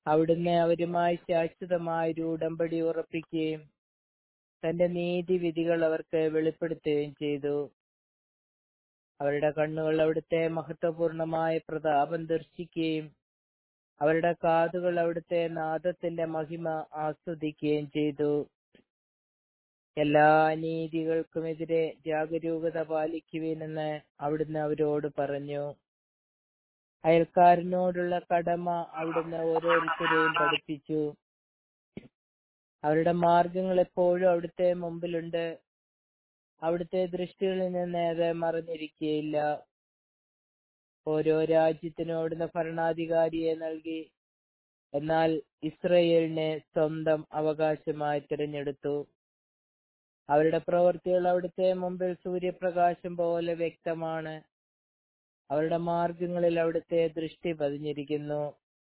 അവിടുന്ന് അവരുമായി ശാശ്വതമായ ഒരു ഉടമ്പടി ഉറപ്പിക്കുകയും തന്റെ നീതിവിധികൾ അവർക്ക് വെളിപ്പെടുത്തുകയും ചെയ്തു അവരുടെ കണ്ണുകൾ അവിടുത്തെ മഹത്വപൂർണമായ പ്രതാപം ദർശിക്കുകയും അവരുടെ കാതുകൾ അവിടുത്തെ നാദത്തിന്റെ മഹിമ ആസ്വദിക്കുകയും ചെയ്തു എല്ലാ അനീതികൾക്കുമെതിരെ ജാഗരൂകത പാലിക്കുവിനെന്ന് അവിടുന്ന് അവരോട് പറഞ്ഞു അയൽക്കാരനോടുള്ള കടമ അവിടുന്ന് ഓരോരുത്തരെയും പഠിപ്പിച്ചു അവരുടെ മാർഗങ്ങൾ എപ്പോഴും അവിടുത്തെ മുമ്പിലുണ്ട് അവിടുത്തെ ദൃഷ്ടികളിൽ നിന്ന് അത് മറഞ്ഞിരിക്കുകയില്ല ഓരോ രാജ്യത്തിനും അവിടുന്ന് ഭരണാധികാരിയെ നൽകി എന്നാൽ ഇസ്രയേലിനെ സ്വന്തം അവകാശമായി തിരഞ്ഞെടുത്തു അവരുടെ പ്രവൃത്തികൾ അവിടുത്തെ മുമ്പിൽ സൂര്യപ്രകാശം പോലെ വ്യക്തമാണ് അവരുടെ മാർഗങ്ങളിൽ അവിടുത്തെ ദൃഷ്ടി പതിഞ്ഞിരിക്കുന്നു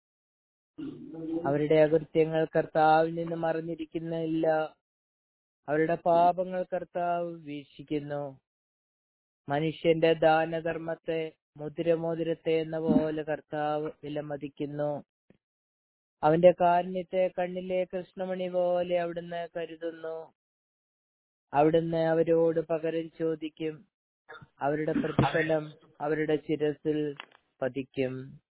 അവരുടെ അകൃത്യങ്ങൾ കർത്താവിൽ നിന്ന് മറഞ്ഞിരിക്കുന്നില്ല അവരുടെ പാപങ്ങൾ കർത്താവ് വീക്ഷിക്കുന്നു മനുഷ്യന്റെ ദാനധർമ്മത്തെ മുദ്രമോതിരത്തെ എന്ന പോലെ കർത്താവ് വിലമതിക്കുന്നു അവന്റെ കാരുണ്യത്തെ കണ്ണിലെ കൃഷ്ണമണി പോലെ അവിടുന്ന് കരുതുന്നു അവിടുന്ന് അവരോട് പകരം ചോദിക്കും അവരുടെ പ്രതിഫലം അവരുടെ ശിരസിൽ പതിക്കും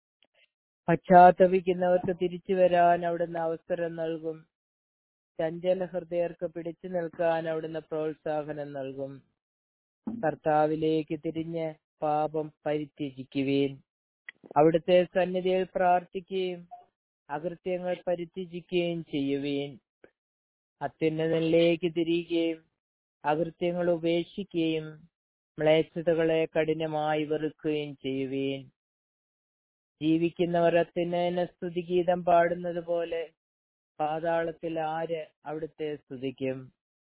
പശ്ചാത്തപിക്കുന്നവർക്ക് തിരിച്ചു വരാൻ അവിടുന്ന് അവസരം നൽകും ചഞ്ചല ഹൃദയർക്ക് പിടിച്ചു നിൽക്കാൻ അവിടുന്ന് പ്രോത്സാഹനം നൽകും കർത്താവിലേക്ക് തിരിഞ്ഞ് പാപം പരിത്യജിക്കുവീൻ അവിടുത്തെ സന്നിധിയിൽ പ്രാർത്ഥിക്കുകയും അകൃത്യങ്ങൾ പരിത്യജിക്കുകയും ചെയ്യുവീൻ അത്യുന്നതനിലേക്ക് തിരികുകയും അകൃത്യങ്ങൾ ഉപേക്ഷിക്കുകയും മ്ലേച്ഛതകളെ കഠിനമായി വെറുക്കുകയും ചെയ്യുവീൻ ജീവിക്കുന്നവർ അത്യുന്നതന സ്തുതിഗീതം പാടുന്നത് പോലെ പാതാളത്തിൽ ആര് അവിടുത്തെ സ്തുതിക്കും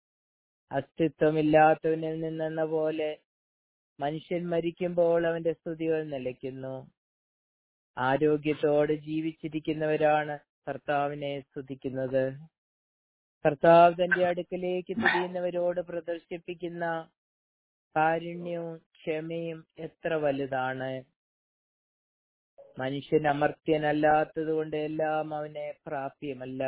അസ്തിത്വമില്ലാത്തവനിൽ നിന്നെന്ന പോലെ മനുഷ്യൻ മരിക്കുമ്പോൾ അവന്റെ സ്തുതികൾ നിലയ്ക്കുന്നു ആരോഗ്യത്തോടെ ജീവിച്ചിരിക്കുന്നവരാണ് കർത്താവിനെ സ്തുതിക്കുന്നത് കർത്താവ് തന്റെ അടുക്കലേക്ക് തിരിയുന്നവരോട് പ്രദർശിപ്പിക്കുന്ന കാരുണ്യവും ക്ഷമയും എത്ര വലുതാണ് മനുഷ്യൻ അമർത്യനല്ലാത്തത് കൊണ്ട് എല്ലാം അവനെ പ്രാപ്യമല്ല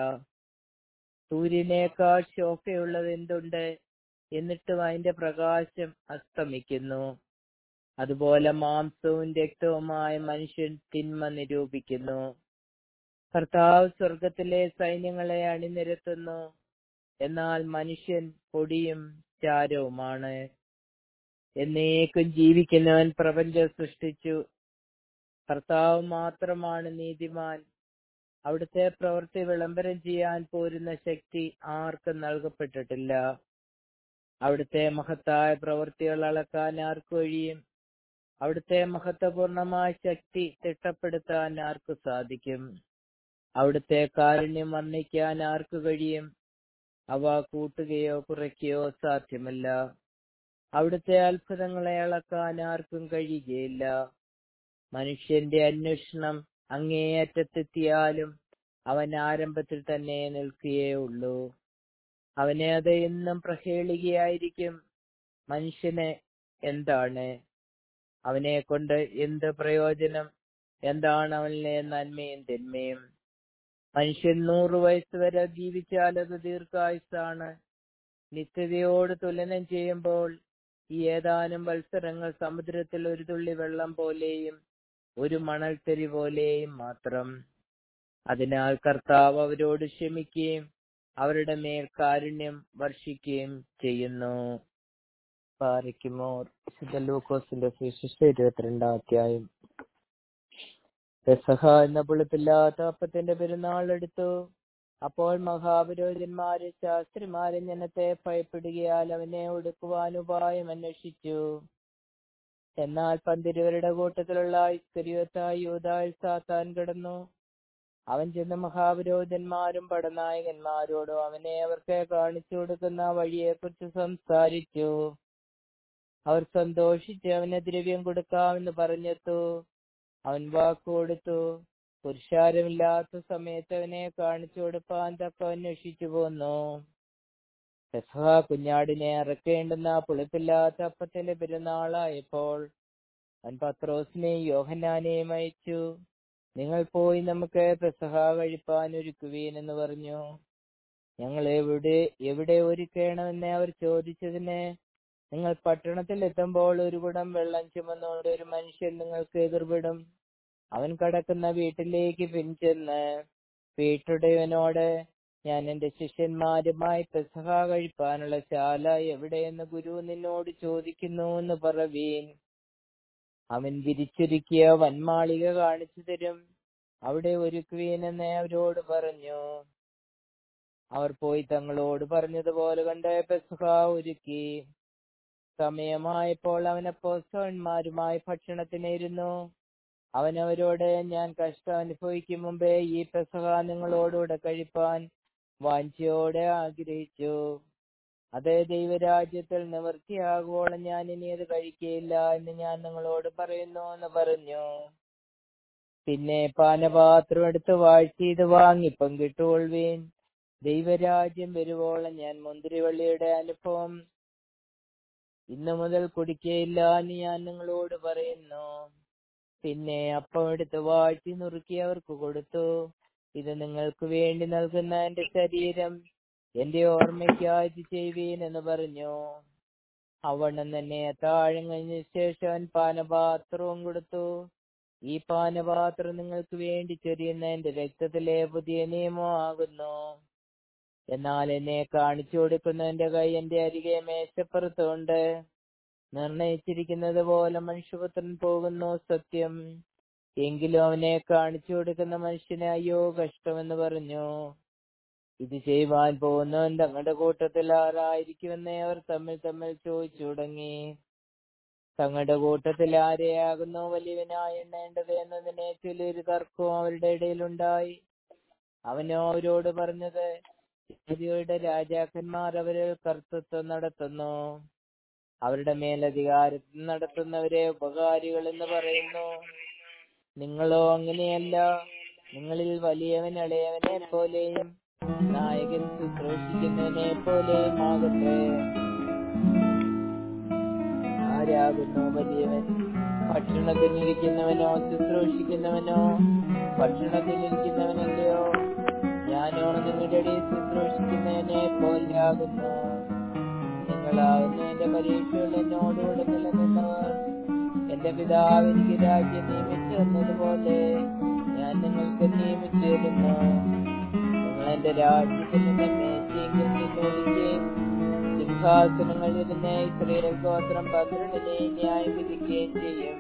സൂര്യനേക്കാൾ ശോഭയുള്ളത് എന്തുണ്ട് എന്നിട്ടും അതിന്റെ പ്രകാശം അസ്തമിക്കുന്നു അതുപോലെ മാംസവും രക്തവുമായ മനുഷ്യൻ തിന്മ നിരൂപിക്കുന്നു കർത്താവ് സ്വർഗത്തിലെ സൈന്യങ്ങളെ അണിനിരത്തുന്നു എന്നാൽ മനുഷ്യൻ പൊടിയും ചാരവുമാണ് എന്നേക്കും ജീവിക്കുന്നവൻ പ്രപഞ്ചം സൃഷ്ടിച്ചു കർത്താവ് മാത്രമാണ് നീതിമാൻ അവിടുത്തെ പ്രവൃത്തി വിളംബരം ചെയ്യാൻ പോരുന്ന ശക്തി ആർക്കും നൽകപ്പെട്ടിട്ടില്ല അവിടുത്തെ മഹത്തായ പ്രവൃത്തികൾ അളക്കാൻ ആർക്കു കഴിയും അവിടുത്തെ മഹത്വപൂർണമായ ശക്തി തിട്ടപ്പെടുത്താൻ ആർക്ക് സാധിക്കും അവിടുത്തെ കാരുണ്യം വർണ്ണിക്കാൻ ആർക്ക് കഴിയും അവ കൂട്ടുകയോ കുറയ്ക്കുകയോ സാധ്യമല്ല അവിടുത്തെ അത്ഭുതങ്ങളെ അളക്കാൻ ആർക്കും കഴിയുകയില്ല മനുഷ്യന്റെ അന്വേഷണം അങ്ങേയറ്റത്തെത്തിയാലും അവൻ ആരംഭത്തിൽ തന്നെ നിൽക്കുകയേ ഉള്ളൂ അവനെ അത് എന്നും പ്രഹേളികയായിരിക്കും മനുഷ്യന് എന്താണ് അവനെ കൊണ്ട് എന്ത് പ്രയോജനം എന്താണ് അവനിലെ നന്മയും തിന്മയും മനുഷ്യൻ നൂറ് വയസ്സ് വരെ ജീവിച്ചാൽ അത് ദീർഘായുസാണ് നിത്യതയോട് തുലനം ചെയ്യുമ്പോൾ ഈ ഏതാനും മത്സരങ്ങൾ സമുദ്രത്തിൽ ഒരു തുള്ളി വെള്ളം പോലെയും ഒരു മണൽത്തരി പോലെയും മാത്രം അതിനാൽ കർത്താവ് അവരോട് ക്ഷമിക്കുകയും അവരുടെ മേൽ കാരുണ്യം വർഷിക്കുകയും ചെയ്യുന്നു പാറിക്കുമോർ വിശുദ്ധ ലൂക്കോസിന്റെ സുവിശേഷം ഇരുപത്തിരണ്ടാം അധ്യായം പെസഹ എന്ന പുളിപ്പില്ലാത്ത അപ്പത്തിന്റെ പെരുന്നാൾ എടുത്തു അപ്പോൾ മഹാപുരോഹിതന്മാര് ശാസ്ത്രിമാരെ ജനത്തെ ഭയപ്പെടുകയാൽ അവനെ ഒടുക്കുവാൻ ഉപായം അന്വേഷിച്ചു എന്നാൽ പന്തിരുവരുടെ കൂട്ടത്തിലുള്ള ഇസ്കരിയത്തായ യൂതായിൽ സാത്താൻ കിടന്നു അവൻ ചെന്ന് മഹാപുരോഹിതന്മാരും പടനായകന്മാരോടും അവനെ അവർക്ക് കാണിച്ചു കൊടുക്കുന്ന വഴിയെക്കുറിച്ച് സംസാരിച്ചു അവർ സന്തോഷിച്ച് അവന് ദ്രവ്യം കൊടുക്കാമെന്ന് പറഞ്ഞെത്തു അവൻ വാക്ക് കൊടുത്തു പുരുഷാരമില്ലാത്ത സമയത്ത് അവനെ കാണിച്ചു കൊടുപ്പാൻ തക്ക അന്വേഷിച്ചു പോന്നു പെസഹ കുഞ്ഞാടിനെ ഇറക്കേണ്ടുന്ന പുളിപ്പില്ലാത്ത അപ്പത്തിന്റെ പെരുന്നാളായപ്പോൾ അവൻ പത്രോസിനെയും യോഹന്നാനെയും അയച്ചു നിങ്ങൾ പോയി നമുക്ക് പെസഹ കഴിപ്പാൻ ഒരുക്കുവീൻ എന്ന് പറഞ്ഞു ഞങ്ങൾ എവിടെ എവിടെ ഒരുക്കണമെന്ന് അവർ ചോദിച്ചതിന് നിങ്ങൾ പട്ടണത്തിൽ എത്തുമ്പോൾ ഒരു കുടം വെള്ളം ചുമന്നുകൊണ്ട് ഒരു മനുഷ്യൻ നിങ്ങൾക്ക് എതിർവിടും അവൻ കടക്കുന്ന വീട്ടിലേക്ക് പിൻചെന്ന് വീട്ടുടയവനോട് ഞാൻ എന്റെ ശിഷ്യന്മാരുമായി പെസഹ കഴിപ്പാനുള്ള ശാല എവിടെയെന്ന് ഗുരു നിന്നോട് ചോദിക്കുന്നു എന്ന് പറവീൻ അവൻ വിരിച്ചൊരുക്കിയ വന്മാളിക കാണിച്ചു തരും അവിടെ ഒരുക്കുവീൻ എന്ന് അവരോട് പറഞ്ഞു അവർ പോയി തങ്ങളോട് പറഞ്ഞതുപോലെ കണ്ട് പെസഹ ഒരുക്കി സമയമായപ്പോൾ അവൻ അപ്പോസ്തലന്മാരുമായി ഭക്ഷണത്തിനിരുന്നു അവൻ അവരോട് ഞാൻ കഷ്ടം അനുഭവിക്കും മുമ്പേ ഈ പെസഹ നിങ്ങളോടുകൂടെ കഴിപ്പാൻ വാഞ്ചയോടെ ആഗ്രഹിച്ചു അതേ ദൈവരാജ്യത്തിൽ നിവൃത്തിയാകുവോളം ഞാൻ ഇനി അത് കഴിക്കുകയില്ല എന്ന് ഞാൻ നിങ്ങളോട് പറയുന്നു എന്ന് പറഞ്ഞു പിന്നെ പാനപാത്രം എടുത്ത് വാഴ്ത്തി ഇത് വാങ്ങി പങ്കിട്ടുകൊള്ളുവീൻ ദൈവരാജ്യം വരുവോളം ഞാൻ മുന്തിരിവള്ളിയുടെ അനുഭവം ഇന്നു മുതൽ കുടിക്കയില്ല എന്ന് ഞാൻ നിങ്ങളോട് പറയുന്നു പിന്നെ അപ്പം എടുത്ത് വാഴ്ത്തി നുറുക്കി അവർക്ക് കൊടുത്തു ഇത് നിങ്ങൾക്ക് വേണ്ടി നൽകുന്ന എന്റെ ശരീരം എന്റെ ഓർമ്മയ്ക്കായി ചെയ്യുവീൻ എന്ന് പറഞ്ഞു അവണ്ണം തന്നെ താഴം കഴിഞ്ഞ ശേഷം അവൻ പാനപാത്രവും കൊടുത്തു ഈ പാനപാത്രം നിങ്ങൾക്ക് വേണ്ടി ചൊരിയുന്ന എന്റെ രക്തത്തിലെ പുതിയ നിയമം ആകുന്നു എന്നാൽ എന്നെ കാണിച്ചു കൊടുക്കുന്ന എന്റെ കൈ എന്റെ അരികെ മേശപ്പുറത്തുണ്ട് നിർണയിച്ചിരിക്കുന്നത് പോലെ മനുഷ്യപുത്രൻ പോകുന്നു സത്യം എങ്കിലും അവനെ കാണിച്ചു കൊടുക്കുന്ന മനുഷ്യനെ അയ്യോ കഷ്ടമെന്ന് പറഞ്ഞു ഇത് ചെയ്യുവാൻ പോകുന്നവൻ തങ്ങളുടെ കൂട്ടത്തിൽ ആരായിരിക്കുമെന്ന് അവർ തമ്മിൽ തമ്മിൽ ചോദിച്ചു തുടങ്ങി തങ്ങളുടെ കൂട്ടത്തിൽ ആരെയാകുന്നു വലിയവനായി എണ്ണേണ്ടത് എന്നതിനെ ചൊല്ലിയൊരു തർക്കവും അവരുടെ ഇടയിലുണ്ടായി അവനോ അവരോട് പറഞ്ഞത് യഹൂദികളുടെ രാജാക്കന്മാർ അവരിൽ കർത്തൃത്വം നടത്തുന്നു അവരുടെ മേലധികാരത്തിൽ നടത്തുന്നവരെ ഉപകാരികൾ എന്ന് പറയുന്നു നിങ്ങളോ അങ്ങനെയല്ല നിങ്ങളിൽ വലിയവൻ ഇളയവനെ പോലെയും നായകൻ ശുശ്രൂഷിക്കുന്നവനെ പോലെയും ആകട്ടെ ആരാകുന്നു വലിയവൻ ഭക്ഷണത്തിനിരിക്കുന്നവനോ ശുശ്രൂഷിക്കുന്നവനോ ഭക്ഷണത്തിനിരിക്കുന്നവനല്ലയോ ഞാനോ നിങ്ങളുടെ ഇടയിൽ ശുശ്രൂഷിക്കുന്നവനെ പോലെയാകുന്നു നിങ്ങളാകുന്നു എന്റെ പരീക്ഷകൾ എന്നോടുകൂടെ നിലനിന്നവർ എന്റെ പിതാവ് എനിക്ക് രാജ്യം നിയമിച്ചു തന്നതുപോലെ ഞാൻ നിങ്ങൾക്ക് നിയമിച്ചു തരുന്നു നിങ്ങൾ എന്റെ രാജ്യത്തിൽ നിന്ന് മേശയെങ്കിൽ നിന്നോടിക്കുകയും സിംഹാസനങ്ങളിൽ ഇരുന്ന് ഇസ്രയേൽ ഗോത്രം പന്ത്രണ്ടിനെ ന്യായം വിധിക്കുകയും ചെയ്യും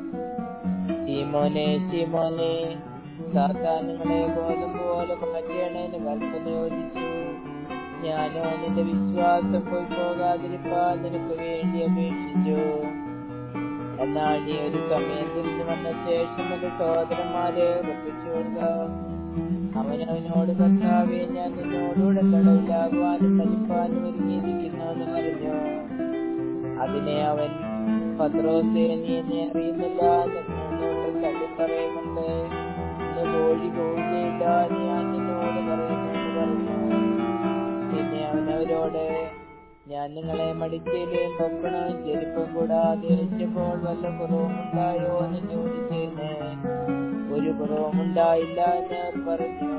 ശീമോനെ ശീമോനെ സാത്താൻ നിങ്ങളെ ഗോതമ്പ് പോലെ മാറ്റേണ്ടതിന് കൽപ്പന യോജിച്ചു ഞാനോ നിന്റെ വിശ്വാസം പോയി പോകാതിരിപ്പാൻ നിനക്ക് വേണ്ടി അപേക്ഷിച്ചു എന്നാൽ നീ ഒരു സമയത്തിൽ നിന്ന് വന്ന ശേഷം എന്റെ സഹോദരന്മാരെ ഉറപ്പിച്ചു കൊടുക്കാം അവനവനോട് കർത്താവെ ഞാൻ നിന്നോടുകൂടെ കടവിലാകുവാനും മരിപ്പാനും ഒരുങ്ങിയിരിക്കുന്നു എന്ന് പറഞ്ഞു അതിനെ അവൻ പത്രോസെ നീ എന്നെ അറിയുന്നില്ല എന്നോട് തള്ളിപ്പറയുന്നുണ്ട് ഇന്ന് കോഴി പോവുകയില്ല എന്ന് ഞാൻ നിന്നോട് പറയുന്നു എന്ന് പറഞ്ഞു പിന്നെ അവൻ അവരോട് ഞാൻ നിങ്ങളെ മടിച്ചയിലെയും പൊക്കണവും ചെരുപ്പും കൂടാതെ എത്തിയപ്പോൾ വല്ല കുറവുമുണ്ടായോ എന്ന് ചോദിച്ചതിന് ഒരു കുറവുമുണ്ടായില്ല എന്ന് അവർ പറഞ്ഞു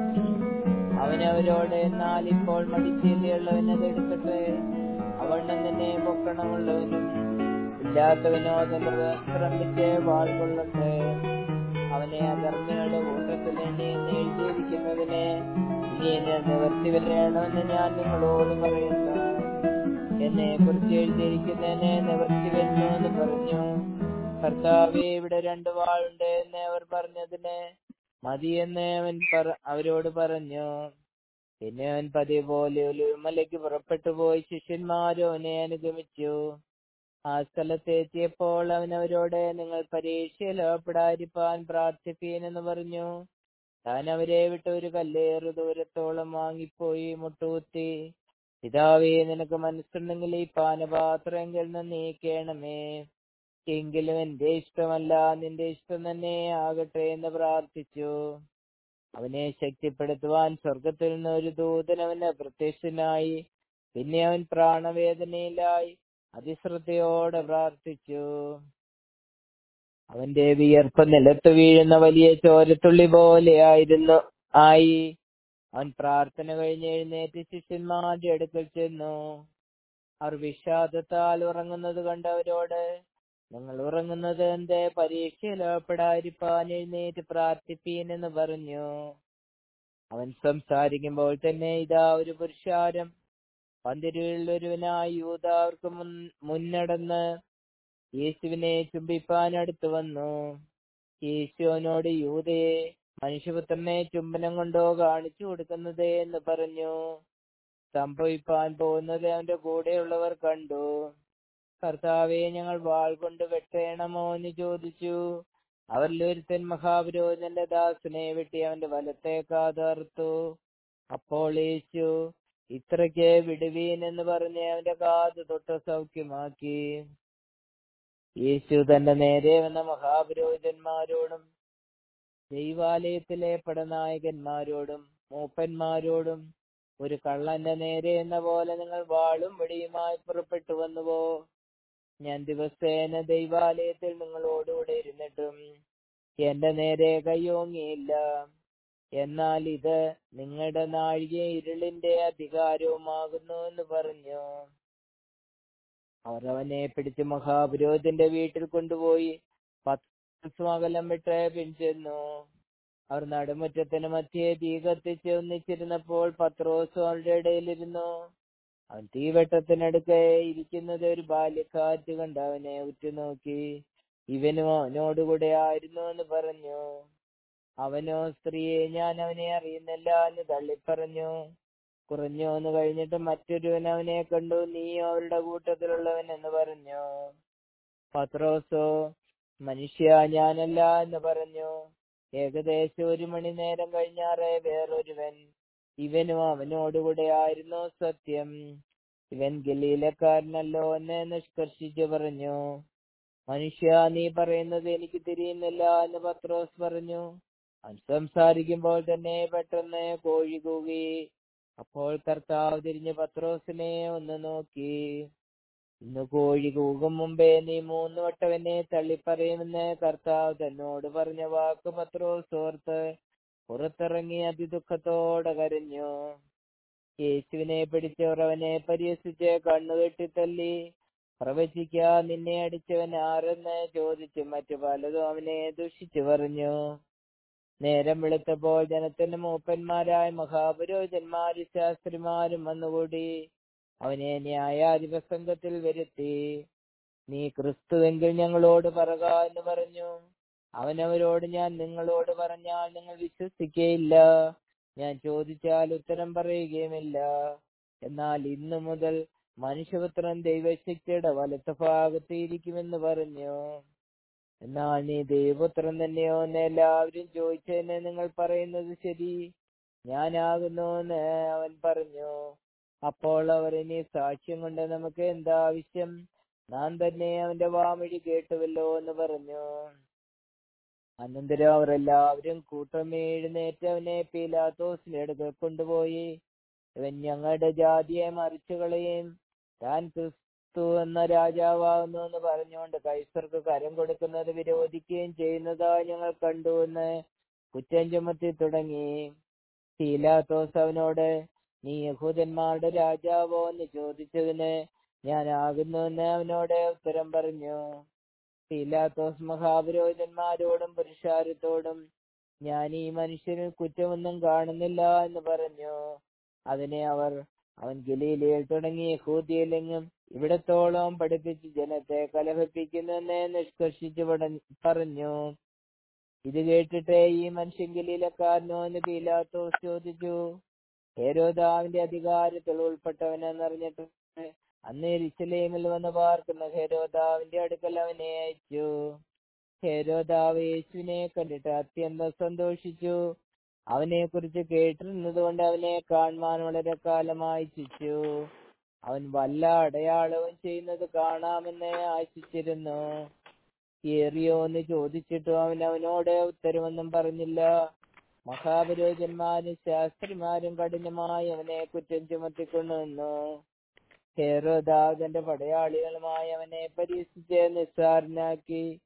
അവനവരോട് എന്നാൽ ഇപ്പോൾ മടിച്ചയിലുള്ളവനത് എടുക്കട്ടെ അവണ്ണം തന്നെ പൊക്കണമുള്ളവനും ഇല്ലാത്തവനോ തന്റെ വസ്ത്രം വിറ്റ് വാൾ കൊള്ളട്ടെ അവനെ അധർമ്മികളുടെ കൂട്ടത്തിൽ എന്നെ എന്ന് എഴുതിയിരിക്കുന്നതിന് ഇനി എന്നെ നിവർത്തി വരണമെന്ന് ഞാൻ നിങ്ങളോട് പറയുന്നു എന്നെ കുറിച്ച് എഴുതിയിരിക്കുന്നതിനെ നിവർത്തി വരുന്നു എന്ന് പറഞ്ഞു കർത്താവെ ഇവിടെ രണ്ട് വാളുണ്ട് എന്ന് അവർ പറഞ്ഞതിന് മതിയെന്ന് അവൻ പറ അവരോട് പറഞ്ഞു പിന്നെ അവൻ പതിവ് പോലെ ഒരു മലയ്ക്ക് പുറപ്പെട്ടു പോയി ശിഷ്യന്മാരും അവനെ അനുഗമിച്ചു ആ സ്ഥലത്ത് എത്തിയപ്പോൾ അവൻ അവരോട് നിങ്ങൾ പരീക്ഷയിൽ അകപ്പെടാതിരിപ്പാൻ പ്രാർത്ഥിപ്പീൻ എന്ന് പറഞ്ഞു താൻ അവരെ വിട്ട് ഒരു കല്ലേറ് ദൂരത്തോളം വാങ്ങിപ്പോയി മുട്ടുകുത്തി പിതാവേ നിനക്ക് മനസ്സുണ്ടെങ്കിൽ ഈ പാനപാത്രമെങ്കിൽ നിന്ന് നീക്കണമേ എങ്കിലും എന്റെ ഇഷ്ടമല്ല നിന്റെ ഇഷ്ടം തന്നെ ആകട്ടെ എന്ന് പ്രാർത്ഥിച്ചു അവനെ ശക്തിപ്പെടുത്തുവാൻ സ്വർഗത്തിൽ നിന്ന് ഒരു ദൂതൻ അവന് പ്രത്യക്ഷനായി പിന്നെ അവൻ പ്രാണവേദനയിലായി അതിശ്രദ്ധയോടെ പ്രാർത്ഥിച്ചു അവന്റെ വിയർപ്പ് നിലത്ത് വീഴുന്ന വലിയ ചോരത്തുള്ളി പോലെയായിരുന്നു ആയി അവൻ പ്രാർത്ഥന കഴിഞ്ഞ് എഴുന്നേറ്റ് ശിഷ്യന്മാരുടെ അടുക്കൽ ചെന്നു അവർ വിഷാദത്താൽ ഉറങ്ങുന്നത് കണ്ടവരോട് നിങ്ങൾ ഉറങ്ങുന്നത് എന്തേ പരീക്ഷയിലപ്പെടാതിരിപ്പാൻ എഴുന്നേറ്റ് പ്രാർത്ഥിപ്പീൻ എന്ന് പറഞ്ഞു അവൻ സംസാരിക്കുമ്പോൾ തന്നെ ഇതാ ഒരു പുരുഷാരം പന്തിരുകളിൽ ഒരുവനായി യൂത അവർക്ക് മുൻ- മുന്നടന്ന് യേശുവിനെ ചുംബിപ്പാൻ അടുത്തു വന്നു യേശുവിനോട് യൂതയെ മനുഷ്യപുത്രനെ ചുംബനം കൊണ്ടോ കാണിച്ചു കൊടുക്കുന്നത് എന്ന് പറഞ്ഞു സംഭവിപ്പാൻ പോകുന്നത് അവന്റെ കൂടെയുള്ളവർ കണ്ടു കർത്താവെ ഞങ്ങൾ വാൾ കൊണ്ട് വെട്ടേണമോ എന്ന് ചോദിച്ചു അവരിൽ ഒരുത്തൻ മഹാപുരോഹിതന്റെ ദാസനെ വെട്ടി അവന്റെ വലത്തെ കാതർത്തു അപ്പോൾ യേശു ഇത്രയ്ക്ക് വിടുവീൻ എന്ന് പറഞ്ഞ് അവന്റെ കാത് തൊട്ട് സൗഖ്യമാക്കി യേശു തന്റെ നേരെ വന്ന മഹാപുരോഹിതന്മാരോടും ദൈവാലയത്തിലെ പടനായകന്മാരോടും മൂപ്പന്മാരോടും ഒരു കള്ളന്റെ നേരെ എന്ന പോലെ നിങ്ങൾ വാളും വെടിയുമായി പുറപ്പെട്ടു വന്നുവോ ഞാൻ ദിവസേന ദൈവാലയത്തിൽ നിങ്ങളോടുകൂടെ ഇരുന്നിട്ടും എന്റെ നേരെ കയ്യോങ്ങിയില്ല എന്നാൽ ഇത് നിങ്ങളുടെ നാഴിക ഇരുളിന്റെ അധികാരവുമാകുന്നു എന്ന് പറഞ്ഞു അവർ അവനെ പിടിച്ച് മഹാപുരോഹിതന്റെ വീട്ടിൽ കൊണ്ടുപോയി പത്ത് അകലം വിട്ട് പിൻചെന്നു അവർ നടുമുറ്റത്തിന് മധ്യേ തീ കത്തിച്ച് ഒന്നിച്ചിരുന്നപ്പോൾ പത്രോസ് അവരുടെ ഇടയിലിരുന്നു അവൻ തീവെട്ടത്തിനടുക്കെ ഇരിക്കുന്നത് ഒരു ബാല്യക്കാറ്റ് കണ്ട് അവനെ ഉറ്റുനോക്കി ഇവനും അവനോടുകൂടെ ആയിരുന്നു എന്ന് പറഞ്ഞു അവനോ സ്ത്രീയെ ഞാൻ അവനെ അറിയുന്നില്ല എന്ന് തള്ളിപ്പറഞ്ഞു കുറഞ്ഞു എന്ന് കഴിഞ്ഞിട്ട് മറ്റൊരുവൻ അവനെ കണ്ടു നീ അവരുടെ കൂട്ടത്തിലുള്ളവൻ എന്ന് പറഞ്ഞു പത്രോസോ മനുഷ്യ ഞാനല്ല എന്ന് പറഞ്ഞു ഏകദേശം ഒരു മണി നേരം കഴിഞ്ഞാറേ വേറൊരുവൻ ഇവനും അവനോടുകൂടെ ആയിരുന്നു സത്യം ഇവൻ ഗലീലക്കാരനല്ലോ എന്ന് നിഷ്കർഷിച്ചു പറഞ്ഞു മനുഷ്യ നീ പറയുന്നത് എനിക്ക് തിരിയുന്നില്ല എന്ന് പത്രോസ് പറഞ്ഞു അവൻ സംസാരിക്കുമ്പോൾ തന്നെ പെട്ടെന്ന് കോഴി കൂകി അപ്പോൾ കർത്താവ് തിരിഞ്ഞ് പത്രോസിനെ ഒന്ന് നോക്കി ഇന്ന് കോഴി കൂകും മുമ്പേ നീ മൂന്ന് വട്ടം എന്നെ തള്ളിപ്പറയുമെന്ന് കർത്താവ് തന്നോട് പറഞ്ഞ വാക്ക് പത്രോസ് ഓർത്ത് പുറത്തിറങ്ങി അതിദുഃഖത്തോടെ കരഞ്ഞു യേശുവിനെ പിടിച്ചവർ അവനെ പരിഹസിച്ച് കണ്ണുകെട്ടി തല്ലി പ്രവചിക്ക നിന്നെ അടിച്ചവൻ ആരെന്ന് ചോദിച്ചു മറ്റു പലതും അവനെ ദുഷിച്ചു പറഞ്ഞു നേരം വെളുത്തപ്പോൾ ജനത്തിന്റെ മൂപ്പന്മാരായ മഹാപുരോഹിതന്മാരും ശാസ്ത്രിമാരും വന്നുകൂടി അവനെ ന്യായാധിപ സംഘത്തിൽ വരുത്തി നീ ക്രിസ്തുവെങ്കിൽ ഞങ്ങളോട് പറക എന്ന് പറഞ്ഞു അവനവരോട് ഞാൻ നിങ്ങളോട് പറഞ്ഞാൽ നിങ്ങൾ വിശ്വസിക്കുകയില്ല ഞാൻ ചോദിച്ചാൽ ഉത്തരം പറയുകയുമില്ല എന്നാൽ ഇന്നു മുതൽ മനുഷ്യപുത്രൻ ദൈവശക്തിയുടെ വലത്ത ഭാഗത്ത് ഇരിക്കുമെന്ന് പറഞ്ഞു എന്നാൽ നീ ദൈവപുത്രൻ തന്നെയോ എന്ന് എല്ലാവരും ചോദിച്ചതിന് നിങ്ങൾ പറയുന്നത് ശരി ഞാനാകുന്നു എന്ന് അവൻ പറഞ്ഞു അപ്പോൾ അവർ ഇനി സാക്ഷ്യം കൊണ്ട് നമുക്ക് എന്താ ആവശ്യം നാം തന്നെ അവന്റെ വാമൊഴി കേട്ടുവല്ലോ എന്ന് പറഞ്ഞു അനന്തരം അവർ എല്ലാവരും കൂട്ടമേ എഴുന്നേറ്റ് അവനെ പീലാത്തോസിന്റെ അടുക്കൽ കൊണ്ടുപോയി ഇവൻ ഞങ്ങളുടെ ജാതിയെ മറിച്ചു കളയും താൻ ക്രിസ്തു എന്ന രാജാവാകുന്നു എന്ന് പറഞ്ഞുകൊണ്ട് കൈസർക്ക് കരം കൊടുക്കുന്നത് വിരോധിക്കുകയും ചെയ്യുന്നതായി ഞങ്ങൾ കണ്ടു എന്ന് കുറ്റം ചുമത്തി തുടങ്ങി പീലാത്തോസ് അവനോട് നീ യഹൂദന്മാരുടെ രാജാവോ എന്ന് ചോദിച്ചതിന് ഞാൻ ആകുന്നുവെന്ന് അവനോട് ഉത്തരം പറഞ്ഞു പീലാത്തോസ് മഹാപുരോഹിതന്മാരോടും പുരുഷാരത്തോടും ഞാൻ ഈ മനുഷ്യരിൽ കുറ്റമൊന്നും കാണുന്നില്ല എന്ന് പറഞ്ഞു അതിനെ അവർ അവൻ ഗലീലയിൽ തുടങ്ങി യഹൂദിയിലെങ്ങും ഇവിടത്തോളം പഠിപ്പിച്ച് ജനത്തെ കലഹിപ്പിക്കുന്നെന്ന് നിഷ്കർഷിച്ചു പട- പറഞ്ഞു ഇത് കേട്ടിട്ട് ഈ മനുഷ്യൻ ഗലീലക്കാരനോ എന്ന് പീലാത്തോസ് ചോദിച്ചു ഹേരോദാവിന്റെ അധികാരത്തിൽ ഉൾപ്പെട്ടവനെന്നറിഞ്ഞിട്ട് അന്ന് എരിശലേമിൽ വന്ന് പാർക്കുന്ന ഹേരോദാവിന്റെ അടുക്കൽ അവനെ അയച്ചു ഹേരോദാവ് യേശുവിനെ കണ്ടിട്ട് അത്യന്തം സന്തോഷിച്ചു അവനെ കുറിച്ച് കേട്ടിരുന്നത് കൊണ്ട് അവനെ കാണുവാൻ വളരെ കാലമായി ചിച്ചു അവൻ വല്ല അടയാളവും ചെയ്യുന്നത് കാണാമെന്ന് ആശിച്ചിരുന്നു ഏറിയോ എന്ന് ചോദിച്ചിട്ടും അവൻ അവനോട് ഉത്തരവൊന്നും പറഞ്ഞില്ല മഹാപുരോഹിതന്മാരും ശാസ്ത്രിമാരും കഠിനമായി അവനെ കുറ്റം ചുമത്തിക്കൊണ്ടുവന്നു ഹേറോദാദന്റെ പടയാളികളുമായി അവനെ പരീക്ഷിച്ച് നിസ്സാരനാക്കി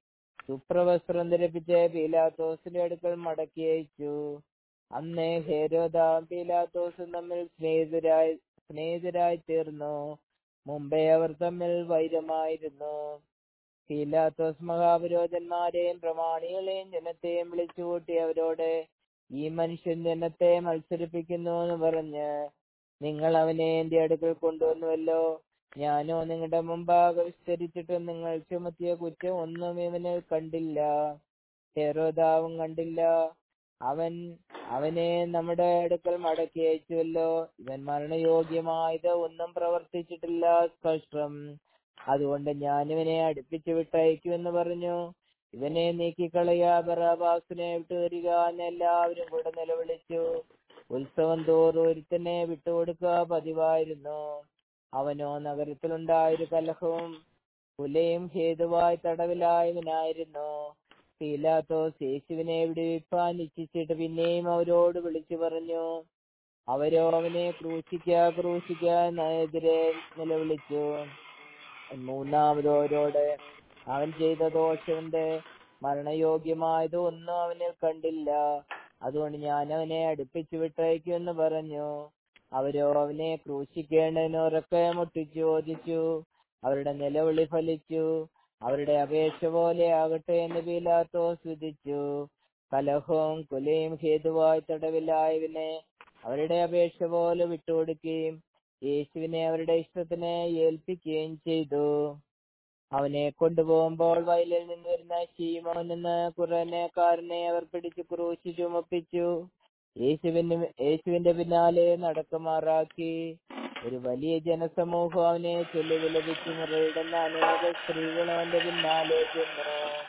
സുപ്രവസ്ത്രം ധരിപ്പിച്ച് പീലാത്തോസിന്റെ അടുക്കൽ മടക്കി അയച്ചു അന്ന് ഹേരോദാം പീലാത്തോസും തമ്മിൽ സ്നേഹിതരായി സ്നേഹിതരായി തീർന്നു മുമ്പേ അവർ തമ്മിൽ വൈരമായിരുന്നു പീലാത്തോസ് മഹാപുരോധന്മാരെയും പ്രമാണികളെയും ജനത്തെയും വിളിച്ചുകൂട്ടി അവരോട് ഈ മനുഷ്യൻ ജനത്തെ മത്സരിപ്പിക്കുന്നു എന്ന് പറഞ്ഞ് നിങ്ങൾ അവനെ എന്റെ അടുക്കൽ കൊണ്ടുവന്നുവല്ലോ ഞാനോ നിങ്ങളുടെ മുമ്പാകെ വിസ്തരിച്ചിട്ട് നിങ്ങൾ ചുമത്തിയ കുറ്റം ഒന്നും ഇവന് കണ്ടില്ല ഹെരോദാവും കണ്ടില്ല അവൻ അവനെ നമ്മുടെ അടുക്കൽ മടക്കി അയച്ചുവല്ലോ ഇവൻ മരണയോഗ്യമായത് ഒന്നും പ്രവർത്തിച്ചിട്ടില്ല സ്പഷ്ടം അതുകൊണ്ട് ഞാൻ ഇവനെ അടുപ്പിച്ചു വിട്ടയക്കുമെന്ന് പറഞ്ഞു ഇവനെ നീക്കിക്കളയ ബറാബാസിനെ വിട്ടുവരിക എന്ന് എല്ലാവരും കൂടെ നിലവിളിച്ചു ഉത്സവം തോറും ഒരുത്തനെ വിട്ടുകൊടുക്കുക പതിവായിരുന്നു അവനോ നഗരത്തിലുണ്ടായൊരു കലഹവും കുലയും ഹേതുവായി തടവിലായവനായിരുന്നു പീലാത്തോസ് യേശുവിനെ വിടുവിപ്പാൻ ഇച്ഛിച്ചിട്ട് പിന്നെയും അവരോട് വിളിച്ചു പറഞ്ഞു അവരോ അവനെ ക്രൂശിക്ക ക്രൂശിക്ക എന്നെതിരെ നിലവിളിച്ചു മൂന്നാമതോരോട് അവൻ ചെയ്ത ദോഷന്റെ മരണയോഗ്യമായത് ഒന്നും അവനിൽ കണ്ടില്ല അതുകൊണ്ട് ഞാൻ അവനെ അടുപ്പിച്ചു വിട്ടയക്കുമെന്ന് പറഞ്ഞു അവരോ അവനെ ക്രൂശിക്കേണ്ടതിന് ഉറക്കെ മുട്ടിച്ചു ചോദിച്ചു അവരുടെ നിലവിളി ഫലിച്ചു അവരുടെ അപേക്ഷ പോലെ ആകട്ടെ എന്ന് പീലാത്തോസ് വിധിച്ചു കലഹവും കുലയും ഹേതുവായി തടവിലായവനെ അവരുടെ അപേക്ഷ പോലെ വിട്ടുകൊടുക്കുകയും യേശുവിനെ അവരുടെ ഇഷ്ടത്തിന് ഏൽപ്പിക്കുകയും ചെയ്തു അവനെ കൊണ്ടുപോകുമ്പോൾ വയലിൽ നിന്ന് വരുന്ന ശീമോൻ എന്ന കുറനേക്കാരനെ അവർ പിടിച്ച് ക്രൂശി ചുമപ്പിച്ചു യേശുവിന് യേശുവിന്റെ പിന്നാലെ നടക്കുമാറാക്കി ഒരു വലിയ ജനസമൂഹം അവനെ ചൊല്ലി വിലപിച്ചു മുറയിടുന്ന അനേക സ്ത്രീകൾ അവന്റെ പിന്നാലെ ചെന്നു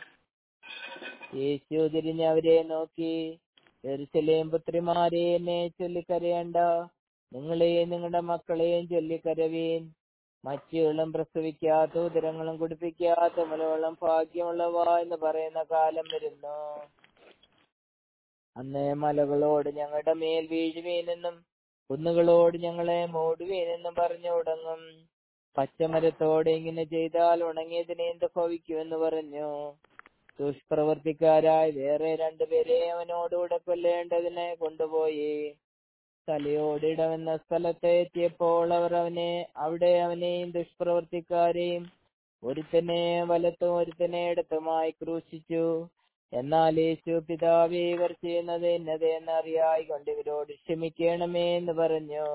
യേശു തിരിഞ്ഞ് അവരെ നോക്കി എരുസലേം പുത്രിമാരെ എന്നെ ചൊല്ലിക്കരയണ്ട നിങ്ങളെയും നിങ്ങളുടെ മക്കളെയും ചൊല്ലിക്കരവീൻ മച്ചുകളും പ്രസവിക്കാത്ത ഉദരങ്ങളും കുടിപ്പിക്കാത്ത മുലവെള്ളം ഭാഗ്യമുള്ളവ എന്ന് പറയുന്ന കാലം വരുന്നു അന്ന് മലകളോട് ഞങ്ങളുടെ മേൽ വീഴുവീനെന്നും കുന്നുകളോട് ഞങ്ങളെ മൂടുവീനെന്നും പറഞ്ഞു തുടങ്ങും പച്ചമരത്തോട് ഇങ്ങനെ ചെയ്താൽ ഉണങ്ങിയതിനെ എന്ത് ഭവിക്കുമെന്ന് പറഞ്ഞു ദുഷ്പ്രവർത്തിക്കാരായി വേറെ രണ്ടുപേരെ അവനോടുകൂടെ കൊല്ലേണ്ടതിനെ കൊണ്ടുപോയി തലയോടിടമെന്ന സ്ഥലത്ത് എത്തിയപ്പോൾ അവർ അവനെ അവിടെ അവനെയും ദുഷ്പ്രവർത്തിക്കാരെയും ഒരുത്തനെ വലത്തും ഒരുത്തനെ ഇടത്തുമായി ക്രൂശിച്ചു എന്നാൽ യേശു പിതാവേ ഇവർ ചെയ്യുന്നത് എന്നത് എന്നറിയായി കൊണ്ട് ഇവരോട് ക്ഷമിക്കണമേ എന്ന് പറഞ്ഞു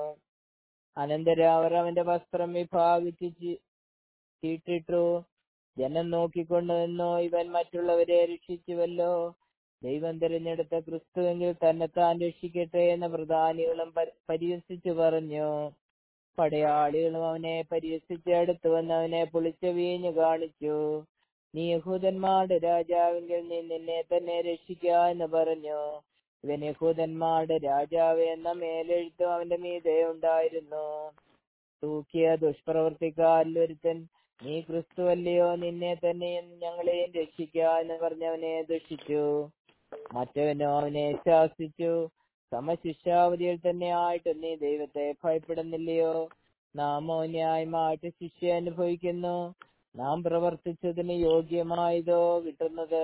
അനന്തരം അവർ അവന്റെ വസ്ത്രം വിഭാഗിച്ച് ചീട്ടിട്ടു ജനം നോക്കിക്കൊണ്ടു നിന്നോ ഇവൻ മറ്റുള്ളവരെ രക്ഷിച്ചുവല്ലോ ദൈവം തിരഞ്ഞെടുത്ത ക്രിസ്തുവെങ്കിൽ തന്നെത്താൻ രക്ഷിക്കട്ടെ എന്ന പ്രധാനികളും പരിഹസിച്ചു പറഞ്ഞു പടയാളികളും അവനെ പരിഹസിച്ച് അടുത്തു വന്ന് അവനെ പൊളിച്ച വീഞ്ഞു കാണിച്ചു നീ യഹൂദന്മാരുടെ രാജാവെങ്കിൽ നീ നിന്നെ തന്നെ രക്ഷിക്ക എന്ന് പറഞ്ഞു ഇവൻ യഹൂദന്മാരുടെ രാജാവ് എന്ന മേലെഴുത്തും അവന്റെ മീതെ ഉണ്ടായിരുന്നു തൂക്കിയ ദുഷ്പ്രവർത്തിക്കാരിൽ ഒരുത്തൻ നീ ക്രിസ്തുവല്ലയോ നിന്നെ തന്നെയും ഞങ്ങളെയും രക്ഷിക്ക എന്ന് പറഞ്ഞവനെ ദുഷിച്ചു മറ്റവനോ അവനെ ശാസിച്ചു സമശിക്ഷാവധിയിൽ തന്നെ ആയിട്ട് നീ ദൈവത്തെ ഭയപ്പെടുന്നില്ലയോ നാമോ ന്യായമായിട്ട് ശിക്ഷ അനുഭവിക്കുന്നു നാം പ്രവർത്തിച്ചതിന് യോഗ്യമായതോ കിട്ടുന്നത്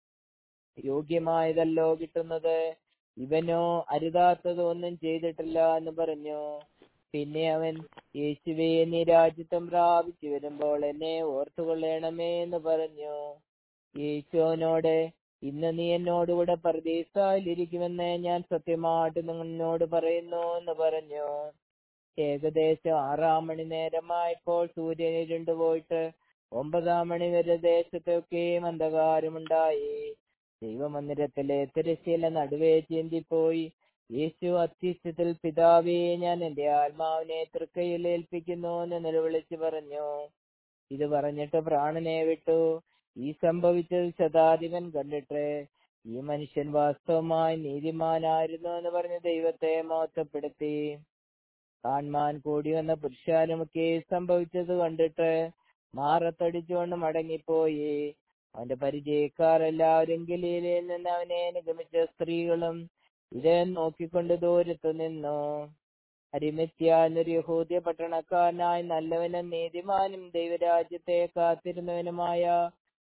യോഗ്യമായതല്ലോ കിട്ടുന്നത് ഇവനോ അരുതാത്തത് ഒന്നും ചെയ്തിട്ടില്ല എന്ന് പറഞ്ഞു പിന്നെ അവൻ യേശുവേ നീ രാജ്യത്വം പ്രാപിച്ചു വരുമ്പോൾ എന്നെ ഓർത്തുകൊള്ളണമേ എന്ന് പറഞ്ഞു യേശുവിനോട് ഇന്ന് നീ എന്നോടുകൂടെ പരദേശായിലിരിക്കുമെന്ന് ഞാൻ സത്യമായിട്ട് നിങ്ങളോട് പറയുന്നു എന്ന് പറഞ്ഞു ഏകദേശം ആറാം മണി നേരമായപ്പോൾ സൂര്യൻ ഇരുണ്ടുപോയിട്ട് ഒമ്പതാം മണി വരെ ദേശത്തൊക്കെയും അന്ധകാരമുണ്ടായി ദൈവമന്ദിരത്തിലെ തിരശ്ശീല നടുവേ ചിന്തിപ്പോയി യേശു അത്യുച്ചത്തിൽ പിതാവേ ഞാൻ എന്റെ ആത്മാവിനെ തൃക്കയിൽ ഏൽപ്പിക്കുന്നു എന്ന് നിലവിളിച്ചു പറഞ്ഞു ഇത് പറഞ്ഞിട്ട് പ്രാണനെ വിട്ടു ഈ സംഭവിച്ചത് ശതാധിപൻ കണ്ടിട്ട് ഈ മനുഷ്യൻ വാസ്തവമായി നീതിമാനായിരുന്നു എന്ന് പറഞ്ഞ് ദൈവത്തെ മോത്തപ്പെടുത്തി കാൺമാൻ കൂടി വന്ന പുരുഷാരമൊക്കെ സംഭവിച്ചത് കണ്ടിട്ട് മാറത്തടിച്ചുകൊണ്ട് മടങ്ങിപ്പോയി അവന്റെ പരിചയക്കാർ എല്ലാവരും ഗലീലയിൽ നിന്ന് അവനെ അനുഗമിച്ച സ്ത്രീകളും ഇത് നോക്കിക്കൊണ്ട് ദൂരത്തു നിന്നു അരിമത്യ എന്നൊരു യഹൂദ്യ പട്ടണക്കാരനായി നല്ലവനും നീതിമാനും ദൈവരാജ്യത്തെ കാത്തിരുന്നവനുമായ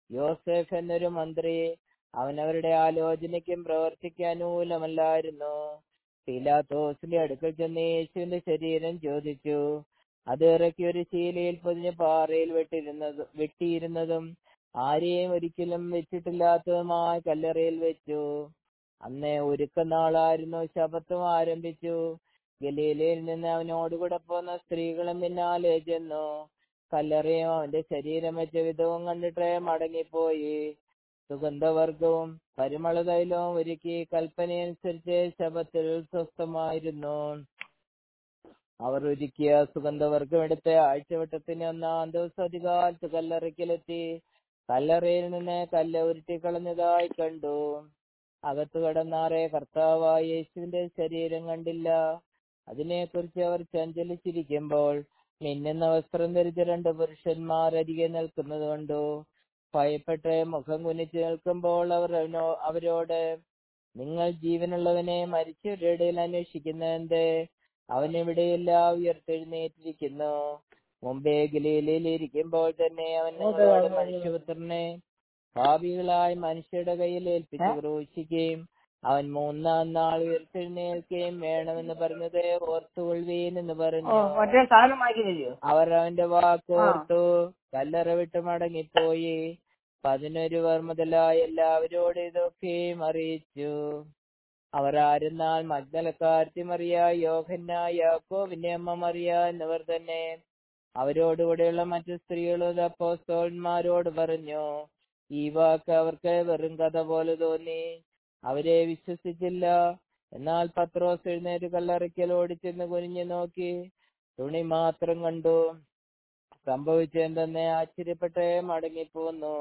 യോസെഫ് എന്നൊരു മന്ത്രി അവനവരുടെ ആലോചനയ്ക്കും പ്രവർത്തിക്ക് അനുകൂലമല്ലായിരുന്നു പീലാത്തോസിന്റെ അടുക്കൽ ചെന്ന് യേശുവിന്റെ ശരീരം ചോദിച്ചു അത് ഇറക്കി ഒരു ശീലയിൽ പൊതിഞ്ഞ് പാറയിൽ വെട്ടിരുന്നത് വെട്ടിയിരുന്നതും ആരെയും ഒരിക്കലും വെച്ചിട്ടില്ലാത്തതുമായ കല്ലറയിൽ വെച്ചു അന്ന് ഒരുക്കനാളായിരുന്നു ശബത്തും ആരംഭിച്ചു ഗലീലയിൽ നിന്ന് അവനോടുകൂടെ പോന്ന സ്ത്രീകളും പിന്നാലെ ചെന്നു കല്ലറയും അവന്റെ ശരീരം വെച്ച വിധവും കണ്ടിട്ട് മടങ്ങിപ്പോയി സുഗന്ധവർഗവും പരിമള തൈലവും ഒരുക്കി കൽപ്പനയനുസരിച്ച് ശബത്തിൽ സ്വസ്ഥമായിരുന്നു അവർ ഒരുക്കിയ സുഗന്ധവർഗം എടുത്ത് ആഴ്ചവട്ടത്തിന് ഒന്നാം ദിവസം അധികാലത്ത് കല്ലറയ്ക്കലെത്തി കല്ലറയിൽ നിന്ന് കല്ല് ഉരുട്ടിക്കളഞ്ഞതായി കണ്ടു അകത്തു കടന്നാറെ കർത്താവായ യേശുവിന്റെ ശരീരം കണ്ടില്ല അതിനെക്കുറിച്ച് അവർ ചഞ്ചലിച്ചിരിക്കുമ്പോൾ മിന്നുന്ന വസ്ത്രം ധരിച്ച രണ്ട് പുരുഷന്മാർ അരികെ നിൽക്കുന്നത് കണ്ടു ഭയപ്പെട്ട് മുഖം കുനിച്ചു നിൽക്കുമ്പോൾ അവർ അവനോ അവരോട് നിങ്ങൾ ജീവനുള്ളവനെ മരിച്ചവരുടെ ഇടയിൽ അന്വേഷിക്കുന്നതെന്ത് അവൻ ഇവിടെയില്ല ഉയർത്തെഴുന്നേറ്റിരിക്കുന്നു മുമ്പേ ഗലീലയിൽ ഇരിക്കുമ്പോൾ തന്നെ അവൻ നിങ്ങളോട് മനുഷ്യപുത്രനെ ഭാവികളായി മനുഷ്യരുടെ കയ്യിൽ ഏൽപ്പിച്ച് ക്രൂശിക്കുകയും അവൻ മൂന്നാം നാൾ ഉയർത്തെഴുന്നേൽക്കുകയും വേണമെന്ന് പറഞ്ഞത് ഓർത്തുകൊള്ളുവീൻ എന്ന് ഓ പറഞ്ഞു മറ്റേ സാധനം മാറ്റി തരുമോ അവർ അവന്റെ വാക്ക് ഓർത്തു കല്ലറ വിട്ട് മടങ്ങിപ്പോയി പതിനൊരുവർ മുതലായി എല്ലാവരോടും ഇതൊക്കെയും അറിയിച്ചു അവർ ആരെന്നാൽ മഗ്ദലക്കാർത്തി മറിയ യോഹന്ന യാക്കോവിന്റെ അമ്മ മറിയ എന്നിവർ തന്നെ അവരോടുകൂടെയുള്ള മറ്റു സ്ത്രീകളും അപ്പോസ്തോലന്മാരോട് പറഞ്ഞു ഈ വാക്ക് അവർക്ക് വെറും കഥ പോലെ തോന്നി അവരെ വിശ്വസിച്ചില്ല എന്നാൽ പത്രോസ് എഴുന്നേറ്റ് കല്ലറയ്ക്കൽ ഓടിച്ചെന്ന് കുനിഞ്ഞു നോക്കി തുണി മാത്രം കണ്ടു സംഭവിച്ചെന്തെന്ന് ആശ്ചര്യപ്പെട്ട് മടങ്ങിപ്പോന്നു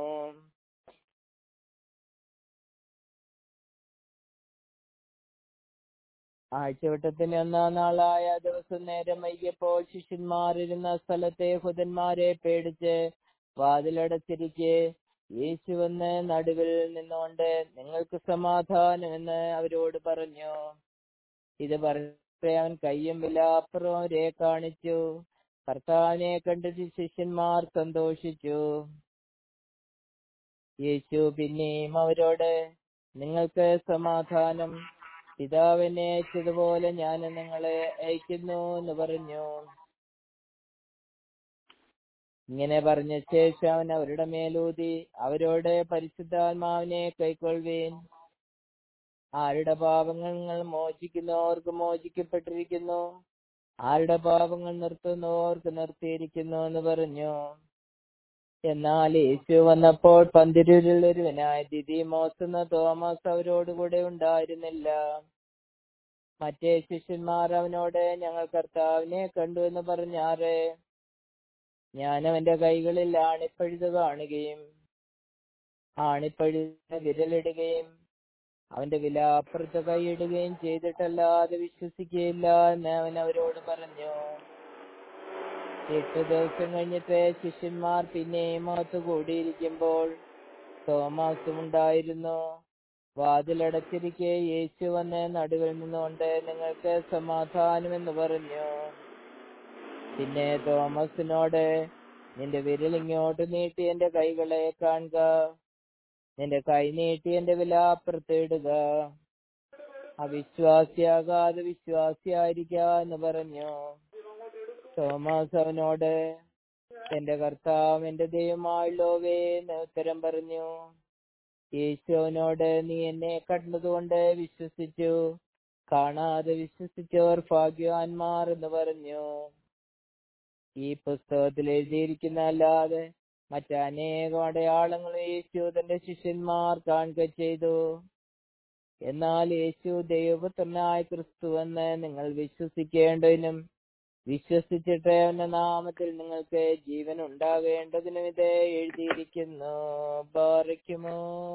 ആഴ്ചവട്ടത്തിന് ഒന്നാം നാളായ ദിവസം നേരം വൈകിയപ്പോൾ ശിഷ്യന്മാരിരുന്ന സ്ഥലത്തെ ഹുതന്മാരെ പേടിച്ച് വാതിലടച്ചിരിക്കെ യേശു വന്ന് നടുവിൽ നിന്നുകൊണ്ട് നിങ്ങൾക്ക് സമാധാനം എന്ന് അവരോട് പറഞ്ഞു ഇത് പറഞ്ഞിട്ട് അവൻ കയ്യും വിലാപ്പുറവും അവരെ കാണിച്ചു കർത്താവിനെ കണ്ടിട്ട് ശിഷ്യന്മാർ സന്തോഷിച്ചു യേശു പിന്നെയും അവരോട് നിങ്ങൾക്ക് സമാധാനം പിതാവിനെ അയച്ചതുപോലെ ഞാൻ നിങ്ങളെ അയക്കുന്നു എന്ന് പറഞ്ഞു ഇങ്ങനെ പറഞ്ഞ ശേഷം അവൻ അവരുടെ മേലൂതി അവരോട് പരിശുദ്ധാത്മാവിനെ കൈക്കൊള്ളുവീൻ ആരുടെ പാപങ്ങൾ നിങ്ങൾ മോചിക്കുന്നവർക്ക് മോചിക്കപ്പെട്ടിരിക്കുന്നു ആരുടെ പാപങ്ങൾ നിർത്തുന്നവർക്ക് നിർത്തിയിരിക്കുന്നു എന്ന് പറഞ്ഞു എന്നാൽ യേശു വന്നപ്പോൾ പന്തിരൂരിൽ ഒരുവനായ ദിദിമോസ് എന്ന തോമസ് അവരോടുകൂടെ ഉണ്ടായിരുന്നില്ല മറ്റേ ശിഷ്യന്മാർ അവനോട് ഞങ്ങൾ കർത്താവിനെ കണ്ടു എന്ന് പറഞ്ഞാറ് ഞാൻ അവന്റെ കൈകളിൽ ആണിപ്പഴുത് കാണുകയും ആണിപ്പഴുത വിരലിടുകയും അവന്റെ വിലാപ്പുറത്ത് കൈയിടുകയും ചെയ്തിട്ടല്ലാതെ വിശ്വസിക്കുകയില്ല എന്ന് അവൻ അവരോട് പറഞ്ഞു എട്ട് ദിവസം കഴിഞ്ഞിട്ട് ശിഷ്യന്മാർ പിന്നെയും അകത്ത് കൂടിയിരിക്കുമ്പോൾ തോമാസും ഉണ്ടായിരുന്നു വാതിലടച്ചിരിക്കെ യേശു വന്ന് നടുവിൽ നിന്നുകൊണ്ട് നിങ്ങൾക്ക് സമാധാനമെന്ന് പറഞ്ഞു പിന്നെ തോമസിനോട് നിന്റെ വിരൽ ഇങ്ങോട്ട് നീട്ടി എന്റെ കൈകളെ കാണുക നിന്റെ കൈ നീട്ടി എന്റെ വിലാപ്പുറത്ത് ഇടുക അവിശ്വാസിയാകാതെ വിശ്വാസിയായിരിക്ക എന്ന് പറഞ്ഞു തോമസ് അവനോട് എന്റെ കർത്താവ് എന്റെ ദൈവമായുള്ളോവേ എന്ന് ഉത്തരം പറഞ്ഞു യേശു അവനോട് നീ എന്നെ കണ്ടതുകൊണ്ട് വിശ്വസിച്ചു കാണാതെ വിശ്വസിച്ചവർ ഭാഗ്യവാന്മാർ എന്ന് പറഞ്ഞു ഈ പുസ്തകത്തിൽ എഴുതിയിരിക്കുന്ന അല്ലാതെ മറ്റനേകം അടയാളങ്ങളും യേശു തന്റെ ശിഷ്യന്മാർ കാണുക ചെയ്തു എന്നാൽ യേശു ദൈവപുത്രനായ ക്രിസ്തു എന്ന് നിങ്ങൾ വിശ്വസിക്കേണ്ടതിനും വിശ്വസിച്ചിട്ട് അവന്റെ നാമത്തിൽ നിങ്ങൾക്ക് ജീവൻ ഉണ്ടാകേണ്ടതിനും ഇത് എഴുതിയിരിക്കുന്നു ബാറിക്കുമോ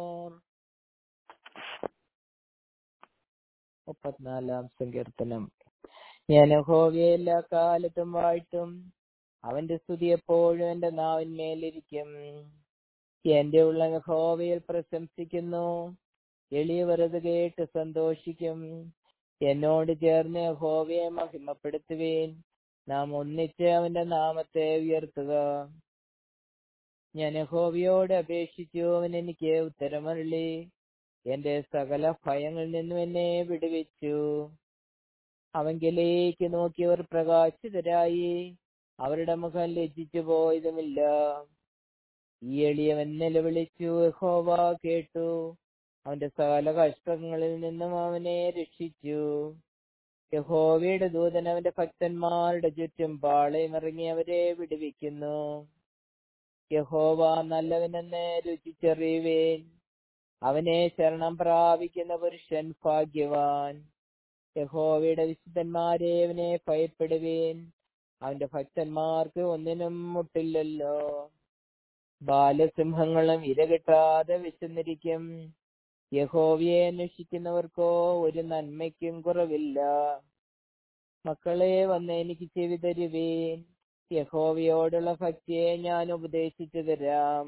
മുപ്പത്തിനാലാം സങ്കീർത്തനം ഞാൻ യഹോവയെ എല്ലാ കാലത്തും വാഴ്ത്തും അവന്റെ സ്തുതി എപ്പോഴും എന്റെ നാവിന്മേലിരിക്കും എന്റെ ഉള്ള യഹോവയിൽ പ്രശംസിക്കുന്നു എളിയവർ അത് കേട്ട് സന്തോഷിക്കും എന്നോട് ചേർന്ന് യഹോവയെ മഹിമപ്പെടുത്തുവേൻ നാം ഒന്നിച്ച് അവന്റെ നാമത്തെ ഉയർത്തുക ഞാൻ യഹോവയോട് അപേക്ഷിച്ചു അവൻ എനിക്ക് ഉത്തരമരുളി എന്റെ സകല ഭയങ്ങളിൽ നിന്നും എന്നെ വിടുവിച്ചു അവങ്കിലേക്ക് നോക്കിയവർ പ്രകാശിതരായി അവരുടെ മുഖം ലജ്ജിച്ചു പോയതുമില്ല ഈ എളിയവൻ നിലവിളിച്ചു യഹോവ കേട്ടു അവന്റെ സകല കഷ്ടങ്ങളിൽ നിന്നും അവനെ രക്ഷിച്ചു യഹോവയുടെ ദൂതൻ അവന്റെ ഭക്തന്മാരുടെ ചുറ്റും പാളയമിറങ്ങി അവരെ വിടുവിക്കുന്നു യഹോവ നല്ലവനെന്ന് രുചിച്ചറിയുവേൻ അവനെ ശരണം പ്രാപിക്കുന്ന പുരുഷൻ ഭാഗ്യവാൻ യഹോവയുടെ വിശുദ്ധന്മാരെ അവനെ ഭയപ്പെടുവേൻ അവന്റെ ഭക്തന്മാർക്ക് ഒന്നിനും മുട്ടില്ലല്ലോ ബാലസിംഹങ്ങളും ഇരകിട്ടാതെ വിശന്നിരിക്കും യഹോവയെ അന്വേഷിക്കുന്നവർക്കോ ഒരു നന്മയ്ക്കും കുറവില്ല മക്കളെ വന്ന് എനിക്ക് ചെവി തരുവേൻ യഹോവയോടുള്ള ഭക്തിയെ ഞാൻ ഉപദേശിച്ചു തരാം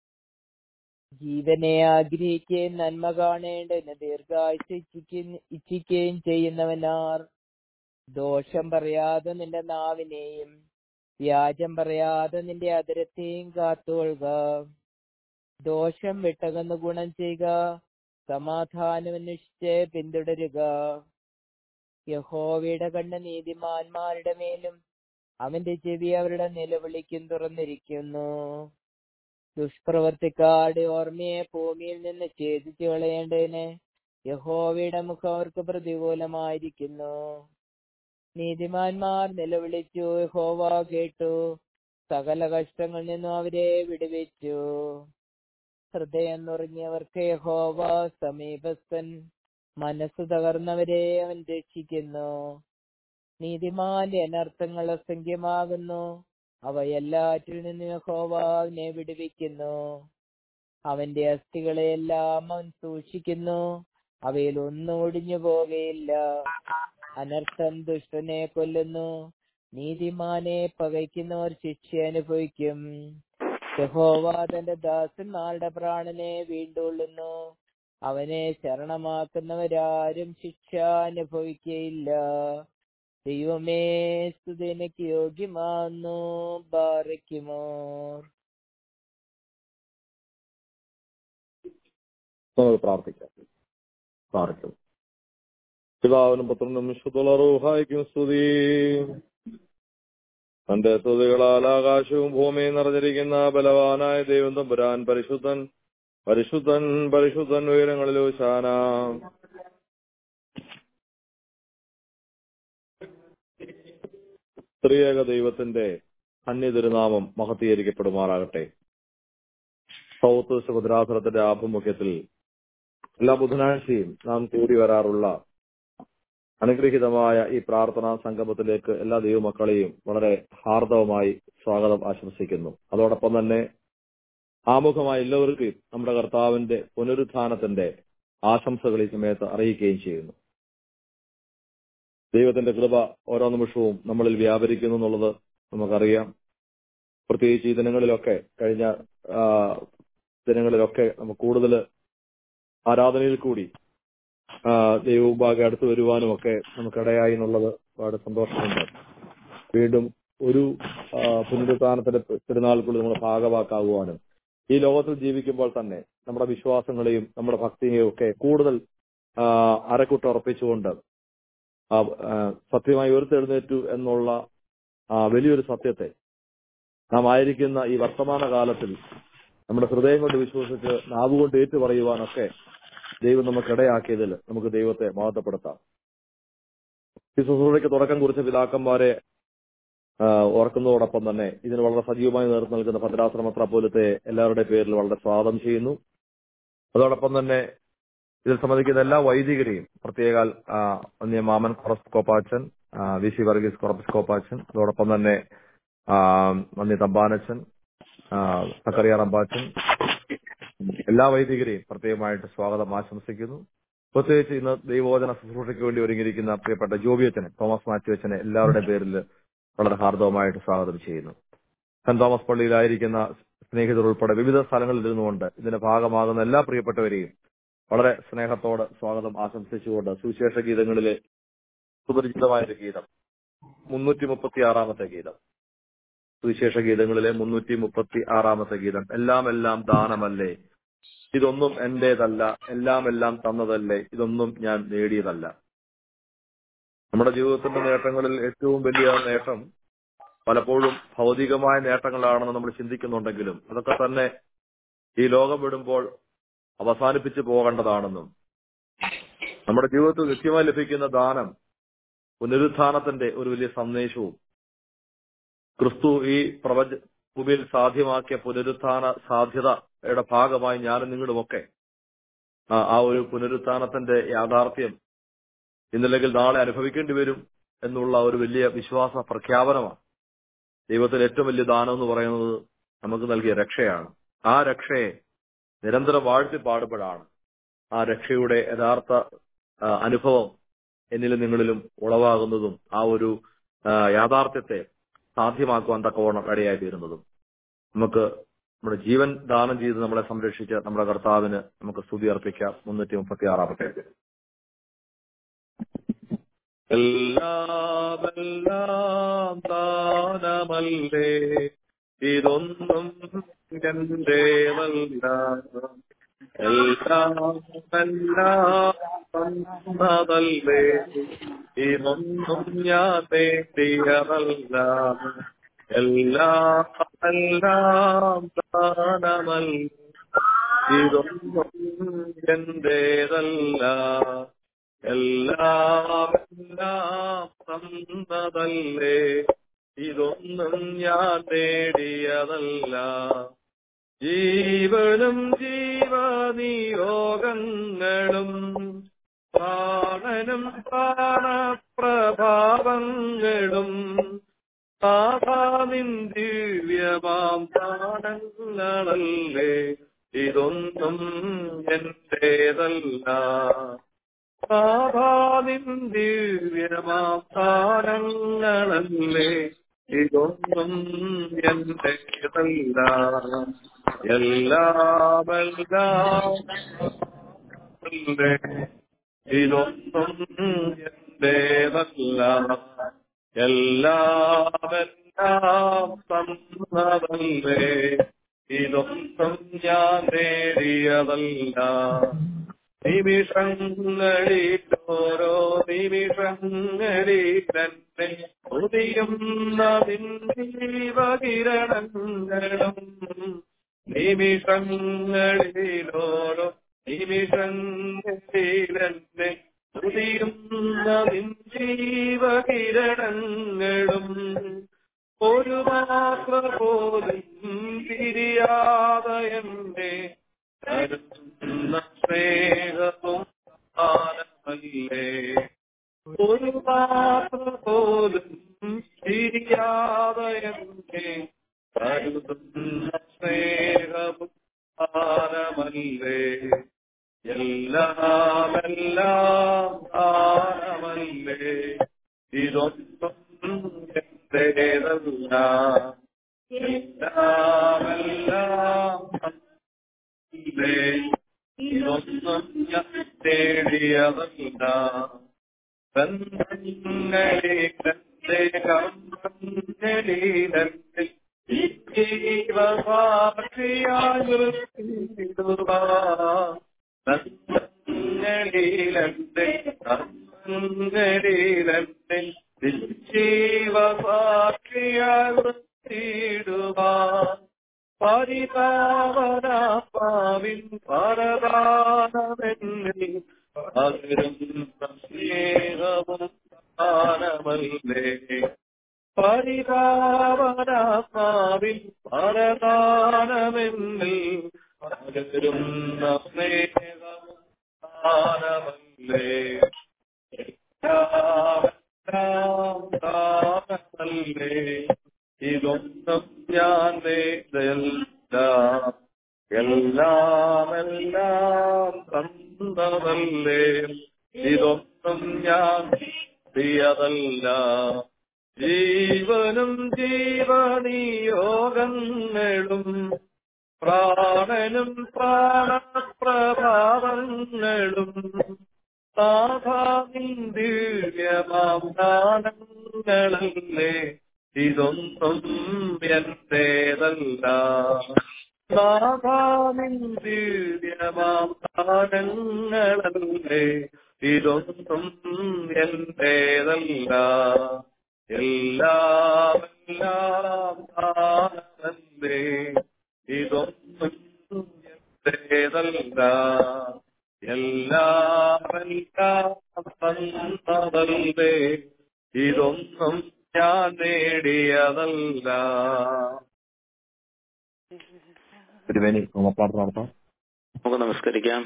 ജീവനെ ആഗ്രഹിക്കുകയും നന്മ കാണേണ്ടതിന് ദീർഘായുസ് ഇച്ഛിക്കുകയും ഇച്ഛിക്കുകയും ചെയ്യുന്നവനാർ ദോഷം പറയാതെ നിന്റെ നാവിനെയും വ്യാജം പറയാതെ നിന്റെ അതിരത്തെയും കാത്തുകൊള്ളുക ദോഷം വിട്ടകന്ന് ഗുണം ചെയ്യുക സമാധാനം അന്വേഷിച്ച് പിന്തുടരുക യഹോവയുടെ കണ്ണ് നീതിമാന്മാരുടെ മേലും അവന്റെ ചെവി അവരുടെ നിലവിളിക്കും തുറന്നിരിക്കുന്നു ദുഷ്പ്രവർത്തിക്കാരുടെ ഓർമ്മയെ ഭൂമിയിൽ നിന്ന് ഛേദിച്ചു കളയേണ്ടതിന് യഹോവയുടെ മുഖം അവർക്ക് പ്രതികൂലമായിരിക്കുന്നു നീതിമാന്മാർ നിലവിളിച്ചു യഹോവ കേട്ടു സകല കഷ്ടങ്ങളിൽ നിന്നും അവരെ വിടുവിച്ചു ഹൃദയം നുറങ്ങിയവർക്ക് യഹോവ സമീപസ്ഥൻ മനസ്സ് തകർന്നവരെ അവൻ രക്ഷിക്കുന്നു നീതിമാന്റെ അനർത്ഥങ്ങൾ അസംഖ്യമാകുന്നു അവ എല്ലാറ്റിൽ നിന്നും യഹോവ അവനെ വിടുവിക്കുന്നു അവന്റെ അസ്ഥികളെയെല്ലാം അവൻ സൂക്ഷിക്കുന്നു അവയിൽ ഒന്നും ഒടിഞ്ഞു പോകയില്ല അനർത്ഥം ദുഷ്ടനെ കൊല്ലുന്നു നീതിമാനെ പകയ്ക്കുന്നവർ ശിക്ഷ അനുഭവിക്കും യഹോവ തന്റെ ദാസന്മാരുടെ പ്രാണനെ വീണ്ടുകൊള്ളുന്നു അവനെ ശരണമാക്കുന്നവരാരും ശിക്ഷ അനുഭവിക്കയില്ല ദൈവമേ സ്തുതിനക്ക് യോഗ്യമാന്നു ബാറയ്ക്കുമോ നമുക്ക് പ്രാർത്ഥിക്കാം പ്രാർത്ഥിക്കും പിതാവിനും പുത്രനും വിശുദ്ധുളറൂഹായിക്കും സ്തുതി തന്റെ സ്തുതികളാൽ ആകാശവും ഭൂമിയും നിറഞ്ഞിരിക്കുന്ന ബലവാനായ ദൈവം തമ്പുരാൻ പരിശുദ്ധൻ പരിശുദ്ധൻ പരിശുദ്ധൻ ഉയരങ്ങളിലോ ശാന സ്ത്രീയേക ദൈവത്തിന്റെ അന്യതിരുനാമം മഹത്തീകരിക്കപ്പെടുമാറാകട്ടെ സൗത്ത് സുഭദ്രാസുരത്തിന്റെ ആഭിമുഖ്യത്തിൽ എല്ലാ ബുധനാഴ്ചയും നാം കൂടി വരാറുള്ള അനുഗ്രഹീതമായ ഈ പ്രാർത്ഥനാ സംഗമത്തിലേക്ക് എല്ലാ ദൈവമക്കളെയും വളരെ ഹാർദവമായി സ്വാഗതം ആശംസിക്കുന്നു അതോടൊപ്പം തന്നെ ആമുഖമായി എല്ലാവർക്കും നമ്മുടെ കർത്താവിന്റെ പുനരുത്ഥാനത്തിന്റെ ആശംസകൾ ഈ സമയത്ത് അറിയിക്കുകയും ചെയ്യുന്നു ദൈവത്തിന്റെ കൃപ ഓരോ നിമിഷവും നമ്മളിൽ വ്യാപരിക്കുന്നു എന്നുള്ളത് നമുക്കറിയാം പ്രത്യേകിച്ച് ഈ ദിനങ്ങളിലൊക്കെ കഴിഞ്ഞ ആ, ദിനങ്ങളിലൊക്കെ നമുക്ക് കൂടുതൽ ആരാധനയിൽ കൂടി ആ, ദൈവമുമ്പാകെ അടുത്ത് വരുവാനും ഒക്കെ നമുക്കിടയായി എന്നുള്ളത് വളരെ സന്തോഷമുണ്ട് വീണ്ടും ഒരു ആ, പുനരുത്ഥാനത്തിന്റെ തിരുനാൾക്കുള്ളിൽ നമ്മൾ ഭാഗവാക്കാകുവാനും ഈ ലോകത്തിൽ ജീവിക്കുമ്പോൾ തന്നെ നമ്മുടെ വിശ്വാസങ്ങളെയും നമ്മുടെ ഭക്തിയെയും ഒക്കെ കൂടുതൽ ആ, അരക്കുട്ടുറപ്പിച്ചുകൊണ്ട് ആ, ആ, സത്യമായി ഉയർത്തെഴുന്നേറ്റു എന്നുള്ള ആ, വലിയൊരു സത്യത്തെ നാം ആയിരിക്കുന്ന ഈ വർത്തമാന കാലത്തിൽ നമ്മുടെ ഹൃദയം കൊണ്ട് വിശ്വസിച്ച് നാവുകൊണ്ട് ഏറ്റു പറയുവാനൊക്കെ ദൈവം നമുക്കിടയാക്കിയതിൽ നമുക്ക് ദൈവത്തെ മഹത്വപ്പെടുത്താം ഈ ശുശ്രൂഷയ്ക്ക് തുടക്കം കുറിച്ച പിതാക്കന്മാരെ ആ, ഓർക്കുന്നതോടൊപ്പം തന്നെ ഇതിന് വളരെ സജീവമായി നേതൃത്വം നൽകുന്ന ഭദ്രാശ്രമത്ര പോലത്തെ എല്ലാവരുടെ പേരിൽ വളരെ സ്വാഗതം ചെയ്യുന്നു അതോടൊപ്പം തന്നെ ഇതിൽ സംബന്ധിക്കുന്ന എല്ലാ വൈദികരെയും പ്രത്യേകാൽ ആ, വന്യ മാമൻ കൊറസ് കോപ്പാച്ചൻ ആ, വി സി വർഗീസ് കൊറസ് കോപ്പാച്ചൻ അതോടൊപ്പം തന്നെ ആ, വന്യ തമ്പാനച്ചൻ ആ, സക്കറിയ റമ്പാച്ചൻ എല്ലാ വൈദികരെയും പ്രത്യേകമായിട്ട് സ്വാഗതം ആശംസിക്കുന്നു പ്രത്യേകിച്ച് ഇന്ന് ദൈവോചന ശുശ്രൂഷയ്ക്ക് വേണ്ടി ഒരുങ്ങിയിരിക്കുന്ന പ്രിയപ്പെട്ട ജോബിയച്ചനെ തോമസ് മാത്യു അച്ഛനെ എല്ലാവരുടെ പേരിൽ വളരെ ഹാർദവമായിട്ട് സ്വാഗതം ചെയ്യുന്നു സെന്റ് തോമസ് പള്ളിയിലായിരിക്കുന്ന സ്നേഹിതർ ഉൾപ്പെടെ വിവിധ സ്ഥലങ്ങളിൽ ഇരുന്നുകൊണ്ട് ഇതിന്റെ ഭാഗമാകുന്ന എല്ലാ പ്രിയപ്പെട്ടവരെയും വളരെ സ്നേഹത്തോടെ സ്വാഗതം ആശംസിച്ചുകൊണ്ട് സുവിശേഷ ഗീതങ്ങളിലെ സുപരിചിതമായ ഒരു ഗീതം മുന്നൂറ്റി മുപ്പത്തി ആറാമത്തെ ഗീതം സുവിശേഷ ഗീതങ്ങളിലെ മുന്നൂറ്റി മുപ്പത്തി ആറാമത്തെ ഗീതം എല്ലാം എല്ലാം ദാനമല്ലേ ഇതൊന്നും എന്റേതല്ല എല്ലാം എല്ലാം തന്നതല്ലേ ഇതൊന്നും ഞാൻ നേടിയതല്ല നമ്മുടെ ജീവിതത്തിന്റെ നേട്ടങ്ങളിൽ ഏറ്റവും വലിയ നേട്ടം പലപ്പോഴും ഭൗതികമായ നേട്ടങ്ങളാണെന്ന് നമ്മൾ ചിന്തിക്കുന്നുണ്ടെങ്കിലും അതൊക്കെ തന്നെ ഈ ലോകം വിടുമ്പോൾ അവസാനിപ്പിച്ചു പോകേണ്ടതാണെന്നും നമ്മുടെ ജീവിതത്തിൽ നിത്യമായി ലഭിക്കുന്ന ദാനം പുനരുത്ഥാനത്തിന്റെ ഒരു വലിയ സന്ദേശവും ക്രിസ്തു ഈ പ്രപഞ്ച ഭൂമിയിൽ സാധ്യമാക്കിയ പുനരുത്ഥാന സാധ്യതയുടെ ഭാഗമായി ഞാനും നിങ്ങളുമൊക്കെ ആ ആ ഒരു പുനരുത്ഥാനത്തിന്റെ യാഥാർത്ഥ്യം ഇന്നല്ലെങ്കിൽ നാളെ അനുഭവിക്കേണ്ടി വരും എന്നുള്ള ഒരു വലിയ വിശ്വാസ പ്രഖ്യാപനമാണ് ദൈവത്തിൽ ഏറ്റവും വലിയ ദാനം എന്ന് പറയുന്നത് നമുക്ക് നൽകിയ രക്ഷയാണ് ആ രക്ഷയെ നിരന്തരം വാഴ്ത്തി പാടുമ്പോഴാണ് ആ രക്ഷയുടെ യഥാർത്ഥ ആ, അനുഭവം എന്നിലും നിങ്ങളിലും ഉളവാകുന്നതും ആ ഒരു ആ, യാഥാർത്ഥ്യത്തെ സാധ്യമാക്കുവാൻ തക്കവണ്ണം ഇടയായി തീരുന്നതും നമുക്ക് നമ്മുടെ ജീവൻ ദാനം ചെയ്ത് നമ്മളെ സംരക്ഷിച്ച നമ്മുടെ കർത്താവിന് നമുക്ക് സ്തുതി അർപ്പിക്കാം മുന്നൂറ്റി മുപ്പത്തി ആറാമത്തെ എല്ലാം എല്ലാം ദാനമല്ലേ ഇതൊന്നും എന്റേതല്ല എല്ലാം എല്ലാം തന്നതല്ലേ ഇതൊന്നും ഞാൻ നേടിയതല്ല എല്ലാം എല്ലാം ദാനമല്ല ഇതൊന്നും എന്റേതല്ല എല്ലാം എല്ലാം തന്നതല്ലേ ഇതൊന്നും ഞാൻ നേടിയതല്ല ജീവനും ജീവനിയോഗങ്ങളും പ്രാണനും പ്രാണപ്രഭാവങ്ങളും സാധാനിൻ ദിവ്യമാം പ്രാണങ്ങളല്ലേ ഇതൊന്നും എന്റേതല്ല സാധാനിൻ ദിവ്യമാം പ്രാണങ്ങളല്ലേ ഇതൊന്നും എന്റേതല്ല എല്ലാമെല്ലാം ഇതൊന്നും എന്റേതല്ല എല്ലാമെല്ലാം തന്നതല്ലേ ഇതൊന്നും ഞാൻ നേടിയതല്ല നിമിഷങ്ങളിൽ ഓരോ നിമിഷങ്ങളിൽ തന്നെ ഉദിയുന്ന ജീവകിരണങ്ങളും നിമിഷങ്ങളിലോരോ നിമിഷങ്ങളിലെന്നെ ഉദിയുന്ന ജീവകിരണങ്ങളും ഒരു മാത്ര പോലും തിരിയാതെ എന്നെ കരുതുന്ന സ്നേഹവും ആനമല്ലേ ഒരു മാത്ര പോലും തിരിയാതെ എന്നെ കരുതുന്ന സ്നേഹവും ആനമല്ലേ എല്ലാം എല്ലാം ആനമല്ലേ ഇതൊന്നും എന്റേതല്ല എല്ലാം എല്ലാം ഇല്ലേ ഇതൊന്നും ഞാൻ തേടിയതല്ല ബന്ധങ്ങളിലെ കമ്പങ്ങളിലെ ബന്ധങ്ങളിലെ കമ്പങ്ങളിലെ ജീവസാക്ഷിയാടുവാൻ പരിതാപനാത്മാവിൻ പരദാനമെന്നിൽ പകരുന്ന സ്നേഹവും ദാനമല്ലേ പരിതാപനാത്മാവിൻ പരദാനമെന്നിൽ പകരുന്ന സ്നേഹവും ദാനമല്ലേ എല്ലാം ദാനമല്ലേ ഇതൊന്നും ഞാൻ നേടിയല്ല എല്ലാം എല്ലാം തന്നതല്ലേ ഇതൊന്നും ഞാൻ ചെയ്യതല്ല ജീവനും ജീവനിയോഗങ്ങളും പ്രാണനും പ്രാണപ്രഭാവങ്ങളും സാധാ ദിവ്യമാം ദാനങ്ങളല്ലേ ഇതൊന്നും എന്റേതല്ല നാഥാനിൻ ദിവ്യമാം ദാനങ്ങളല്ലേ ഇതൊന്നും എന്റേതല്ല എല്ലാം എല്ലാം ദാനമല്ലേ ഇതൊന്നും എന്റേതല്ല എല്ലാം എല്ലാം തന്നതല്ലേ ഇതൊന്നും ഞാൻ നേടിയതല്ല തിരുവേനി പ്രാർത്ഥന നടത്താം നമുക്ക് നമസ്കരിക്കാം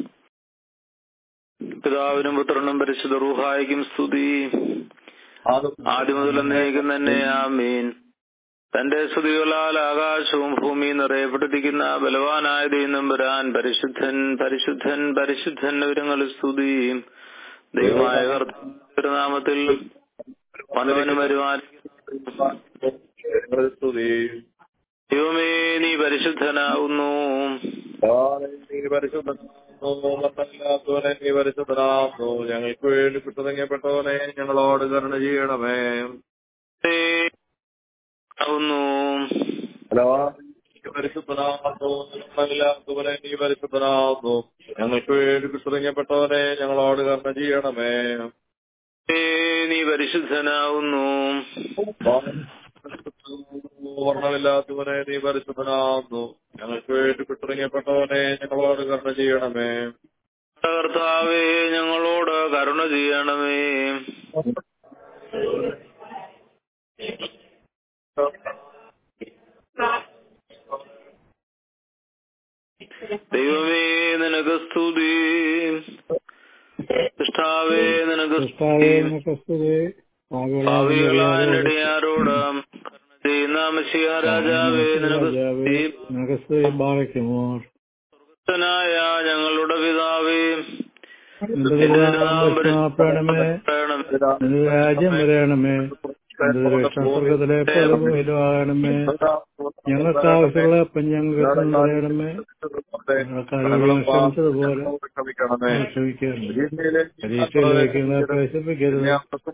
പിതാവിനും പുത്രനും പരിശുദ്ധ റൂഹായിക്കും സ്തുതി ആദ്യം മുതൽ എന്നേക്കും തന്നെ ആമീൻ തന്റെ സ്തുതികളാൽ ആകാശവും ഭൂമിയും നിറയപ്പെട്ടിരിക്കുന്ന ബലവാനായ ദൈവം വരാൻ പരിശുദ്ധൻ പരിശുദ്ധൻ പരിശുദ്ധൻ വിവരങ്ങൾ സ്തുതി ദൈവമായ കർത്തനാമത്തിൽ വന്നവനും വരുവാൻ സ്തുതി ദൈവമേ നീ പരിശുദ്ധനാവുന്നു നീ പരിശുദ്ധനാകുന്നു നീ പരിശുദ്ധനാകുന്നു ഞങ്ങൾക്ക് വേണ്ടി കുറ്റതങ്ങപ്പെട്ടവനെ ഞങ്ങളോട് കരുണ ചെയ്യണമേ നീ ആവുന്നു ഹലോ പരിശുദ്ധനാകുന്നു ഞങ്ങളല്ലാത്തവനെ നീ പരിശുദ്ധനാകുന്നു ഞങ്ങൾക്ക് വേണ്ടി കുറ്റതങ്ങപ്പെട്ടവനെ ഞങ്ങളോട് കരുണ ചെയ്യണമേ ദൈവമേ, നീ പരിശുദ്ധനാവുന്നു വർണ്ണമില്ലാത്തവനെ നീ പരിശുദ്ധനാകുന്നു ഞങ്ങൾക്ക് വേണ്ടി കുറ്റതങ്ങപ്പെട്ടവനെ ഞങ്ങളോട് കരുണ ചെയ്യണമേ കർത്താവേ ഞങ്ങളോട് കരുണ ചെയ്യണമേ ദൈവമേ നിനക്ക് സ്തുതി കൃഷ്ണാവേ നിനക്ക് കർത്താവേ സ്തുതി നിനക്ക് സ്തുതി ഭാവികളായ നെടിയാരോട് കരുണ ചെയ്യുന്ന മസിയ രാജാവേ നിനക്ക് സ്തുതി നിനക്ക് സ്തുതി ബാറയ്ക്കുമോ ായ ഞങ്ങളുടെ പിതാവേ നിന്റെ തിരുനാമം പരിശുദ്ധമാക്കണമേ നിന്റെ രാജ്യം വരയണമേ നിന്റെ രക്ഷ സ്വർഗത്തിലെ പലവുമാകണമേ ഞങ്ങൾക്ക് ആവശ്യമുള്ള അപ്പം ഞങ്ങൾക്ക് തന്നറിയണമേ ഞങ്ങൾക്ക് ആരോഗ്യം ക്ഷമിച്ചതുപോലെ ക്ഷമിക്കണമേ ഞങ്ങൾ ക്ഷമിക്കണമേ പരീക്ഷയിലേക്ക് ഞങ്ങളെ പ്രവേശിപ്പിക്കരുത്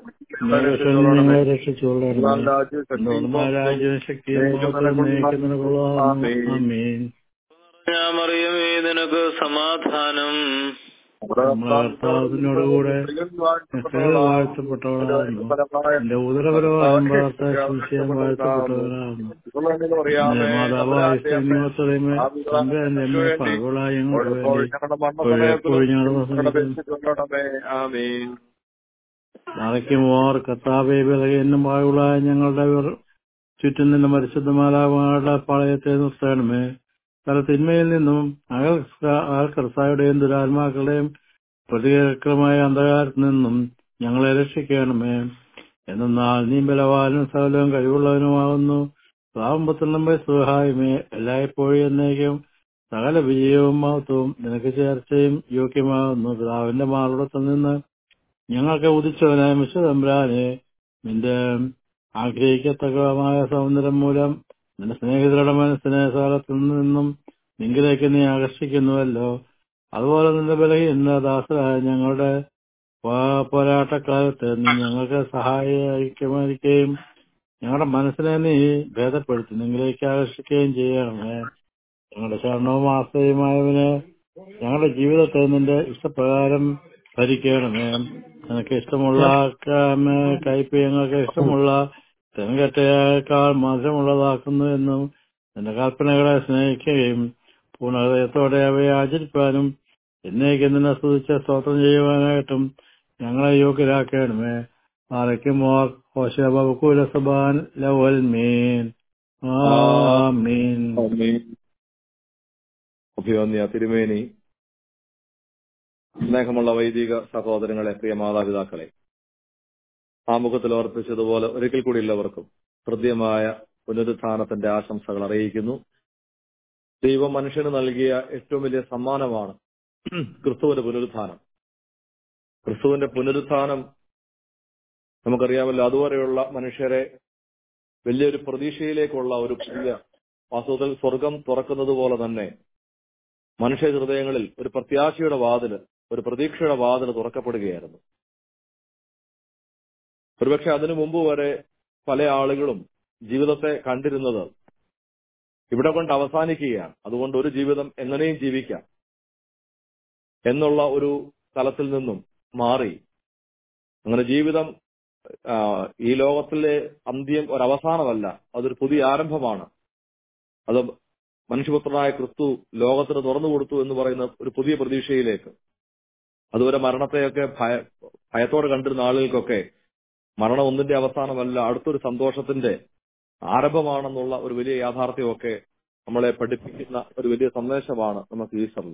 ഞങ്ങളെ രക്ഷിച്ചുകൊള്ളണമേ രാജ്യവും ശക്തിയും മഹത്വവും നയിക്കുന്നതിനുള്ളതാകുന്നു ആമീൻ ഞാൻ അറിയമേ നിനക്ക് സമാധാനം നമ്മുടെ കർത്താവിനോടുകൂടെ സ്ത്രീകൾ വാഴ്ത്തപ്പെട്ടവളാകുന്നു എന്റെ ഉദരപരവാദം വാർത്ത ശിഷ്യം വാഴ്ത്തപ്പെട്ടവരാകുന്നു എന്റെ മാതാവായ ശ്രീനിവാസമേ തമ്പുരാന്റെ അമ്മേ പകകളായ ഞങ്ങൾക്ക് വേണ്ടി എപ്പോഴും ഞങ്ങളുടെ ആമീൻ മറയ്ക്കുമോർ കർത്താവെ ബലഹീനം പാകുകളായ ഞങ്ങളുടെ വിർ- ചുറ്റും നിന്ന് പരിശുദ്ധമാലാവുകളുടെ പാളയത്തെ നിർത്തണമേ പല തിന്മയിൽ നിന്നും അകൽ അകൽക്കർത്തായുടെയും ദുരാത്മാക്കളുടെയും പ്രതികരമായ അന്ധകാരത്തിൽ നിന്നും ഞങ്ങളെ രക്ഷിക്കണമേ എന്നാൽ നീ ബലവാനും സകലവും കഴിവുള്ളവനുമാകുന്നു സാമ്പത്തിനും സഹായമേ എല്ലായ്പ്പോഴും എന്നേക്കും സകല വിജയവും മഹത്വവും നിനക്ക് ചേർച്ചയും യോഗ്യമാകുന്നു പിതാവിന്റെ മാർഗത്തിൽ നിന്ന് ഞങ്ങൾക്ക് ഉദിച്ചവനായ മിശ്രതമ്പുരാനെ നിന്റെ ആഗ്രഹിക്കത്തക്കമായ സൗന്ദര്യം മൂലം നിന്റെ സ്നേഹിതരുടെ മനസ്സിനെ സകലത്തിൽ നിന്നും നിങ്കിലേക്ക് നീ ആകർഷിക്കുന്നുവല്ലോ അതുപോലെ നിന്റെ ബലഹീന ദാസരായ ഞങ്ങളുടെ പോ- പോരാട്ടക്കാലത്ത് നീ ഞങ്ങൾക്ക് സഹായിക്കുമായിരിക്കുകയും ഞങ്ങളുടെ മനസ്സിനെ നീ ഭേദപ്പെടുത്തി നിങ്ങളിലേക്ക് ആകർഷിക്കുകയും ചെയ്യണമേ ഞങ്ങളുടെ ശരണവും ആശ്രയമായവന് ഞങ്ങളുടെ ജീവിതത്തെ നിന്റെ ഇഷ്ടപ്രകാരം ഭരിക്കണമേ നിനക്ക് ഇഷ്ടമുള്ള ക- കയ്പ് ഞങ്ങൾക്ക് ഇഷ്ടമുള്ള തെൻകട്ടയേക്കാൾ മധുരമുള്ളതാക്കുന്നു എന്നും നിന്റെ കൽപ്പനകളെ സ്നേഹിക്കുകയും പൂർണ്ണഹൃദയത്തോടെ അവയെ ആചരിപ്പാനും എന്നേക്കും നിന്നെ സ്തുതിച്ച് സ്തോത്രം ചെയ്യുവാനായിട്ടും ഞങ്ങളെ യോഗ്യരാക്കണമേ ആരയ്ക്കുമോർ ഹോശബകൂല സബാൻ ലവൽ മീൻ ആമീൻ അഭിവന്യ തിരുമേനി സ്നേഹമുള്ള വൈദിക സഹോദരങ്ങളെ പ്രിയ മാതാപിതാക്കളെ ആമുഖത്തിൽ ഓർപ്പിച്ചതുപോലെ ഒരിക്കൽ കൂടി എല്ലാവർക്കും ഹൃദ്യമായ പുനരുത്ഥാനത്തിന്റെ ആശംസകൾ അറിയിക്കുന്നു ദൈവം മനുഷ്യന് നൽകിയ ഏറ്റവും വലിയ സമ്മാനമാണ് ക്രിസ്തുവിന്റെ പുനരുത്ഥാനം ക്രിസ്തുവിന്റെ പുനരുത്ഥാനം നമുക്കറിയാമല്ലോ അതുവരെയുള്ള മനുഷ്യരെ വലിയൊരു പ്രതീക്ഷയിലേക്കുള്ള ഒരു പുതിയ വാസ്തവത്തിൽ സ്വർഗം തുറക്കുന്നത് പോലെ തന്നെ മനുഷ്യ ഹൃദയങ്ങളിൽ ഒരു പ്രത്യാശയുടെ വാതില് ഒരു പ്രതീക്ഷയുടെ വാതില് തുറക്കപ്പെടുകയായിരുന്നു ഒരുപക്ഷെ അതിനു മുമ്പ് വരെ പല ആളുകളും ജീവിതത്തെ കണ്ടിരുന്നത് ഇവിടെ കൊണ്ട് അവസാനിക്കുകയാണ് അതുകൊണ്ട് ഒരു ജീവിതം എങ്ങനെയും ജീവിക്കാം എന്നുള്ള ഒരു തലത്തിൽ നിന്നും മാറി അങ്ങനെ ജീവിതം ആ, ഈ ലോകത്തിലെ അന്ത്യം ഒരവസാനമല്ല അതൊരു പുതിയ ആരംഭമാണ് അത് മനുഷ്യപുത്രനായ ക്രിസ്തു ലോകത്തിന് തുറന്നു കൊടുത്തു എന്ന് പറയുന്ന ഒരു പുതിയ പ്രതീക്ഷയിലേക്ക് അതുവരെ മരണത്തെയൊക്കെ ഭയ ഭയത്തോടെ കണ്ടിരുന്ന ആളുകൾക്കൊക്കെ മരണം ഒന്നിന്റെ അവസാനമല്ല അടുത്തൊരു സന്തോഷത്തിന്റെ ആരംഭമാണെന്നുള്ള ഒരു വലിയ യാഥാർത്ഥ്യമൊക്കെ നമ്മളെ പഠിപ്പിക്കുന്ന ഒരു വലിയ സന്ദേശമാണ് നമുക്ക് ഈസ്റ്ററിൽ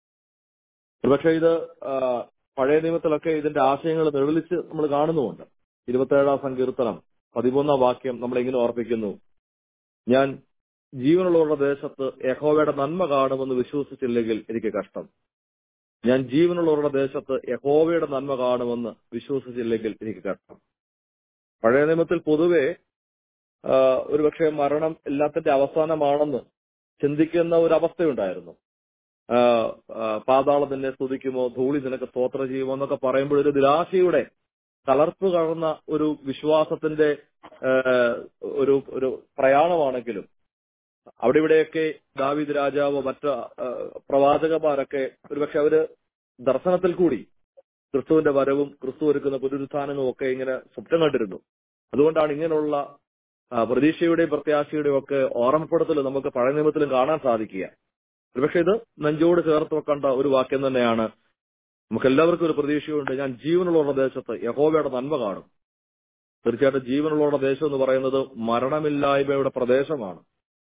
ഒരുപക്ഷെ ഇത് ആ, പഴയ നിയമത്തിലൊക്കെ ഇതിന്റെ ആശയങ്ങൾ നിഴലിച്ച് നമ്മൾ കാണുന്നുമുണ്ട് ഇരുപത്തേഴാം സങ്കീർത്തനം പതിമൂന്നാം വാക്യം നമ്മളെ ഇങ്ങനെ ഓർപ്പിക്കുന്നു ഞാൻ ജീവനുള്ളവരുടെ ദേശത്ത് യഹോവയുടെ നന്മ കാണുമെന്ന് വിശ്വസിച്ചില്ലെങ്കിൽ എനിക്ക് കഷ്ടം ഞാൻ ജീവനുള്ളവരുടെ ദേശത്ത് യഹോവയുടെ നന്മ കാണുമെന്ന് വിശ്വസിച്ചില്ലെങ്കിൽ എനിക്ക് കഷ്ടം പഴയ നിയമത്തിൽ പൊതുവെ ആ, ഒരുപക്ഷെ മരണം എല്ലാത്തിന്റെ അവസാനമാണെന്ന് ചിന്തിക്കുന്ന ഒരു അവസ്ഥയുണ്ടായിരുന്നു ആ, ആ, പാതാളം നിന്നെ സ്തുതിക്കുമോ ധൂളി നിനക്ക് സ്തോത്രം ചെയ്യുമോ എന്നൊക്കെ പറയുമ്പോൾ ഒരു നിരാശയുടെ കലർപ്പ് കലർന്ന ഒരു വിശ്വാസത്തിന്റെ ആ, ഒരു ഒരു പ്രയാണമാണെങ്കിലും അവിടെ ഇവിടെയൊക്കെ ദാവീദ് രാജാവോ മറ്റ് ആ, പ്രവാചകന്മാരൊക്കെ ഒരുപക്ഷെ അവര് ദർശനത്തിൽ കൂടി ക്രിസ്തുവിന്റെ വരവും ക്രിസ്തു ഒരുക്കുന്ന പുനരുത്ഥാനങ്ങളും ഒക്കെ ഇങ്ങനെ സ്വപ്നം കണ്ടിരുന്നു അതുകൊണ്ടാണ് ഇങ്ങനെയുള്ള ആ, പ്രതീക്ഷയുടെയും പ്രത്യാശയുടെയും ഒക്കെ ഓർമ്മപ്പെടുത്തൽ നമുക്ക് പഴയ നിയമത്തിലും കാണാൻ സാധിക്കുക ഒരുപക്ഷെ ഇത് നെഞ്ചോട് ചേർത്ത് വെക്കേണ്ട ഒരു വാക്യം തന്നെയാണ് നമുക്ക് എല്ലാവർക്കും ഒരു പ്രതീക്ഷയുണ്ട് ഞാൻ ജീവനുള്ളവരുടെ ദേശത്ത് യഹോവയുടെ നന്മ കാണും തീർച്ചയായിട്ടും ജീവനുള്ളവരുടെ ദേശം എന്ന് പറയുന്നത് മരണമില്ലായ്മയുടെ പ്രദേശമാണ്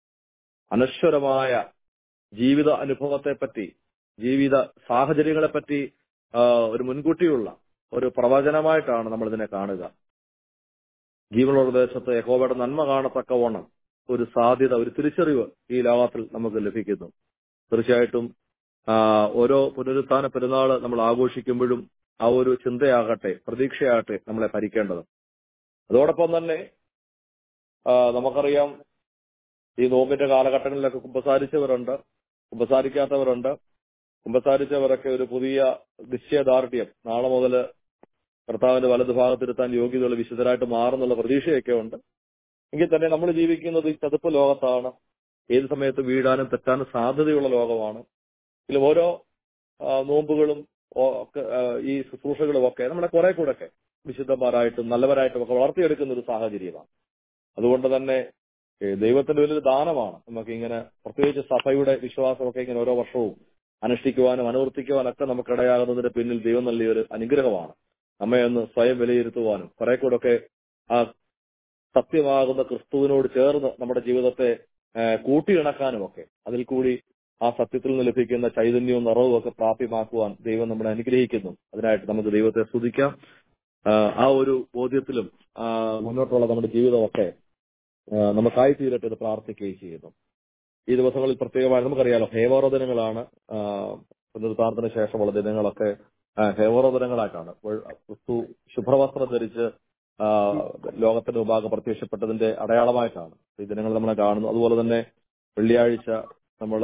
അനശ്വരമായ ജീവിത അനുഭവത്തെ പറ്റി ജീവിത സാഹചര്യങ്ങളെ പറ്റി ആ, ഒരു മുൻകൂട്ടിയുള്ള ഒരു പ്രവചനമായിട്ടാണ് നമ്മൾ ഇതിനെ കാണുക ജീവനുള്ള ദേശത്ത് യഹോവയുടെ നന്മ കാണത്തക്കവണ്ണം ഒരു സാധ്യത ഒരു തിരിച്ചറിവ് ഈ ലോകത്തിൽ നമുക്ക് ലഭിക്കുന്നു തീർച്ചയായിട്ടും ആ, ഓരോ പുനരുത്ഥാന പെരുന്നാള് നമ്മൾ ആഘോഷിക്കുമ്പോഴും ആ ഒരു ചിന്തയാകട്ടെ പ്രതീക്ഷയാകട്ടെ നമ്മളെ ഭരിക്കേണ്ടത് അതോടൊപ്പം തന്നെ ആ, നമുക്കറിയാം ഈ നോമ്പിന്റെ കാലഘട്ടങ്ങളിലൊക്കെ കുമ്പസാരിച്ചവരുണ്ട് കുമ്പസാരിക്കാത്തവരുണ്ട് കുമ്പസാരിച്ചവരൊക്കെ ഒരു പുതിയ നിശ്ചയദാർഢ്യം നാളെ മുതൽ കർത്താവിന്റെ വലതു ഭാഗത്തിരുത്താൻ യോഗ്യതയുള്ള വിശുദ്ധരായിട്ട് മാറുന്നുള്ള പ്രതീക്ഷയൊക്കെ ഉണ്ട് എങ്കിൽ തന്നെ നമ്മൾ ജീവിക്കുന്നത് ഈ ചതുപ്പ് ലോകത്താണ് ഏത് സമയത്ത് വീഴാനും തെറ്റാനും സാധ്യതയുള്ള ലോകമാണ് ഇതിൽ ഓരോ ആ, നോമ്പുകളും ഓ- ഒക്കെ ആ, ഈ ശുശ്രൂഷകളും ഒക്കെ നമ്മളെ കുറെ കൂടെ ഒക്കെ വിശുദ്ധന്മാരായിട്ടും നല്ലവരായിട്ടും ഒക്കെ വളർത്തിയെടുക്കുന്ന ഒരു സാഹചര്യമാണ് അതുകൊണ്ട് തന്നെ ഏ, ദൈവത്തിന്റെ വലിയൊരു ദാനമാണ് നമുക്ക് ഇങ്ങനെ പ്രത്യേകിച്ച് സഭയുടെ വിശ്വാസമൊക്കെ ഇങ്ങനെ ഓരോ വർഷവും അനുഷ്ഠിക്കുവാനും അനുവർത്തിക്കുവാനൊക്കെ നമുക്കിടയാകുന്നതിന്റെ പിന്നിൽ ദൈവം നൽകിയൊരു അനുഗ്രഹമാണ് നമ്മെ ഒന്ന് സ്വയം വിലയിരുത്തുവാനും കുറെ കൂടെ ഒക്കെ ആ സത്യമാകുന്ന ക്രിസ്തുവിനോട് ചേർന്ന് നമ്മുടെ ജീവിതത്തെ ഏ, കൂട്ടിയിണക്കാനും ഒക്കെ അതിൽ കൂടി ആ സത്യത്തിൽ നിന്ന് ലഭിക്കുന്ന ചൈതന്യവും നിറവും ഒക്കെ പ്രാപ്യമാക്കുവാൻ ദൈവം നമ്മളെ അനുഗ്രഹിക്കുന്നു അതിനായിട്ട് നമുക്ക് ദൈവത്തെ സ്തുതിക്കാം ആ, ആ ഒരു ബോധ്യത്തിലും ആ, മുന്നോട്ടുള്ള നമ്മുടെ ജീവിതമൊക്കെ ആ, നമുക്കായി തീരട്ടെ എന്ന് പ്രാർത്ഥിക്കുകയും ചെയ്യുന്നു ഈ ദിവസങ്ങളിൽ പ്രത്യേകമായി നമുക്കറിയാലോ ഹേവോറോദനങ്ങളാണ് പുനരുദ്ധാരണത്തിന് ശേഷമുള്ള ദിനങ്ങളൊക്കെ ആ, ഹേവോറോദനങ്ങളായിട്ടാണ് അപ്പോൾ ക്രിസ്തു ശുഭ്രവസ്ത്രം ധരിച്ച് ആ, ലോകത്തിന്റെ മുമ്പാകെ പ്രത്യക്ഷപ്പെട്ടതിന്റെ അടയാളമായിട്ടാണ് ഈ ദിനങ്ങൾ നമ്മളെ കാണുന്നു അതുപോലെ തന്നെ വെള്ളിയാഴ്ച നമ്മൾ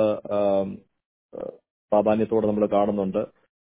പ്രാധാന്യത്തോടെ നമ്മൾ കാണുന്നുണ്ട്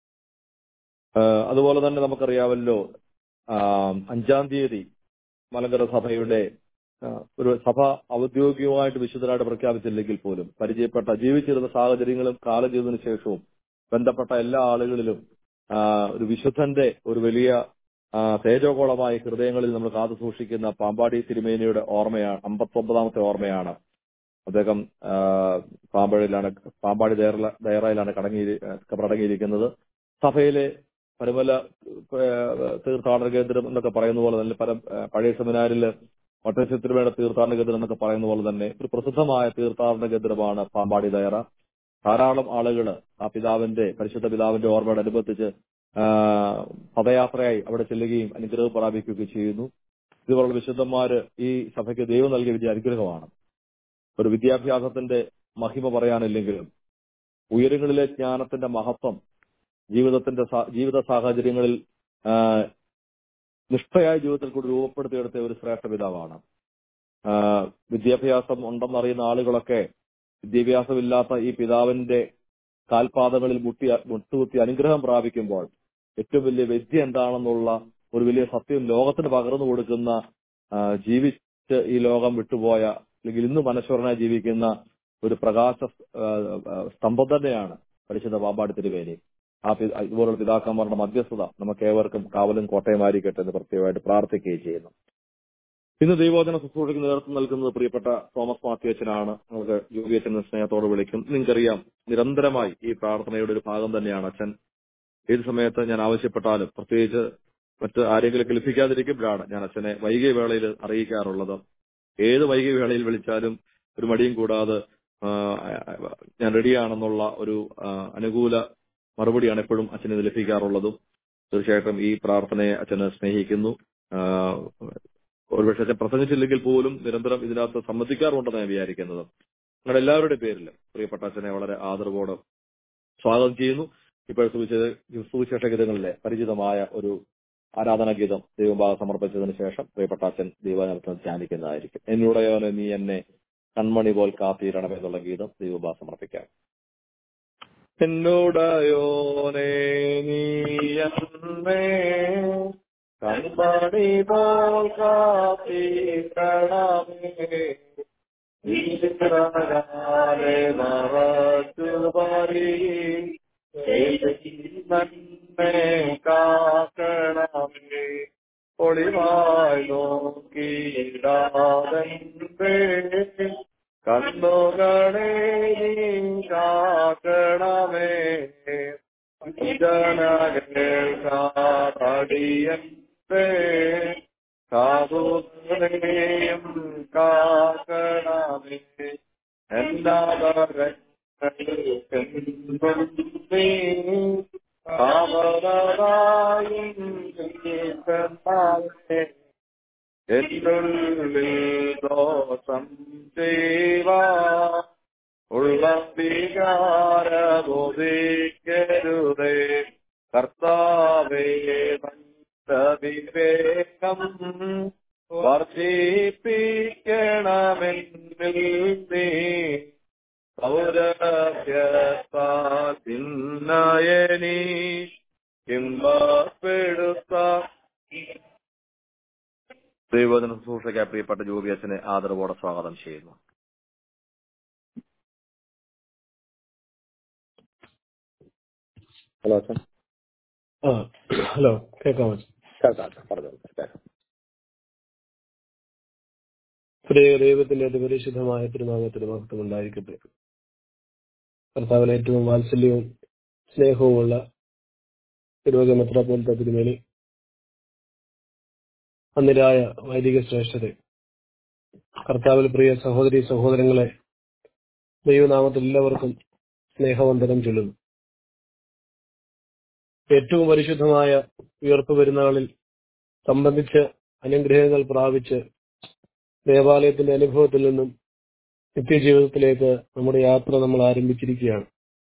ആ, അതുപോലെ തന്നെ നമുക്കറിയാമല്ലോ ആ, അഞ്ചാം തീയതി മലങ്കര സഭയുടെ ആ, ഒരു സഭ ഔദ്യോഗികമായിട്ട് വിശുദ്ധരായിട്ട് പ്രഖ്യാപിച്ചില്ലെങ്കിൽ പോലും പരിചയപ്പെട്ട ജീവിച്ചിരുന്ന സാഹചര്യങ്ങളും കാലം ചെയ്തതിനു ശേഷവും ബന്ധപ്പെട്ട എല്ലാ ആളുകളിലും ആ, ഒരു വിശുദ്ധന്റെ ഒരു വലിയ ആ, തേജോഗോളമായി ഹൃദയങ്ങളിൽ നമ്മൾ കാത്തു സൂക്ഷിക്കുന്ന പാമ്പാടി തിരുമേനിയുടെ ഓർമ്മയാണ് അമ്പത്തൊമ്പതാമത്തെ ഓർമ്മയാണ് അദ്ദേഹം ആ, പാമ്പാടിയിലാണ് പാമ്പാടി ദയറ- ദയറയിലാണ് കടങ്ങി കടങ്ങിയിരിക്കുന്നത് സഭയിലെ പരമല തീർത്ഥാടന കേന്ദ്രം എന്നൊക്കെ പറയുന്ന പോലെ തന്നെ പല ആ, പഴയ സെമിനാരിൽ ഒട്ടേശത്തിരുമേടെ തീർത്ഥാടന കേന്ദ്രം എന്നൊക്കെ പറയുന്ന പോലെ തന്നെ ഒരു പ്രസിദ്ധമായ തീർത്ഥാടന കേന്ദ്രമാണ് പാമ്പാടി ദയറ ധാരാളം ആളുകൾ ആ പിതാവിന്റെ പരിശുദ്ധ പിതാവിന്റെ ഓർമ്മയോടനുബന്ധിച്ച് ആ, പദയാത്രയായി അവിടെ ചെല്ലുകയും അനുഗ്രഹം പ്രാപിക്കുകയും ചെയ്യുന്നു ഇതുപോലുള്ള വിശുദ്ധന്മാര് ഈ സഭയ്ക്ക് ദൈവം നൽകിയ വലിയ അനുഗ്രഹമാണ് ഒരു വിദ്യാഭ്യാസത്തിന്റെ മഹിമ പറയാനില്ലെങ്കിലും ഉയരങ്ങളിലെ ജ്ഞാനത്തിന്റെ മഹത്വം ജീവിതത്തിന്റെ സാ- ജീവിത സാഹചര്യങ്ങളിൽ ആ, നിഷ്ഠയായ ജീവിതത്തിൽ കൂടി രൂപപ്പെടുത്തിയെടുത്ത ഒരു ശ്രേഷ്ഠ പിതാവാണ് ആ, വിദ്യാഭ്യാസം ഉണ്ടെന്നറിയുന്ന ആളുകളൊക്കെ വിദ്യാഭ്യാസമില്ലാത്ത ഈ പിതാവിന്റെ കാൽപാദങ്ങളിൽ മുട്ടി മുട്ടുകുത്തി അനുഗ്രഹം പ്രാപിക്കുമ്പോൾ ഏറ്റവും വലിയ വിദ്യ എന്താണെന്നുള്ള ഒരു വലിയ സത്യം ലോകത്തിന് പകർന്നു കൊടുക്കുന്ന ആ, ജീവി ഈ ലോകം വിട്ടുപോയ അല്ലെങ്കിൽ ഇന്ന് മനസ്വരനായി ജീവിക്കുന്ന ഒരു പ്രകാശ ആ, ആ, സ്തംഭം തന്നെയാണ് പരിശുദ്ധ പാമ്പാടി തിരുവേനി ആ പി- ഇതുപോലുള്ള പിതാക്കന്മാരുടെ മധ്യസ്ഥത നമുക്ക് ഏവർക്കും കാവലും കോട്ടയമായിരിക്കട്ടെ എന്ന് പ്രത്യേകമായിട്ട് പ്രാർത്ഥിക്കുകയും ചെയ്യുന്നു ഇന്ന് ദൈവോചന ശുശ്രൂഷയ്ക്ക് നേതൃത്വം നൽകുന്നത് പ്രിയപ്പെട്ട തോമസ് മാത്യു അച്ഛനാണ് നമുക്ക് യോഗി അച്ഛൻ എന്ന് സ്നേഹത്തോട് വിളിക്കും നിങ്ങൾക്കറിയാം നിരന്തരമായി ഈ പ്രാർത്ഥനയുടെ ഒരു ഭാഗം തന്നെയാണ് അച്ഛൻ ഏത് സമയത്ത് ഞാൻ ആവശ്യപ്പെട്ടാലും പ്രത്യേകിച്ച് മറ്റ് ആരെങ്കിലും ലഭിക്കാതിരിക്കുമ്പോഴാണ് ഞാൻ അച്ഛനെ വൈകിയ വേളയിൽ അറിയിക്കാറുള്ളത് ഏത് വൈകിയ വേളയിൽ വിളിച്ചാലും ഒരു മടിയും കൂടാതെ ആ, ഞാൻ റെഡിയാണെന്നുള്ള ഒരു ആ, അനുകൂല മറുപടിയാണ് എപ്പോഴും അച്ഛന് ഇത് ലഭിക്കാറുള്ളതും തീർച്ചയായിട്ടും ഈ പ്രാർത്ഥനയെ അച്ഛന് സ്നേഹിക്കുന്നു ആ, ഒരുപക്ഷെ അച്ഛൻ പ്രസംഗിച്ചില്ലെങ്കിൽ പോലും നിരന്തരം ഇതിനകത്ത് സമ്മതിക്കാറുണ്ടെന്ന് ഞാൻ വിചാരിക്കുന്നത് നിങ്ങളുടെ എല്ലാവരുടെ പേരിൽ പ്രിയപ്പെട്ട അച്ഛനെ വളരെ ആദരവോടെ സ്വാഗതം ചെയ്യുന്നു ഇപ്പോൾ സുവിശേഷ സുവിശേഷ ഗീതങ്ങളിലെ പരിചിതമായ ഒരു ആരാധനാ ഗീതം ദൈവഭാഗം സമർപ്പിച്ചതിന് ശേഷം പ്രിയപ്പെട്ട അച്ഛൻ ദൈവജനത്തിന് ധ്യാനിക്കുന്നതായിരിക്കും എന്നുടയോനെ നീ എന്നെ കൺമണി പോൽ കാത്തിരണമേ എന്നുള്ള ഗീതം ദൈവഭാഗം സമർപ്പിക്കാം എന്നോടയോനെ നീ എന്നെ കൺമണി പോൽ കാത്തിരണമേ ഈശ്വരനാലെ മറച്ചു പറയും നന്മേ കാക്കണമേ ഒളിവായി നോക്കിയിടാതെ കണ്ണുകളെ നീ കാക്കണമേ ജനകേൾക്കാടിയന്റെ കാതുകളെയും കാക്കണമേ എല്ലാവരും എന്നുള്ളിൽ ദോഷം ചെയ്വ ഉള്ള വികാരബോധിക്കരുതേ കർത്താവേ വിവേകം വർദ്ധിപ്പിക്കണമെന്നിൽ നീ പൗരസ്യനയനീ കിംബപ്പെടുത്ത ദൈവദിന ശുശ്രൂഷയ്ക്ക് പ്രിയപ്പെട്ട ജോബി അച്ഛനെ ആദരവോടെ സ്വാഗതം ചെയ്യുന്നു ഹലോ അച്ഛൻ ആ ഹലോ കേൾക്കാം അച്ഛൻ. കേൾക്കാം അച്ഛൻ പറഞ്ഞോളൂ കേൾക്കാം പ്രിയ ദൈവത്തിന്റെ അതിപരിശുദ്ധമായ തിരുനാമത്തിന് മഹത്വം ഉണ്ടായിരിക്കട്ടെ കർത്താവിന് ഏറ്റവും വാത്സല്യവും സ്നേഹവുമുള്ള തിരുവകമത്ര പോലത്തെ തിരുമേനി അന്നിരായ വൈദിക ശ്രേഷ്ഠത കർത്താവിൽ പ്രിയ സഹോദരി സഹോദരങ്ങളെ ദൈവനാമത്തിൽ എല്ലാവർക്കും സ്നേഹവന്ദനം ചൊല്ലുന്നു ഏറ്റവും പരിശുദ്ധമായ ഉയർപ്പ് പെരുന്നാളിൽ സംബന്ധിച്ച് അനുഗ്രഹങ്ങൾ പ്രാപിച്ച് ദേവാലയത്തിന്റെ അനുഭവത്തിൽ നിന്നും നിത്യജീവിതത്തിലേക്ക് നമ്മുടെ യാത്ര നമ്മൾ ആരംഭിച്ചിരിക്കുകയാണ്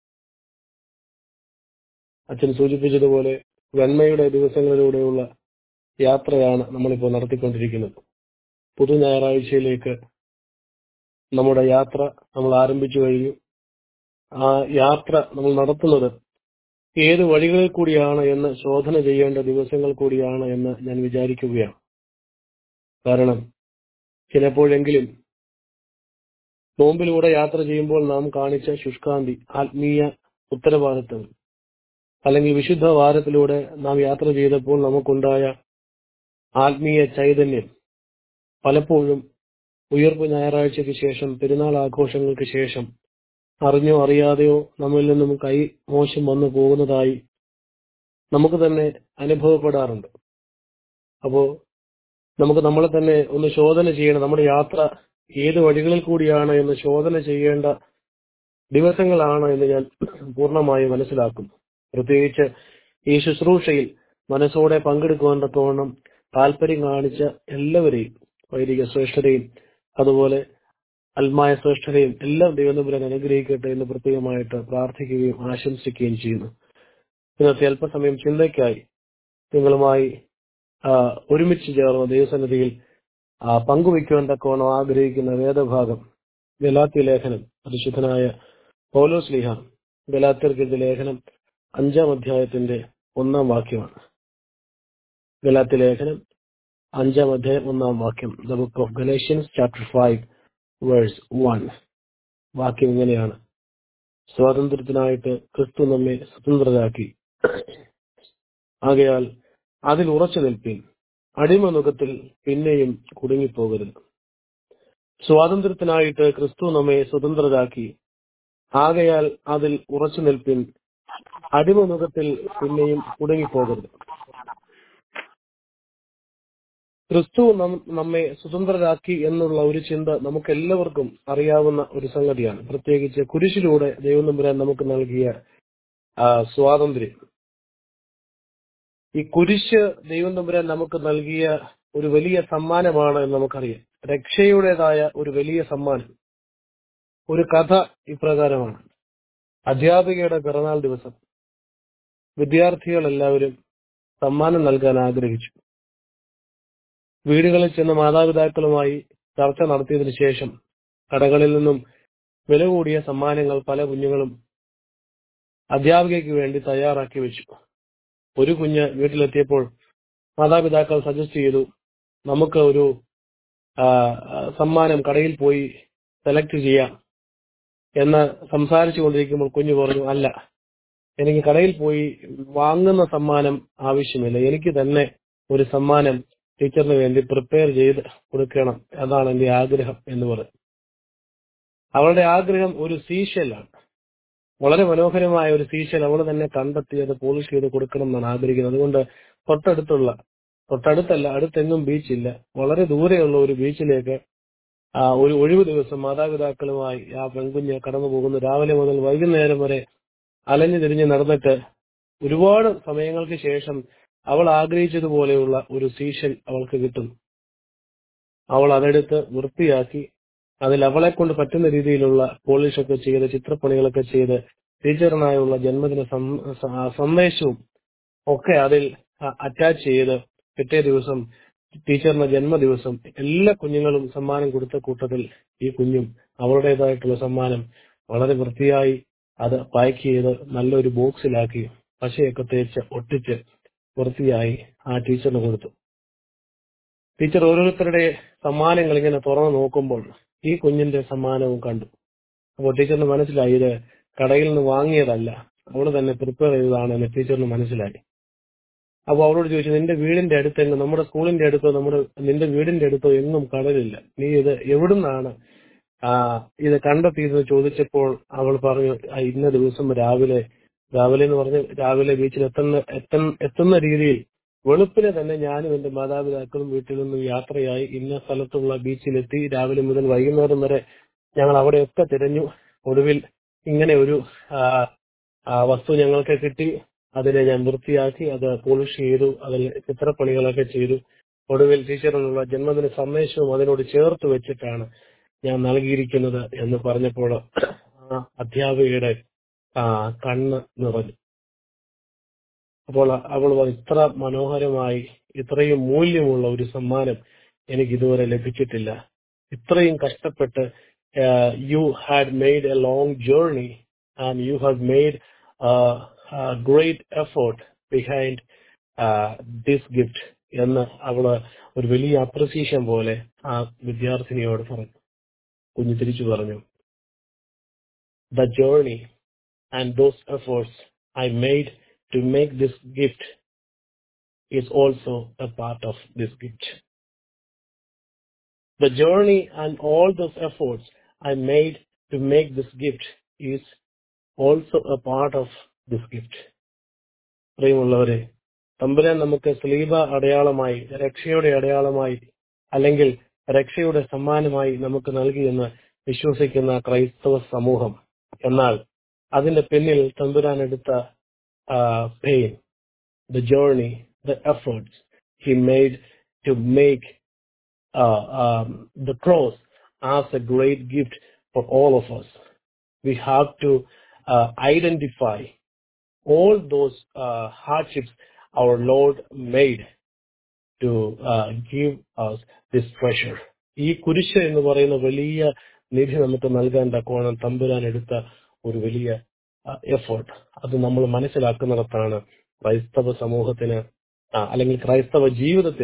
അച്ഛൻ സൂചിപ്പിച്ചതുപോലെ വെണ്മയുടെ ദിവസങ്ങളിലൂടെയുള്ള യാത്രയാണ് നമ്മളിപ്പോൾ നടത്തിക്കൊണ്ടിരിക്കുന്നത് പുതു ഞായറാഴ്ചയിലേക്ക് നമ്മുടെ യാത്ര നമ്മൾ ആരംഭിച്ചു കഴിഞ്ഞു ആ യാത്ര നമ്മൾ നടത്തുന്നത് ഏത് വഴികളിൽ കൂടിയാണ് എന്ന് ശോധന ചെയ്യേണ്ട ദിവസങ്ങൾ കൂടിയാണ് എന്ന് ഞാൻ വിചാരിക്കുകയാണ് കാരണം ചിലപ്പോഴെങ്കിലും നോമ്പിലൂടെ യാത്ര ചെയ്യുമ്പോൾ നാം കാണിച്ച ശുഷ്കാന്തി ആത്മീയ ഉത്തരവാദിത്വം അല്ലെങ്കിൽ വിശുദ്ധ വാരത്തിലൂടെ നാം യാത്ര ചെയ്തപ്പോൾ നമുക്കുണ്ടായ ആത്മീയ ചൈതന്യം പലപ്പോഴും ഉയർപ്പ് ഞായറാഴ്ചയ്ക്ക് ശേഷം പെരുന്നാൾ ആഘോഷങ്ങൾക്ക് ശേഷം അറിഞ്ഞോ അറിയാതെയോ നമ്മിൽ നിന്നും കൈ മോശം വന്നു പോകുന്നതായി നമുക്ക് തന്നെ അനുഭവപ്പെടാറുണ്ട് അപ്പോ നമുക്ക് നമ്മളെ തന്നെ ഒന്ന് ശോധന ചെയ്യണം നമ്മുടെ യാത്ര ഏത് വഴികളിൽ കൂടിയാണ് എന്ന് ശോധന ചെയ്യേണ്ട ദിവസങ്ങളാണ് എന്ന് ഞാൻ പൂർണ്ണമായി മനസ്സിലാക്കുന്നു പ്രത്യേകിച്ച് ഈ ശുശ്രൂഷയിൽ മനസ്സോടെ പങ്കെടുക്കുവാൻ തക്കവണ്ണം താല്പര്യം കാണിച്ച എല്ലാവരെയും വൈദിക ശ്രേഷ്ഠരെയും അതുപോലെ അൽമായ ശ്രേഷ്ഠരെയും എല്ലാം ദൈവനമ്പുരാൻ അനുഗ്രഹിക്കട്ടെ എന്ന് പ്രത്യേകമായിട്ട് പ്രാർത്ഥിക്കുകയും ആശംസിക്കുകയും ചെയ്യുന്നു ഇന്നത്തെ അല്പസമയം ചിന്തയ്ക്കായി നിങ്ങളുമായി ആ, ഒരുമിച്ച് ചേർന്ന ദൈവസന്നിധിയിൽ ആ, പങ്കുവയ്ക്കുവാൻ തക്കവണ്ണം ആഗ്രഹിക്കുന്ന വേദഭാഗം ഗലാത്തി ലേഖനം പരിശുദ്ധനായ പൗലോസ് ലീഹ ഗലാത്യർക്കെതിരെ ലേഖനം അഞ്ചാം അധ്യായത്തിന്റെ ഒന്നാം വാക്യമാണ് ഗലാത്തി ലേഖനം അഞ്ചാം അധ്യായം ഒന്നാം വാക്യം the book of Galatians chapter five verse one വാക്യം ഇങ്ങനെയാണ് സ്വാതന്ത്ര്യത്തിനായിട്ട് ക്രിസ്തു നമ്മെ സ്വതന്ത്രരാക്കി ആകയാൽ അതിൽ ഉറച്ചു നിൽപ്പിൻ അടിമനുഖത്തിൽ പിന്നെയും കുടുങ്ങിപ്പോകരുത് സ്വാതന്ത്ര്യത്തിനായിട്ട് ക്രിസ്തു നമ്മെ സ്വതന്ത്രരാക്കി ആകയാൽ അതിൽ ഉറച്ചു നിൽപ്പിൻ അടിമനുഖത്തിൽ പിന്നെയും കുടുങ്ങിപ്പോകരുത് ക്രിസ്തു നം- നമ്മെ സ്വതന്ത്രരാക്കി എന്നുള്ള ഒരു ചിന്ത നമുക്ക് എല്ലാവർക്കും അറിയാവുന്ന ഒരു സംഗതിയാണ് പ്രത്യേകിച്ച് കുരിശിലൂടെ ദൈവം തമ്പുരാൻ നമുക്ക് നൽകിയ ആ, സ്വാതന്ത്ര്യം ഈ കുരിശ് ദൈവം തമ്പുരാൻ നമുക്ക് നൽകിയ ഒരു വലിയ സമ്മാനമാണ് എന്ന് നമുക്കറിയാം രക്ഷയുടേതായ ഒരു വലിയ സമ്മാനം ഒരു കഥ ഇപ്രകാരമാണ് അധ്യാപികയുടെ പിറന്നാൾ ദിവസം വിദ്യാർത്ഥികൾ എല്ലാവരും സമ്മാനം നൽകാൻ ആഗ്രഹിച്ചു വീടുകളിൽ ചെന്ന് മാതാപിതാക്കളുമായി ചർച്ച നടത്തിയതിനു ശേഷം കടകളിൽ നിന്നും വില കൂടിയ സമ്മാനങ്ങൾ പല കുഞ്ഞുങ്ങളും അധ്യാപികയ്ക്ക് വേണ്ടി തയ്യാറാക്കി വെച്ചു ഒരു കുഞ്ഞ് വീട്ടിലെത്തിയപ്പോൾ മാതാപിതാക്കൾ സജസ്റ്റ് ചെയ്തു നമുക്ക് ഒരു ആ, ആ, സമ്മാനം കടയിൽ പോയി സെലക്ട് ചെയ്യാം എന്ന് സംസാരിച്ചു കൊണ്ടിരിക്കുമ്പോൾ കുഞ്ഞു പറഞ്ഞു അല്ല എനിക്ക് കടയിൽ പോയി വാങ്ങുന്ന സമ്മാനം ആവശ്യമില്ല എനിക്ക് തന്നെ ഒരു സമ്മാനം ടീച്ചറിന് വേണ്ടി പ്രിപ്പയർ ചെയ്ത് കൊടുക്കണം അതാണ് എന്റെ ആഗ്രഹം എന്ന് പറഞ്ഞു അവളുടെ ആഗ്രഹം ഒരു സീഷലാണ് വളരെ മനോഹരമായ ഒരു സീഷൽ അവൾ തന്നെ കണ്ടെത്തി അത് പോളിഷ് ചെയ്ത് കൊടുക്കണം എന്നാണ് ആഗ്രഹിക്കുന്നത് അതുകൊണ്ട് തൊട്ടടുത്തുള്ള തൊട്ടടുത്തല്ല അടുത്തെങ്ങും ബീച്ചില്ല വളരെ ദൂരെയുള്ള ഒരു ബീച്ചിലേക്ക് ആ, ഒരു ഒഴിവ് ദിവസം മാതാപിതാക്കളുമായി ആ പെൺകുഞ്ഞ് കടന്നു പോകുന്നു രാവിലെ മുതൽ വൈകുന്നേരം വരെ അലഞ്ഞു തിരിഞ്ഞ് നടന്നിട്ട് ഒരുപാട് സമയങ്ങൾക്ക് ശേഷം അവൾ ആഗ്രഹിച്ചതുപോലെയുള്ള ഒരു സീഷൻ അവൾക്ക് കിട്ടും അവൾ അതെടുത്ത് വൃത്തിയാക്കി അതിൽ അവളെ കൊണ്ട് പറ്റുന്ന രീതിയിലുള്ള പോളിഷ് ഒക്കെ ചെയ്ത് ചിത്രപ്പണികളൊക്കെ ചെയ്ത് ടീച്ചറിനായുള്ള ജന്മദിന സം- സ- സന്ദേശവും ഒക്കെ അതിൽ അറ്റാച്ച് ചെയ്ത് പിറ്റേ ദിവസം ടീച്ചറിന്റെ ജന്മദിവസം എല്ലാ കുഞ്ഞുങ്ങളും സമ്മാനം കൊടുത്ത കൂട്ടത്തിൽ ഈ കുഞ്ഞും അവളുടേതായിട്ടുള്ള സമ്മാനം വളരെ വൃത്തിയായി അത് പാക്ക് ചെയ്ത് നല്ലൊരു ബോക്സിലാക്കി പശയൊക്കെ തേച്ച് ഒട്ടിച്ച് വൃത്തിയായി ആ ടീച്ചറിന് കൊടുത്തു ടീച്ചർ ഓരോരുത്തരുടെ സമ്മാനങ്ങൾ ഇങ്ങനെ തുറന്നു നോക്കുമ്പോൾ ഈ കുഞ്ഞിന്റെ സമ്മാനവും കണ്ടു അപ്പോൾ ടീച്ചറിന് മനസ്സിലായി ഇത് കടയിൽ നിന്ന് വാങ്ങിയതല്ല അവള് തന്നെ പ്രിപ്പയർ ചെയ്തതാണ് എന്ന് ടീച്ചറിന് മനസ്സിലായി അപ്പൊ അവളോട് ചോദിച്ചു നിന്റെ വീടിന്റെ അടുത്തെങ്ങും നമ്മുടെ സ്കൂളിന്റെ അടുത്തോ നമ്മുടെ നിന്റെ വീടിന്റെ അടുത്തോ എങ്ങും കടലില്ല നീ ഇത് എവിടുന്നാണ് ആ ഇത് കണ്ടെത്തിയെന്ന് ചോദിച്ചപ്പോൾ അവൾ പറഞ്ഞു "ആ, ഇന്ന ദിവസം രാവിലെ രാവിലെ എന്ന് പറഞ്ഞ് രാവിലെ ബീച്ചിൽ എത്തുന്ന എത്തുന്ന എത്തുന്ന രീതിയിൽ വെളുപ്പിനെ തന്നെ ഞാനും എന്റെ മാതാപിതാക്കളും വീട്ടിൽ നിന്നും യാത്രയായി ഇന്ന സ്ഥലത്തുള്ള ബീച്ചിലെത്തി രാവിലെ മുതൽ വൈകുന്നേരം വരെ ഞങ്ങൾ അവിടെയൊക്കെ തിരഞ്ഞു ഒടുവിൽ ഇങ്ങനെ ഒരു ആ, ആ വസ്തു ഞങ്ങൾക്ക് കിട്ടി അതിനെ ഞാൻ വൃത്തിയാക്കി അത് പോളിഷ് ചെയ്തു അതിൽ ചിത്രപ്പണികളൊക്കെ ചെയ്തു ഒടുവിൽ ടീച്ചറിനുള്ള ജന്മദിന സന്ദേശവും അതിനോട് ചേർത്ത് വെച്ചിട്ടാണ് ഞാൻ നൽകിയിരിക്കുന്നത് എന്ന് പറഞ്ഞപ്പോൾ ആ അധ്യാപികയുടെ ആ കണ്ണ് നിറഞ്ഞു അപ്പോൾ അവൾ പറഞ്ഞു, ഇത്ര മനോഹരമായി ഇത്രയും മൂല്യമുള്ള ഒരു സമ്മാനം എനിക്ക് ഇതുവരെ ലഭിച്ചിട്ടില്ല ഇത്രയും കഷ്ടപ്പെട്ട് you had made a long journey and you have made great effort behind this gift എന്ന് അവള് ഒരു വലിയ അപ്രിസിയേഷൻ പോലെ ആ വിദ്യാർത്ഥിനിയോട് പറഞ്ഞു കുഞ്ഞു തിരിച്ചു പറഞ്ഞു the journey and those efforts I made to make this gift is also a part of this gift. The journey and all those efforts I made to make this gift is also a part of this gift. പ്രിയമുള്ളവരെ തമ്പുരാൻ നമുക്ക് സ്ലീബ അടയാളമായി രക്ഷയുടെ അടയാളമായി അല്ലെങ്കിൽ രക്ഷയുടെ സമ്മാനമായി നമുക്ക് നൽകിയെന്ന് വിശ്വസിക്കുന്ന ക്രൈസ്തവ സമൂഹം എന്നാൽ അതിന്റെ പിന്നിൽ തമ്പുരാൻ എടുത്ത uh, pain, the journey, the efforts he made to make uh, um, the cross as a great gift for all of us. We have to uh, identify all those uh, hardships our Lord made to uh, give us this treasure. ഈ കുരിശ് എന്ന് പറയുന്ന വലിയ നിധി നമുക്ക് നൽകാൻ തക്കോണം തമ്പുരാൻ എടുത്ത ഒരു വലിയ എഫേർട്ട് അത് നമ്മൾ മനസ്സിലാക്കുന്നിടത്താണ് ക്രൈസ്തവ സമൂഹത്തിന് ആ, അല്ലെങ്കിൽ ക്രൈസ്തവ ജീവിതത്തിന്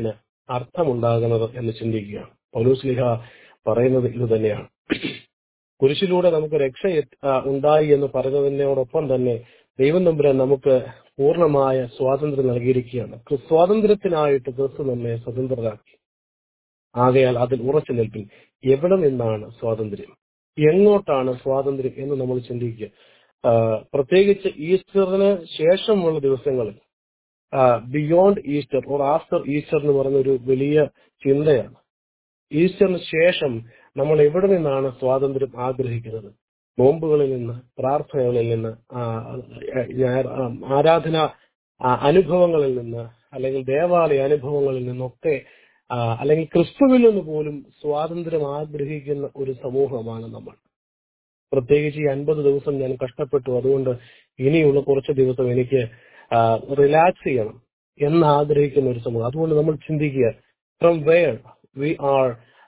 അർത്ഥമുണ്ടാകുന്നത് എന്ന് ചിന്തിക്കുക പൗലൂസ്ലിഹ പറയുന്നത് ഇത് തന്നെയാണ് കുരിശിലൂടെ നമുക്ക് രക്ഷ എത്ത്- ആ, ഉണ്ടായി എന്ന് പറഞ്ഞതിനോടൊപ്പം തന്നെ ദൈവം നമ്പുരാൻ നമുക്ക് പൂർണ്ണമായ സ്വാതന്ത്ര്യം നൽകിയിരിക്കുകയാണ് ക്രി- സ്വാതന്ത്ര്യത്തിനായിട്ട് ക്രിസ്തു നമ്മെ സ്വതന്ത്രരാക്കി ആകയാൽ അതിൽ ഉറച്ചു നിൽപ്പിൻ എവിടെ നിന്നാണ് സ്വാതന്ത്ര്യം എങ്ങോട്ടാണ് സ്വാതന്ത്ര്യം എന്ന് നമ്മൾ ചിന്തിക്കുക ആ, പ്രത്യേകിച്ച് ഈസ്റ്ററിന് ശേഷമുള്ള ദിവസങ്ങളിൽ beyond Easter or after Easter എന്ന് പറയുന്ന ഒരു വലിയ ചിന്തയാണ് ഈസ്റ്ററിന് ശേഷം നമ്മൾ എവിടെ നിന്നാണ് സ്വാതന്ത്ര്യം ആഗ്രഹിക്കുന്നത് നോമ്പുകളിൽ നിന്ന് പ്രാർത്ഥനകളിൽ നിന്ന് ആ, ഞായർ- ആ, ആരാധന ആ, അനുഭവങ്ങളിൽ നിന്ന് അല്ലെങ്കിൽ ദേവാലയ അനുഭവങ്ങളിൽ നിന്നൊക്കെ ആ, അല്ലെങ്കിൽ ക്രിസ്തുവിൽ നിന്ന് പോലും സ്വാതന്ത്ര്യം ആഗ്രഹിക്കുന്ന ഒരു സമൂഹമാണ് നമ്മൾ പ്രത്യേകിച്ച് ഈ അൻപത് ദിവസം ഞാൻ കഷ്ടപ്പെട്ടു അതുകൊണ്ട് ഇനിയുള്ള കുറച്ച് ദിവസം എനിക്ക് റിലാക്സ് ചെയ്യണം എന്ന് ആഗ്രഹിക്കുന്ന ഒരു സമൂഹം അതുകൊണ്ട് നമ്മൾ ചിന്തിക്കുക from where we are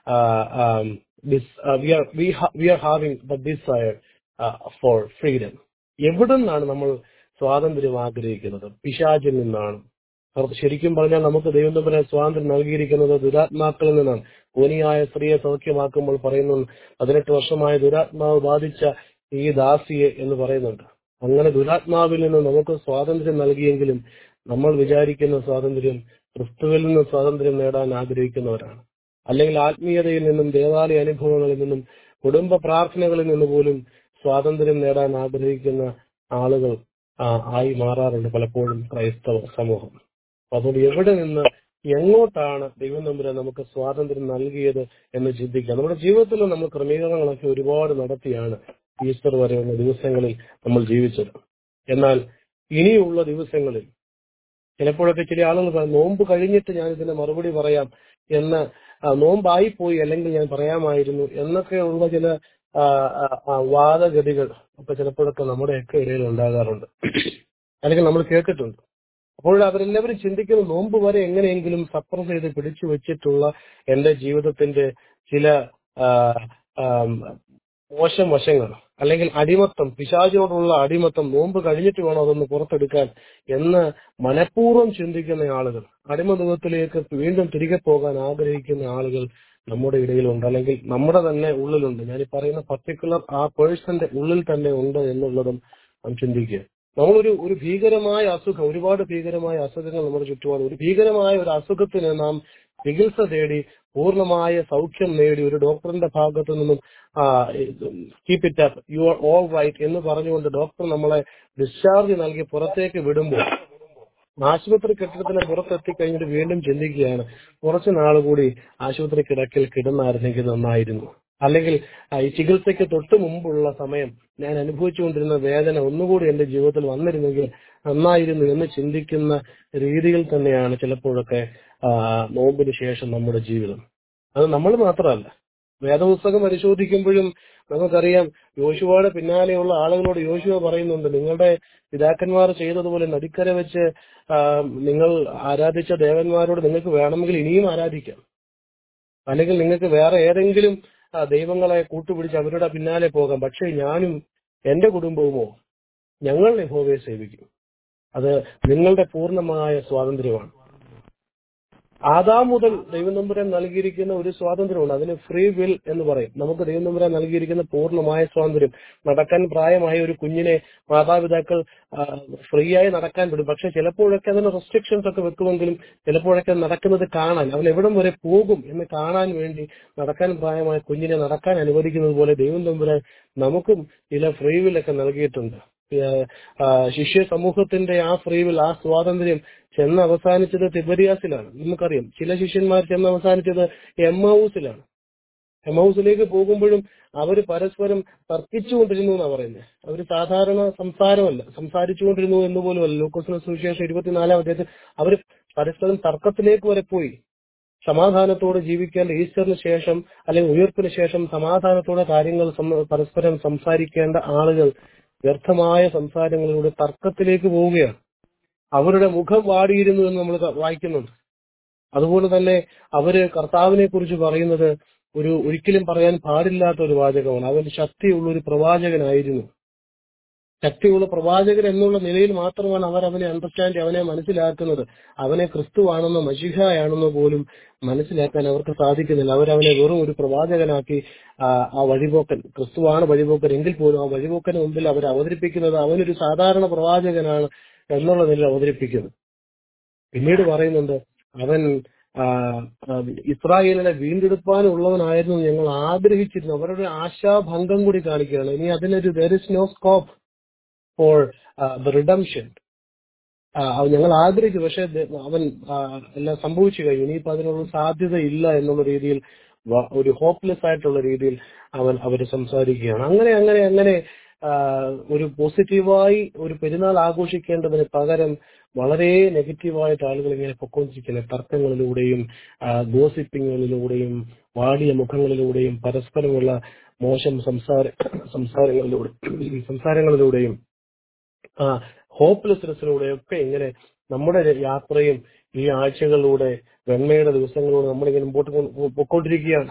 we are having the desire for freedom എവിടെ നിന്നാണ് നമ്മൾ സ്വാതന്ത്ര്യം ആഗ്രഹിക്കുന്നത് പിശാചിൽ നിന്നാണ് അവർ ശരിക്കും പറഞ്ഞാൽ നമുക്ക് ദൈവം തമ്മിലെ സ്വാതന്ത്ര്യം നൽകിയിരിക്കുന്നത് ദുരാത്മാക്കളിൽ നിന്നാണ് ഊനിയായ സ്ത്രീയെ സൗഖ്യമാക്കുമ്പോൾ പറയുന്നു പതിനെട്ട് വർഷമായ ദുരാത്മാവ് ബാധിച്ച ഈ ദാസിയെ എന്ന് പറയുന്നുണ്ട് അങ്ങനെ ദുരാത്മാവിൽ നിന്ന് നമുക്ക് സ്വാതന്ത്ര്യം നൽകിയെങ്കിലും നമ്മൾ വിചാരിക്കുന്ന സ്വാതന്ത്ര്യം ക്രിസ്തുവിൽ നിന്ന് സ്വാതന്ത്ര്യം നേടാൻ ആഗ്രഹിക്കുന്നവരാണ് അല്ലെങ്കിൽ ആത്മീയതയിൽ നിന്നും ദേവാലയ അനുഭവങ്ങളിൽ നിന്നും കുടുംബ പ്രാർത്ഥനകളിൽ നിന്ന് പോലും സ്വാതന്ത്ര്യം നേടാൻ ആഗ്രഹിക്കുന്ന ആളുകൾ ആ, ആയി മാറാറുണ്ട് പലപ്പോഴും ക്രൈസ്തവ സമൂഹം അപ്പൊ അതുകൊണ്ട് എവിടെ നിന്ന് എങ്ങോട്ടാണ് ദൈവം നമ്പുരാൻ നമുക്ക് സ്വാതന്ത്ര്യം നൽകിയത് എന്ന് ചിന്തിക്കുക നമ്മുടെ ജീവിതത്തിൽ നമ്മൾ ക്രമീകരണങ്ങളൊക്കെ ഒരുപാട് നടത്തിയാണ് ഈസ്റ്റർ വരെയുള്ള ദിവസങ്ങളിൽ നമ്മൾ ജീവിച്ചത് എന്നാൽ ഇനിയുള്ള ദിവസങ്ങളിൽ ചിലപ്പോഴൊക്കെ ചില ആളുകൾ പറയും നോമ്പ് കഴിഞ്ഞിട്ട് ഞാൻ ഇതിന് മറുപടി പറയാം എന്ന് ആ, നോമ്പായിപ്പോയി അല്ലെങ്കിൽ ഞാൻ പറയാമായിരുന്നു എന്നൊക്കെ ഉള്ള ചില ആ, ആ, ആ, വാദഗതികൾ ഒക്കെ ചിലപ്പോഴൊക്കെ നമ്മുടെയൊക്കെ ഇടയിൽ ഉണ്ടാകാറുണ്ട് അല്ലെങ്കിൽ നമ്മൾ കേട്ടിട്ടുണ്ട് അപ്പോൾ അവരെല്ലാവരും ചിന്തിക്കുന്നത് നോമ്പ് വരെ എങ്ങനെയെങ്കിലും സപ്രസ് ചെയ്ത് പിടിച്ചു വെച്ചിട്ടുള്ള എന്റെ ജീവിതത്തിന്റെ ചില ആ, ആം, മോശം വശങ്ങൾ അല്ലെങ്കിൽ അടിമത്തം പിശാചിനോടുള്ള അടിമത്തം നോമ്പ് കഴിഞ്ഞിട്ട് വേണം അതൊന്ന് പുറത്തെടുക്കാൻ എന്ന് മനഃപൂർവ്വം ചിന്തിക്കുന്ന ആളുകൾ അടിമതത്തിലേക്ക് വീണ്ടും തിരികെ പോകാൻ ആഗ്രഹിക്കുന്ന ആളുകൾ നമ്മുടെ ഇടയിലുണ്ട് അല്ലെങ്കിൽ നമ്മുടെ തന്നെ ഉള്ളിലുണ്ട് ഞാൻ ഈ പറയുന്ന പർട്ടിക്കുലർ ആ പേഴ്സന്റെ ഉള്ളിൽ തന്നെ ഉണ്ട് എന്നുള്ളതും നാം ചിന്തിക്കുക നമ്മളൊരു ഒരു ഭീകരമായ അസുഖം ഒരുപാട് ഭീകരമായ അസുഖങ്ങൾ നമ്മുടെ ചുറ്റുപാട് ഒരു ഭീകരമായ ഒരു അസുഖത്തിന് നാം ചികിത്സ തേടി പൂർണ്ണമായ സൗഖ്യം നേടി ഒരു ഡോക്ടറിന്റെ ഭാഗത്തു നിന്നും keep it up you are all right എന്ന് പറഞ്ഞുകൊണ്ട് ഡോക്ടർ നമ്മളെ ഡിസ്ചാർജ് നൽകി പുറത്തേക്ക് വിടുമ്പോൾ ആശുപത്രി കെട്ടിടത്തിന് പുറത്തെത്തി കഴിഞ്ഞിട്ട് വീണ്ടും ചിന്തിക്കുകയാണ് കുറച്ചു നാൾ കൂടി ആശുപത്രി കിടക്കിൽ കിടന്നായിരുന്നെങ്കിൽ നന്നായിരുന്നു അല്ലെങ്കിൽ ആ, ഈ ചികിത്സയ്ക്ക് തൊട്ട് മുമ്പുള്ള സമയം ഞാൻ അനുഭവിച്ചുകൊണ്ടിരുന്ന വേദന ഒന്നുകൂടി എന്റെ ജീവിതത്തിൽ വന്നിരുന്നെങ്കിൽ നന്നായിരുന്നു എന്ന് ചിന്തിക്കുന്ന രീതിയിൽ തന്നെയാണ് ചിലപ്പോഴൊക്കെ ആ, നോമ്പിന് ശേഷം നമ്മുടെ ജീവിതം അത് നമ്മൾ മാത്രമല്ല വേദപുസ്തകം പരിശോധിക്കുമ്പോഴും നമുക്കറിയാം യോശുവയുടെ പിന്നാലെയുള്ള ആളുകളോട് യോശുവ പറയുന്നുണ്ട് നിങ്ങളുടെ പിതാക്കന്മാർ ചെയ്തതുപോലെ നദിക്കര വെച്ച് ആ, നിങ്ങൾ ആരാധിച്ച ദേവന്മാരോട് നിങ്ങൾക്ക് വേണമെങ്കിൽ ഇനിയും ആരാധിക്കാം അല്ലെങ്കിൽ നിങ്ങൾക്ക് വേറെ ഏതെങ്കിലും ആ, ദൈവങ്ങളെ കൂട്ടുപിടിച്ച് അവരുടെ പിന്നാലെ പോകാം പക്ഷേ ഞാനും എന്റെ കുടുംബവുമോ ഞങ്ങൾ യഹോവയെ സേവിക്കും അത് നിങ്ങളുടെ പൂർണ്ണമായ സ്വാതന്ത്ര്യമാണ് ആദാം മുതൽ ദൈവം നമ്പുരാൻ നൽകിയിരിക്കുന്ന ഒരു സ്വാതന്ത്ര്യമുണ്ട് അതിന് ഫ്രീ വിൽ എന്ന് പറയും നമുക്ക് ദൈവം നമ്പുരാൻ നൽകിയിരിക്കുന്ന പൂർണ്ണമായ സ്വാതന്ത്ര്യം നടക്കാൻ പ്രായമായ ഒരു കുഞ്ഞിനെ മാതാപിതാക്കൾ ഫ്രീ ആയി നടക്കാൻ വിടും പക്ഷെ ചിലപ്പോഴൊക്കെ അതിന് റെസ്ട്രിക്ഷൻസ് ഒക്കെ വെക്കുമെങ്കിലും ചിലപ്പോഴൊക്കെ നടക്കുന്നത് കാണാൻ അവൻ എവിടം വരെ പോകും എന്ന് കാണാൻ വേണ്ടി നടക്കാൻ പ്രായമായ കുഞ്ഞിനെ നടക്കാൻ അനുവദിക്കുന്നത് പോലെ ദൈവം തമ്പുരാൻ നമുക്കും ചില ഫ്രീ വില്ലൊക്കെ നൽകിയിട്ടുണ്ട് ഏഹ് ആ, ശിഷ്യ സമൂഹത്തിന്റെ ആ ഫ്രീവിൽ ആ സ്വാതന്ത്ര്യം ചെന്ന് അവസാനിച്ചത് തിബരിയാസിലാണ് നമുക്കറിയാം ചില ശിഷ്യന്മാർ ചെന്ന് അവസാനിച്ചത് എമ്മൌസിലാണ് എമ്മൌസിലേക്ക് പോകുമ്പോഴും അവർ പരസ്പരം തർക്കിച്ചുകൊണ്ടിരുന്നു എന്നാണ് പറയുന്നത് അവർ സാധാരണ സംസാരമല്ല സംസാരിച്ചുകൊണ്ടിരുന്നു എന്ന് പോലുമല്ല ലൂക്കോസിന് സുവിശേഷം ഇരുപത്തിനാലാം അദ്ദേഹത്തിൽ അവർ പരസ്പരം തർക്കത്തിലേക്ക് വരെ പോയി സമാധാനത്തോടെ ജീവിക്കേണ്ട ഈസ്റ്ററിന് ശേഷം അല്ലെങ്കിൽ ഉയർപ്പിന് ശേഷം സമാധാനത്തോടെ കാര്യങ്ങൾ സം- പരസ്പരം സംസാരിക്കേണ്ട ആളുകൾ വ്യർത്ഥമായ സംസാരങ്ങളിലൂടെ തർക്കത്തിലേക്ക് പോവുകയാണ് അവരുടെ മുഖം വാടിയിരുന്നു എന്ന് നമ്മൾ ക- വായിക്കുന്നുണ്ട് അതുപോലെ തന്നെ അവര് കർത്താവിനെ കുറിച്ച് പറയുന്നത് ഒരു ഒരിക്കലും പറയാൻ പാടില്ലാത്ത ഒരു വാചകമാണ് അവൻ ശക്തിയുള്ള ഒരു പ്രവാചകനായിരുന്നു ശക്തിയുള്ള പ്രവാചകൻ എന്നുള്ള നിലയിൽ മാത്രമാണ് അവർ അവനെ അണ്ടർസ്റ്റാൻഡ് അവനെ മനസ്സിലാക്കുന്നത് അവനെ ക്രിസ്തുവാണെന്നോ മഷിഹായാണെന്നോ പോലും മനസ്സിലാക്കാൻ അവർക്ക് സാധിക്കുന്നില്ല അവരവനെ വെറും ഒരു പ്രവാചകനാക്കി ആ, ആ വഴിപോക്കൻ ക്രിസ്തുവാണ് വഴിപോക്കൻ എങ്കിൽ പോലും ആ വഴിപോക്കന് മുമ്പിൽ അവർ അവതരിപ്പിക്കുന്നത് അവനൊരു സാധാരണ പ്രവാചകനാണ് എന്നുള്ള നിലയിൽ അവതരിപ്പിക്കുന്നു പിന്നീട് പറയുന്നുണ്ട് അവൻ ആ, ആ, ഇസ്രായേലിനെ വീണ്ടെടുപ്പാനുള്ളവനായിരുന്നു എന്ന് ഞങ്ങൾ ആഗ്രഹിച്ചിരുന്നു അവരുടെ ആശാഭംഗം കൂടി കാണിക്കുകയാണ് ഇനി അതിനൊരു there is no scope for the redemption ഞങ്ങൾ ആഗ്രഹിച്ചു പക്ഷെ ദ- അവൻ ആ, എല്ലാം സംഭവിച്ചു കഴിഞ്ഞു ഇനിയിപ്പോ അതിനുള്ള സാധ്യത ഇല്ല എന്നുള്ള രീതിയിൽ വ- ഒരു ഹോപ്പ്ലെസ് ആയിട്ടുള്ള രീതിയിൽ അവൻ അവര് സംസാരിക്കുകയാണ് അങ്ങനെ അങ്ങനെ അങ്ങനെ ആ, ഒരു പോസിറ്റീവായി ഒരു പെരുന്നാൾ ആഘോഷിക്കേണ്ടതിന് പകരം വളരെ നെഗറ്റീവായിട്ട് ആളുകൾ ഇങ്ങനെ പൊക്കോണ്ടിരിക്കുന്ന തർക്കങ്ങളിലൂടെയും ഗോസിപ്പിങ്ങുകളിലൂടെയും വാടിയ മുഖങ്ങളിലൂടെയും പരസ്പരമുള്ള മോശം സംസാര സംസാരങ്ങളിലൂടെ സംസാരങ്ങളിലൂടെയും ആ ഹോപ്പ്ലെസ്നെസ്സിലൂടെ ഒക്കെ ഇങ്ങനെ നമ്മുടെ യാത്രയും ഈ ആഴ്ചകളിലൂടെ വെണ്മയുടെ ദിവസങ്ങളിലൂടെ നമ്മളിങ്ങനെ മുമ്പോട്ട് കൊ- പൊക്കോണ്ടിരിക്കുകയാണ്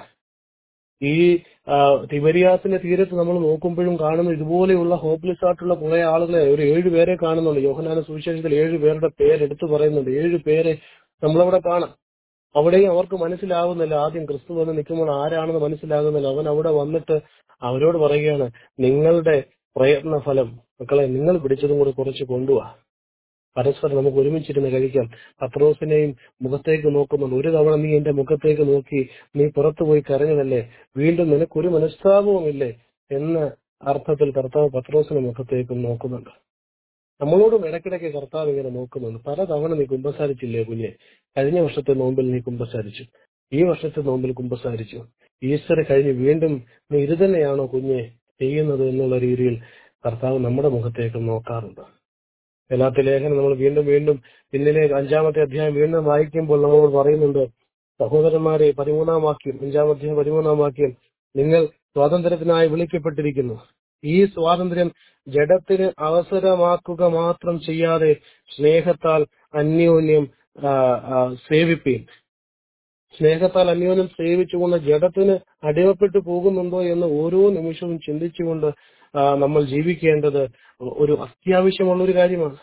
ഈ ആ, തിബരിയാസിന്റെ തീരത്ത് നമ്മൾ നോക്കുമ്പോഴും കാണുന്ന ഇതുപോലെയുള്ള ഹോപ്പ്ലെസ് ആയിട്ടുള്ള കുറെ ആളുകളെ ഒരു ഏഴ് പേരെ കാണുന്നുണ്ട് യോഹനാന സുവിശേഷത്തിൽ ഏഴ് പേരുടെ പേര് എടുത്തു പറയുന്നുണ്ട് ഏഴ് പേരെ നമ്മളവിടെ കാണാം അവിടെയും അവർക്ക് മനസ്സിലാവുന്നില്ല ആദ്യം ക്രിസ്തു വന്ന് നിൽക്കുമ്പോൾ ആരാണെന്ന് മനസ്സിലാകുന്നില്ല അവൻ അവിടെ വന്നിട്ട് അവരോട് പറയുകയാണ് നിങ്ങളുടെ പ്രയത്ന ഫലം മക്കളെ നിങ്ങൾ പിടിച്ചതും കൂടെ കുറച്ച് കൊണ്ടുപോവാ പരസ്പരം നമുക്ക് ഒരുമിച്ചിരുന്ന് കഴിക്കാം പത്രോസിനെയും മുഖത്തേക്ക് നോക്കുന്നുണ്ട് ഒരു തവണ നീ എന്റെ മുഖത്തേക്ക് നോക്കി നീ പുറത്തു പോയി കരഞ്ഞതല്ലേ വീണ്ടും നിനക്കൊരു മനസ്താപവുമില്ലേ എന്ന അർത്ഥത്തിൽ കർത്താവ് പത്രോസിന്റെ മുഖത്തേക്ക് നോക്കുന്നുണ്ട് നമ്മളോടും ഇടയ്ക്കിടയ്ക്ക് കർത്താവ് ഇങ്ങനെ നോക്കുന്നുണ്ട് പലതവണ നീ കുമ്പസാരിച്ചില്ലേ കുഞ്ഞെ കഴിഞ്ഞ വർഷത്തെ നോമ്പിൽ നീ കുമ്പസാരിച്ചു ഈ വർഷത്തെ നോമ്പിൽ കുമ്പസാരിച്ചു ഈസ്റ്റർ കഴിഞ്ഞ് വീണ്ടും നീ ഇത് തന്നെയാണോ കുഞ്ഞെ ചെയ്യുന്നത് എന്നുള്ള രീതിയിൽ കർത്താവ് നമ്മുടെ മുഖത്തേക്ക് നോക്കാറുണ്ട് എല്ലാത്ത ലേഖനം നമ്മൾ വീണ്ടും വീണ്ടും പിന്നിലെ അഞ്ചാമത്തെ അധ്യായം വീണ്ടും വായിക്കുമ്പോൾ നമ്മളോട് പറയുന്നുണ്ട് സഹോദരന്മാരെ പതിമൂന്നാം വാക്യം അഞ്ചാം അധ്യായം പതിമൂന്നാം വാക്യം നിങ്ങൾ സ്വാതന്ത്ര്യത്തിനായി വിളിക്കപ്പെട്ടിരിക്കുന്നു ഈ സ്വാതന്ത്ര്യം ജഡത്തിന് അവസരമാക്കുക മാത്രം ചെയ്യാതെ സ്നേഹത്താൽ അന്യോന്യം ആ, ആ, സേവിപ്പീൻ സ്നേഹത്താൽ അന്യോന്യം സേവിച്ചുകൊണ്ട് ജഡത്തിന് അടിമപ്പെട്ടു പോകുന്നുണ്ടോ എന്ന് ഓരോ നിമിഷവും ചിന്തിച്ചുകൊണ്ട് ആ, നമ്മൾ ജീവിക്കേണ്ടത് ഒരു അത്യാവശ്യമുള്ള ഒരു കാര്യമാണ്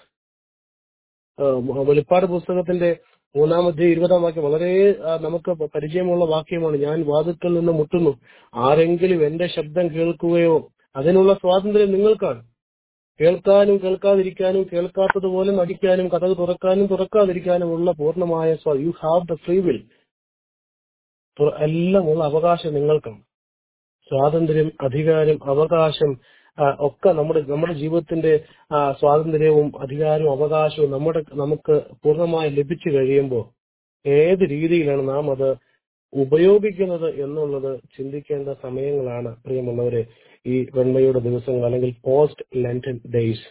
ആ, വെളിപ്പാട് പുസ്തകത്തിന്റെ മൂന്നാമത്തെ ഇരുപതാം വാക്യം വളരെ ആ, നമുക്ക് പരിചയമുള്ള വാക്യമാണ് ഞാൻ വാതുക്കൽ നിന്ന് മുട്ടുന്നു ആരെങ്കിലും എന്റെ ശബ്ദം കേൾക്കുകയോ അതിനുള്ള സ്വാതന്ത്ര്യം നിങ്ങൾക്കാണ് കേൾക്കാനും കേൾക്കാതിരിക്കാനും കേൾക്കാത്തതുപോലെ നടിക്കാനും കഥ തുറക്കാനും തുറക്കാതിരിക്കാനും ഉള്ള പൂർണ്ണമായ you have the free will എല്ലാം ഉള്ള അവകാശം നിങ്ങൾക്കാണ് സ്വാതന്ത്ര്യം അധികാരം അവകാശം ആ, ഒക്കെ നമ്മുടെ നമ്മുടെ ജീവിതത്തിന്റെ ആ, സ്വാതന്ത്ര്യവും അധികാരവും അവകാശവും നമ്മുടെ നമുക്ക് പൂർണ്ണമായി ലഭിച്ചു കഴിയുമ്പോൾ ഏത് രീതിയിലാണ് നാം അത് ഉപയോഗിക്കുന്നത് എന്നുള്ളത് ചിന്തിക്കേണ്ട സമയങ്ങളാണ് പ്രിയമുള്ളവരെ ഈ വെണ്മയുടെ ദിവസങ്ങൾ അല്ലെങ്കിൽ പോസ്റ്റ് ലെന്റൻ ഡേയ്സ്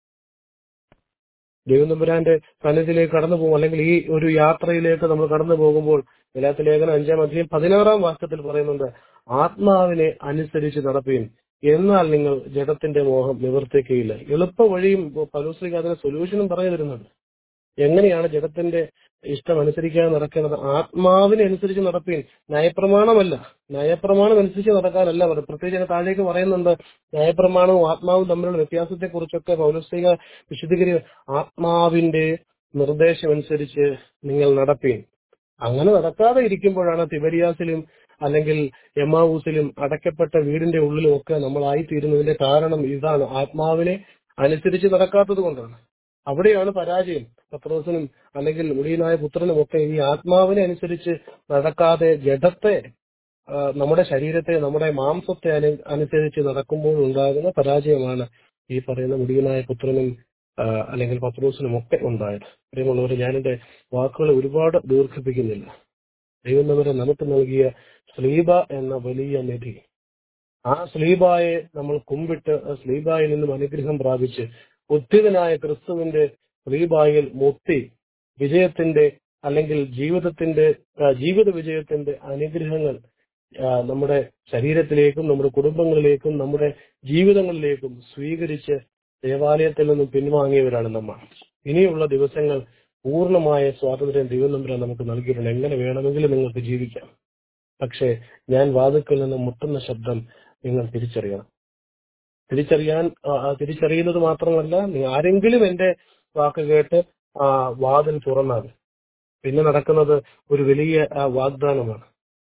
ദൈവനമ്പുരാന്റെ സന്നിധിയിലേക്ക് കടന്നു പോകും അല്ലെങ്കിൽ ഈ ഒരു യാത്രയിലേക്ക് നമ്മൾ കടന്നു പോകുമ്പോൾ വിലാത്ത ലേഖനം അഞ്ചാം അധ്യയം പതിനാറാം വാക്യത്തിൽ പറയുന്നുണ്ട് ആത്മാവിനെ അനുസരിച്ച് നടപ്പീൻ എന്നാൽ നിങ്ങൾ ജഡത്തിന്റെ മോഹം നിവർത്തിക്കുകയില്ല എളുപ്പ വഴിയും പലോസ്ലിക്ക് അതിന് സൊല്യൂഷനും പറഞ്ഞു തരുന്നുണ്ട് എങ്ങനെയാണ് ജഡത്തിന്റെ ഇഷ്ടം അനുസരിക്കാതെ നടക്കേണ്ടത് ആത്മാവിനെ അനുസരിച്ച് നടപ്പീൻ നയപ്രമാണമല്ല നയപ്രമാണം അനുസരിച്ച് നടക്കാനല്ല പറയുന്നത് പ്രത്യേകിച്ച് അതിന് താഴേക്ക് പറയുന്നുണ്ട് നയപ്രമാണവും ആത്മാവും തമ്മിലുള്ള വ്യത്യാസത്തെ കുറിച്ചൊക്കെ പൗലസ്ലിക വിശദീകരി ആത്മാവിന്റെ നിർദ്ദേശം അനുസരിച്ച് നിങ്ങൾ നടപ്പീൻ അങ്ങനെ നടക്കാതെ ഇരിക്കുമ്പോഴാണ് തിബരിയാസിലും അല്ലെങ്കിൽ എമാവൂസിലും അടയ്ക്കപ്പെട്ട വീടിന്റെ ഉള്ളിലും ഒക്കെ നമ്മളായിത്തീരുന്നതിന്റെ കാരണം ഇതാണ് ആത്മാവിനെ അനുസരിച്ച് നടക്കാത്തത് കൊണ്ടാണ് അവിടെയാണ് പരാജയം പത്രോസിനും അല്ലെങ്കിൽ മുടിയനായ പുത്രനും ഒക്കെ ഈ ആത്മാവിനെ അനുസരിച്ച് നടക്കാതെ ജഡത്തെ ആ, നമ്മുടെ ശരീരത്തെ നമ്മുടെ മാംസത്തെ അനു അനുസരിച്ച് നടക്കുമ്പോൾ ഉണ്ടാകുന്ന പരാജയമാണ് ഈ പറയുന്ന മുടിയനായ പുത്രനും ആ, അല്ലെങ്കിൽ പത്രോസിനും ഒക്കെ ഉണ്ടായത് പ്രിയമുള്ളവരെ ഞാനെന്റെ വാക്കുകളെ ഒരുപാട് ദീർഘിപ്പിക്കുന്നില്ല ദൈവം നമ്മെ നമുക്ക് നൽകിയ സ്ലീബ എന്ന വലിയ നിധി ആ സ്ലീബായെ നമ്മൾ കുമ്പിട്ട് ആ സ്ലീബായിൽ നിന്നും അനുഗ്രഹം പ്രാപിച്ച് ഉദ്ധിതനായ ക്രിസ്തുവിന്റെ സ്ലീബായിൽ മുത്തി വിജയത്തിന്റെ അല്ലെങ്കിൽ ജീവിതത്തിന്റെ ആ, ജീവിത വിജയത്തിന്റെ അനുഗ്രഹങ്ങൾ ആ, നമ്മുടെ ശരീരത്തിലേക്കും നമ്മുടെ കുടുംബങ്ങളിലേക്കും നമ്മുടെ ജീവിതങ്ങളിലേക്കും സ്വീകരിച്ച് ദേവാലയത്തിൽ നിന്നും പിൻവാങ്ങിയവരാണ് നമ്മൾ ഇനിയുള്ള ദിവസങ്ങൾ പൂർണ്ണമായ സ്വാതന്ത്ര്യം ദൈവം നമ്പുരാൻ നമുക്ക് നൽകിയിട്ടുണ്ട് എങ്ങനെ വേണമെങ്കിലും നിങ്ങൾക്ക് ജീവിക്കാം പക്ഷേ ഞാൻ വാതുക്കൽ നിന്ന് മുട്ടുന്ന ശബ്ദം നിങ്ങൾ തിരിച്ചറിയണം തിരിച്ചറിയാൻ ആ, ആ, തിരിച്ചറിയുന്നത് മാത്രമല്ല നീ ആരെങ്കിലും എന്റെ വാക്ക് കേട്ട് ആ വാതിൽ തുറന്നാൽ പിന്നെ നടക്കുന്നത് ഒരു വലിയ ആ, വാഗ്ദാനമാണ്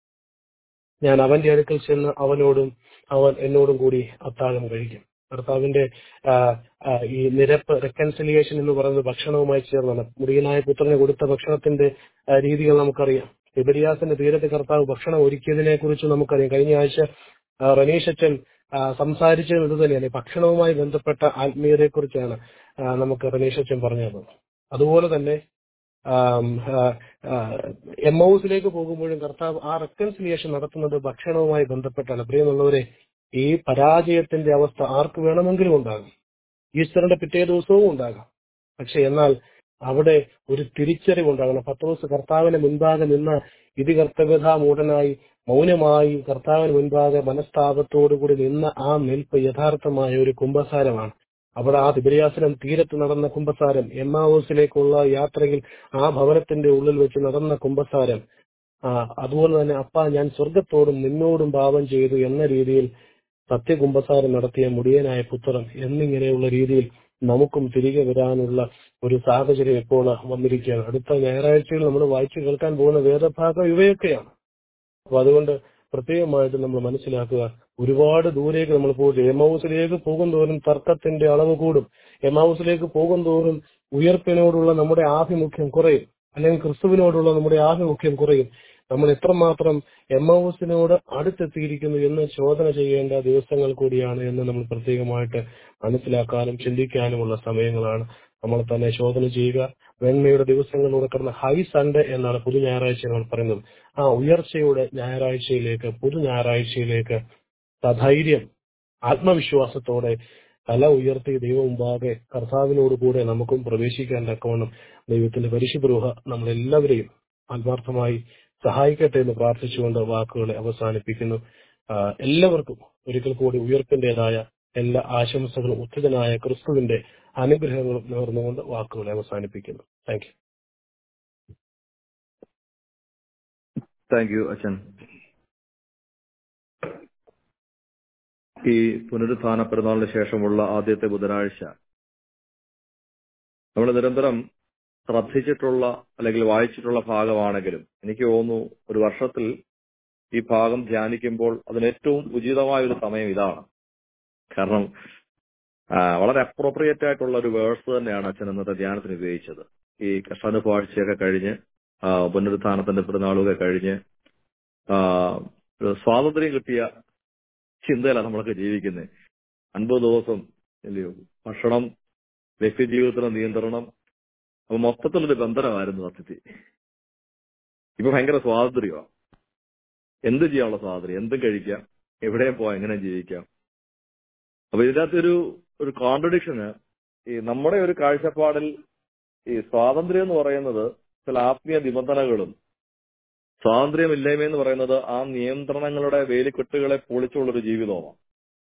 ഞാൻ അവന്റെ അടുക്കൽ ചെന്ന് അവനോടും അവൻ എന്നോടും കൂടി അത്താഴം കഴിക്കും കർത്താവിന്റെ ആ, ആ, ഈ നിരപ്പ് റെക്കൺസിലിയേഷൻ എന്ന് പറയുന്നത് ഭക്ഷണവുമായി ചേർന്നാണ് മുടിയനായ പുത്രന് കൊടുത്ത ഭക്ഷണത്തിന്റെ ആ, രീതികൾ നമുക്കറിയാം തിബരിയാസിന്റെ തീരത്ത് കർത്താവ് ഭക്ഷണം ഒരുക്കിയതിനെ കുറിച്ച് നമുക്കറിയാം കഴിഞ്ഞ ആഴ്ച ആ, റനീഷ് അച്ഛൻ ആ, സംസാരിച്ചത് ഇത് തന്നെയാണ് ഈ ഭക്ഷണവുമായി ബന്ധപ്പെട്ട ആത്മീയതയെ കുറിച്ചാണ് നമുക്ക് റനീഷ് അച്ഛൻ പറഞ്ഞു തന്നത് അതുപോലെ തന്നെ ആം, ആ, ആ, എം ഹൗസിലേക്ക് പോകുമ്പോഴും കർത്താവ് ആ റെക്കൺസിലിയേഷൻ നടത്തുന്നത് ഭക്ഷണവുമായി ബന്ധപ്പെട്ടാണ് പ്രിയമുള്ളവരെ ഈ പരാജയത്തിന്റെ അവസ്ഥ ആർക്ക് വേണമെങ്കിലും ഉണ്ടാകും ഈസ്റ്ററിന്റെ പിറ്റേ ദിവസവും ഉണ്ടാകാം പക്ഷെ എന്നാൽ അവിടെ ഒരു തിരിച്ചറിവുണ്ടാകണം പത്രോസ് കർത്താവിന് മുൻപാകെ നിന്ന് ഇതി കർത്തവ്യത മൂടനായി മൗനമായി കർത്താവിന് മുൻപാകെ മനസ്താപത്തോടുകൂടി നിന്ന ആ നിൽപ്പ് യഥാർത്ഥമായ ഒരു കുംഭസാരമാണ് അവിടെ ആ തിബരിയാസനം തീരത്ത് നടന്ന കുംഭസാരം എമ്മാവൂസിലേക്കുള്ള യാത്രയിൽ ആ ഭവനത്തിന്റെ ഉള്ളിൽ വെച്ച് നടന്ന കുംഭസാരം ആ, അതുപോലെ തന്നെ അപ്പ ഞാൻ സ്വർഗത്തോടും നിന്നോടും പാപം ചെയ്തു എന്ന രീതിയിൽ സത്യകുംഭസാരം നടത്തിയ മുടിയനായ പുത്രൻ എന്നിങ്ങനെയുള്ള രീതിയിൽ നമുക്കും തിരികെ വരാനുള്ള ഒരു സാഹചര്യം ഇപ്പോൾ വന്നിരിക്കുകയാണ് അടുത്ത ഞായറാഴ്ചയിൽ നമ്മൾ വായിച്ചു കേൾക്കാൻ പോകുന്ന വേദഭാഗം ഇവയൊക്കെയാണ് അപ്പൊ അതുകൊണ്ട് പ്രത്യേകമായിട്ട് നമ്മൾ മനസ്സിലാക്കുക ഒരുപാട് ദൂരേക്ക് നമ്മൾ പോകും എമൗസിലേക്ക് പോകും തോറും തർക്കത്തിന്റെ അളവ് കൂടും എമൗസിലേക്ക് പോകും തോറും ഉയർപ്പിനോടുള്ള നമ്മുടെ ആഭിമുഖ്യം കുറയും അല്ലെങ്കിൽ ക്രിസ്തുവിനോടുള്ള നമ്മുടെ ആഭിമുഖ്യം കുറയും നമ്മൾ എത്രമാത്രം എമ്മൗസിനോട് അടുത്തെത്തിയിരിക്കുന്നു എന്ന് ചോദന ചെയ്യേണ്ട ദിവസങ്ങൾ കൂടിയാണ് എന്ന് നമ്മൾ പ്രത്യേകമായിട്ട് മനസ്സിലാക്കാനും ചിന്തിക്കാനുമുള്ള സമയങ്ങളാണ് നമ്മൾ തന്നെ ശോധന ചെയ്യുക വെണ്മയുടെ ദിവസങ്ങൾ ഉറക്കുന്ന ഹൈ സൺഡേ എന്നാണ് പുതു ഞായറാഴ്ച നമ്മൾ പറയുന്നത് ആ ഉയർച്ചയുടെ ഞായറാഴ്ചയിലേക്ക് പുതു ഞായറാഴ്ചയിലേക്ക് സധൈര്യം ആത്മവിശ്വാസത്തോടെ തല ഉയർത്തി ദൈവം മുമ്പാകെ കർത്താവിനോട് കൂടെ നമുക്കും പ്രവേശിക്കാൻ തക്കവണ്ണം ദൈവത്തിന്റെ പരിശുദ്രൂഹ നമ്മളെല്ലാവരെയും ആത്മാർത്ഥമായി സഹായിക്കട്ടെ എന്ന് പ്രാർത്ഥിച്ചുകൊണ്ട് വാക്കുകളെ അവസാനിപ്പിക്കുന്നു ആ, എല്ലാവർക്കും ഒരിക്കൽ കൂടി ഉയർപ്പിന്റേതായ എല്ലാ ആശംസകളും ഉത്തിതനായ ക്രിസ്തുവിന്റെ അനുഗ്രഹങ്ങളും നേർന്നുകൊണ്ട് വാക്കുകളെ അവസാനിപ്പിക്കുന്നു താങ്ക് യു താങ്ക് യു അച്ഛൻ ഈ പുനരുത്ഥാന പെരുന്നാളിന് ശേഷമുള്ള ആദ്യത്തെ ബുധനാഴ്ച നമ്മൾ നിരന്തരം ശ്രദ്ധിച്ചിട്ടുള്ള അല്ലെങ്കിൽ വായിച്ചിട്ടുള്ള ഭാഗമാണെങ്കിലും എനിക്ക് തോന്നുന്നു ഒരു വർഷത്തിൽ ഈ ഭാഗം ധ്യാനിക്കുമ്പോൾ അതിന് ഏറ്റവും ഉചിതമായ ഒരു സമയം ഇതാണ് കാരണം ആ, വളരെ അപ്രോപ്രിയേറ്റ് ആയിട്ടുള്ള ഒരു വേഴ്സ് തന്നെയാണ് അച്ഛൻ ഇന്നത്തെ ധ്യാനത്തിന് ഉപയോഗിച്ചത് ഈ കഷ്ടാനുഭവാഴ്ചയൊക്കെ കഴിഞ്ഞ് ആ, പുനരുത്ഥാനത്തിന്റെ പെരുന്നാളൊക്കെ കഴിഞ്ഞ് ആ, ഒരു സ്വാതന്ത്ര്യം കിട്ടിയ ചിന്തയിലാണ് നമ്മളൊക്കെ ജീവിക്കുന്നത് അൻപത് ദിവസം ഇല്ലയോ ഭക്ഷണം വ്യക്തി ജീവിതത്തിന് നിയന്ത്രണം അപ്പൊ മൊത്തത്തിലൊരു ബന്ധനമായിരുന്നു സത്യത്തിൽ ഇപ്പൊ ഭയങ്കര സ്വാതന്ത്ര്യമാണ് എന്ത് ചെയ്യാനുള്ള സ്വാതന്ത്ര്യം എന്തും കഴിക്കാം എവിടെയും പോവാം എങ്ങനെ ജീവിക്കാം അപ്പൊ ഇതിനകത്ത് ഒരു ഒരു കോൺട്രഡിക്ഷന് ഈ നമ്മുടെ ഒരു കാഴ്ചപ്പാടിൽ ഈ സ്വാതന്ത്ര്യം എന്ന് പറയുന്നത് ചില ആത്മീയ നിബന്ധനകളും സ്വാതന്ത്ര്യമില്ലായ്മ എന്ന് പറയുന്നത് ആ നിയന്ത്രണങ്ങളുടെ വേലിക്കെട്ടുകളെ പൊളിച്ചുള്ളൊരു ജീവിതമാണ്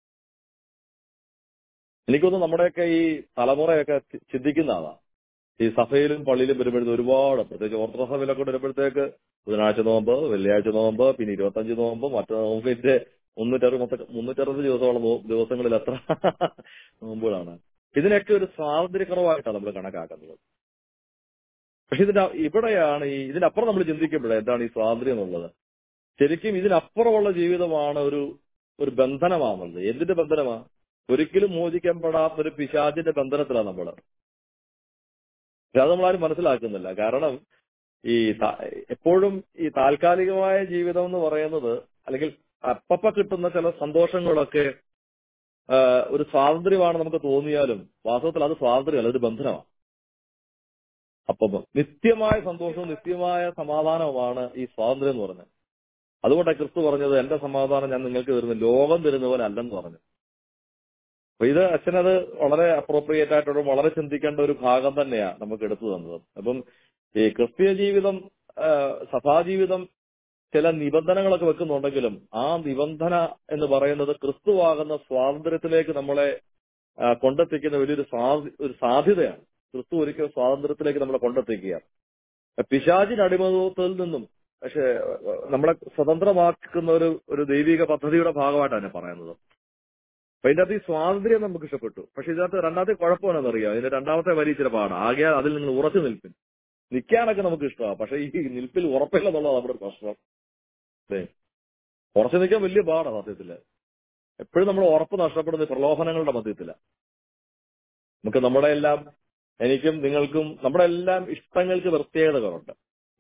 എനിക്കൊന്ന് നമ്മുടെയൊക്കെ ഈ തലമുറയൊക്കെ ചി- ചിന്തിക്കുന്ന ആളാ ഈ സഭയിലും പള്ളിയിലും വരുമ്പോഴത്തെ ഒരുപാട് പ്രത്യേകിച്ച് ഓർത്തഡോക്സ് സഭയിലൊക്കെ വരുമ്പോഴത്തേക്ക് ബുധനാഴ്ച നോമ്പ് വെള്ളിയാഴ്ച നോമ്പ് പിന്നെ ഇരുപത്തഞ്ച് നോമ്പ് മറ്റു നോമ്പിന്റെ മുന്നൂറ്ററുപത്തി മുന്നൂറ്ററുപത് ദിവസമുള്ള നോ- ദിവസങ്ങളിൽ എത്ര നോമ്പുകളാണ് ഇതിനൊക്കെ ഒരു സ്വാതന്ത്ര്യക്കുറവായിട്ടാണ് നമ്മൾ കണക്കാക്കുന്നത് പക്ഷെ ഇതിന്റെ ഇവിടെയാണ് ഈ ഇതിനപ്പുറം നമ്മൾ ചിന്തിക്കുമ്പോഴേ എന്താണ് ഈ സ്വാതന്ത്ര്യം എന്നുള്ളത് ശരിക്കും ഇതിനപ്പുറമുള്ള ജീവിതമാണ് ഒരു ഒരു ബന്ധനമാണുള്ളത് എന്തിന്റെ ബന്ധനമാ ഒരിക്കലും മോചിക്കപ്പെടാത്ത ഒരു പിശാചിന്റെ ബന്ധനത്തിലാണ് നമ്മള് പക്ഷെ അത് നമ്മളാരും മനസ്സിലാക്കുന്നില്ല കാരണം ഈ താ- എപ്പോഴും ഈ താൽക്കാലികമായ ജീവിതം എന്ന് പറയുന്നത് അല്ലെങ്കിൽ അപ്പപ്പ കിട്ടുന്ന ചില സന്തോഷങ്ങളൊക്കെ ആ, ഒരു സ്വാതന്ത്ര്യമാണ് നമുക്ക് തോന്നിയാലും വാസ്തവത്തിൽ അത് സ്വാതന്ത്ര്യമല്ല ഒരു ബന്ധനമാണ് അപ്പം നിത്യമായ സന്തോഷവും നിത്യമായ സമാധാനവുമാണ് ഈ സ്വാതന്ത്ര്യം എന്ന് പറഞ്ഞത് അതുകൊണ്ടാണ് ക്രിസ്തു പറഞ്ഞത് എന്റെ സമാധാനം ഞാൻ നിങ്ങൾക്ക് തരുന്നു ലോകം തരുന്ന പോലെ അല്ലെന്ന് പറഞ്ഞു അപ്പൊ ഇത് അച്ഛനത് വളരെ അപ്രോപ്രിയേറ്റ് ആയിട്ടുള്ള വളരെ ചിന്തിക്കേണ്ട ഒരു ഭാഗം തന്നെയാ നമുക്ക് എടുത്തു തന്നത് അപ്പം ഈ ക്രിസ്തീയ ജീവിതം ആ, സഭാജീവിതം ചില നിബന്ധനകളൊക്കെ വെക്കുന്നുണ്ടെങ്കിലും ആ നിബന്ധന എന്ന് പറയുന്നത് ക്രിസ്തുവാകുന്ന സ്വാതന്ത്ര്യത്തിലേക്ക് നമ്മളെ ആ, കൊണ്ടെത്തിക്കുന്ന വലിയൊരു സാധി- ഒരു സാധ്യതയാണ് ക്രിസ്തു ഒരിക്കൽ സ്വാതന്ത്ര്യത്തിലേക്ക് നമ്മളെ കൊണ്ടെത്തിക്കുക പിശാചിന് അടിമതത്തിൽ നിന്നും പക്ഷെ നമ്മളെ സ്വതന്ത്രമാക്കുന്ന ഒരു ഒരു ദൈവിക പദ്ധതിയുടെ ഭാഗമായിട്ടാണ് ഞാൻ പറയുന്നത് അപ്പൊ ഇതിന്റെ അകത്ത് ഈ സ്വാതന്ത്ര്യം നമുക്ക് ഇഷ്ടപ്പെട്ടു പക്ഷെ ഇതിനകത്ത് രണ്ടാമത്തെ കുഴപ്പമാണെന്ന് അറിയാം ഇതിന്റെ രണ്ടാമത്തെ വരി ഇച്ചിരി പാടാണ് ആകെ അതിൽ നിങ്ങൾ ഉറച്ചു നിൽപ്പിൻ നിൽക്കാനൊക്കെ നമുക്ക് ഇഷ്ടമാണ് പക്ഷെ ഈ നിൽപ്പിൽ ഉറപ്പില്ല എന്നുള്ളത് നമ്മുടെ ഒരു പ്രശ്നം അല്ലേ ഉറച്ചു നിൽക്കാൻ വലിയ പാടാണ് സത്യത്തില് എപ്പോഴും നമ്മൾ ഉറപ്പ് നഷ്ടപ്പെടുന്നത് പ്രലോഭനങ്ങളുടെ മധ്യത്തില നമുക്ക് നമ്മുടെ എല്ലാം എനിക്കും നിങ്ങൾക്കും നമ്മുടെ എല്ലാം ഇഷ്ടങ്ങൾക്ക് പ്രത്യേകതകളുണ്ട്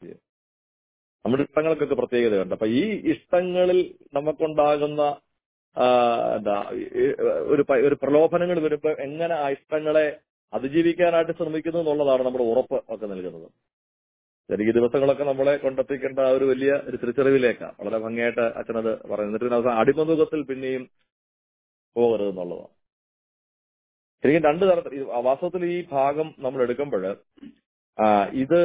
നമ്മുടെ ഇഷ്ടങ്ങൾക്കൊക്കെ പ്രത്യേകതയുണ്ട് അപ്പൊ ഈ ഇഷ്ടങ്ങളിൽ നമുക്കുണ്ടാകുന്ന ആ, എന്താ ഈ, ഒരു പ- ഒരു പ്രലോഭനങ്ങൾ വരുമ്പോൾ എങ്ങനെ ആ ഇഷ്ടങ്ങളെ അതിജീവിക്കാനായിട്ട് ശ്രമിക്കുന്നു എന്നുള്ളതാണ് നമ്മുടെ ഉറപ്പ് ഒക്കെ നൽകുന്നത് ചെറിയ ദിവസങ്ങളൊക്കെ നമ്മളെ കൊണ്ടെത്തിക്കേണ്ട ആ ഒരു വലിയ ഒരു തിരിച്ചറിവിലേക്കാണ് വളരെ ഭംഗിയായിട്ട് അച്ഛനത് പറയുന്നത് എന്നിട്ട് പിന്നെ അവസാനം അടിമമുഖത്തിൽ പിന്നെയും പോകരുത് എന്നുള്ളതാണ് ശരിക്കും രണ്ട് തരത്തിൽ ഈ വാസ്തവത്തിൽ ഈ ഭാഗം നമ്മൾ എടുക്കുമ്പോൾ ഇത്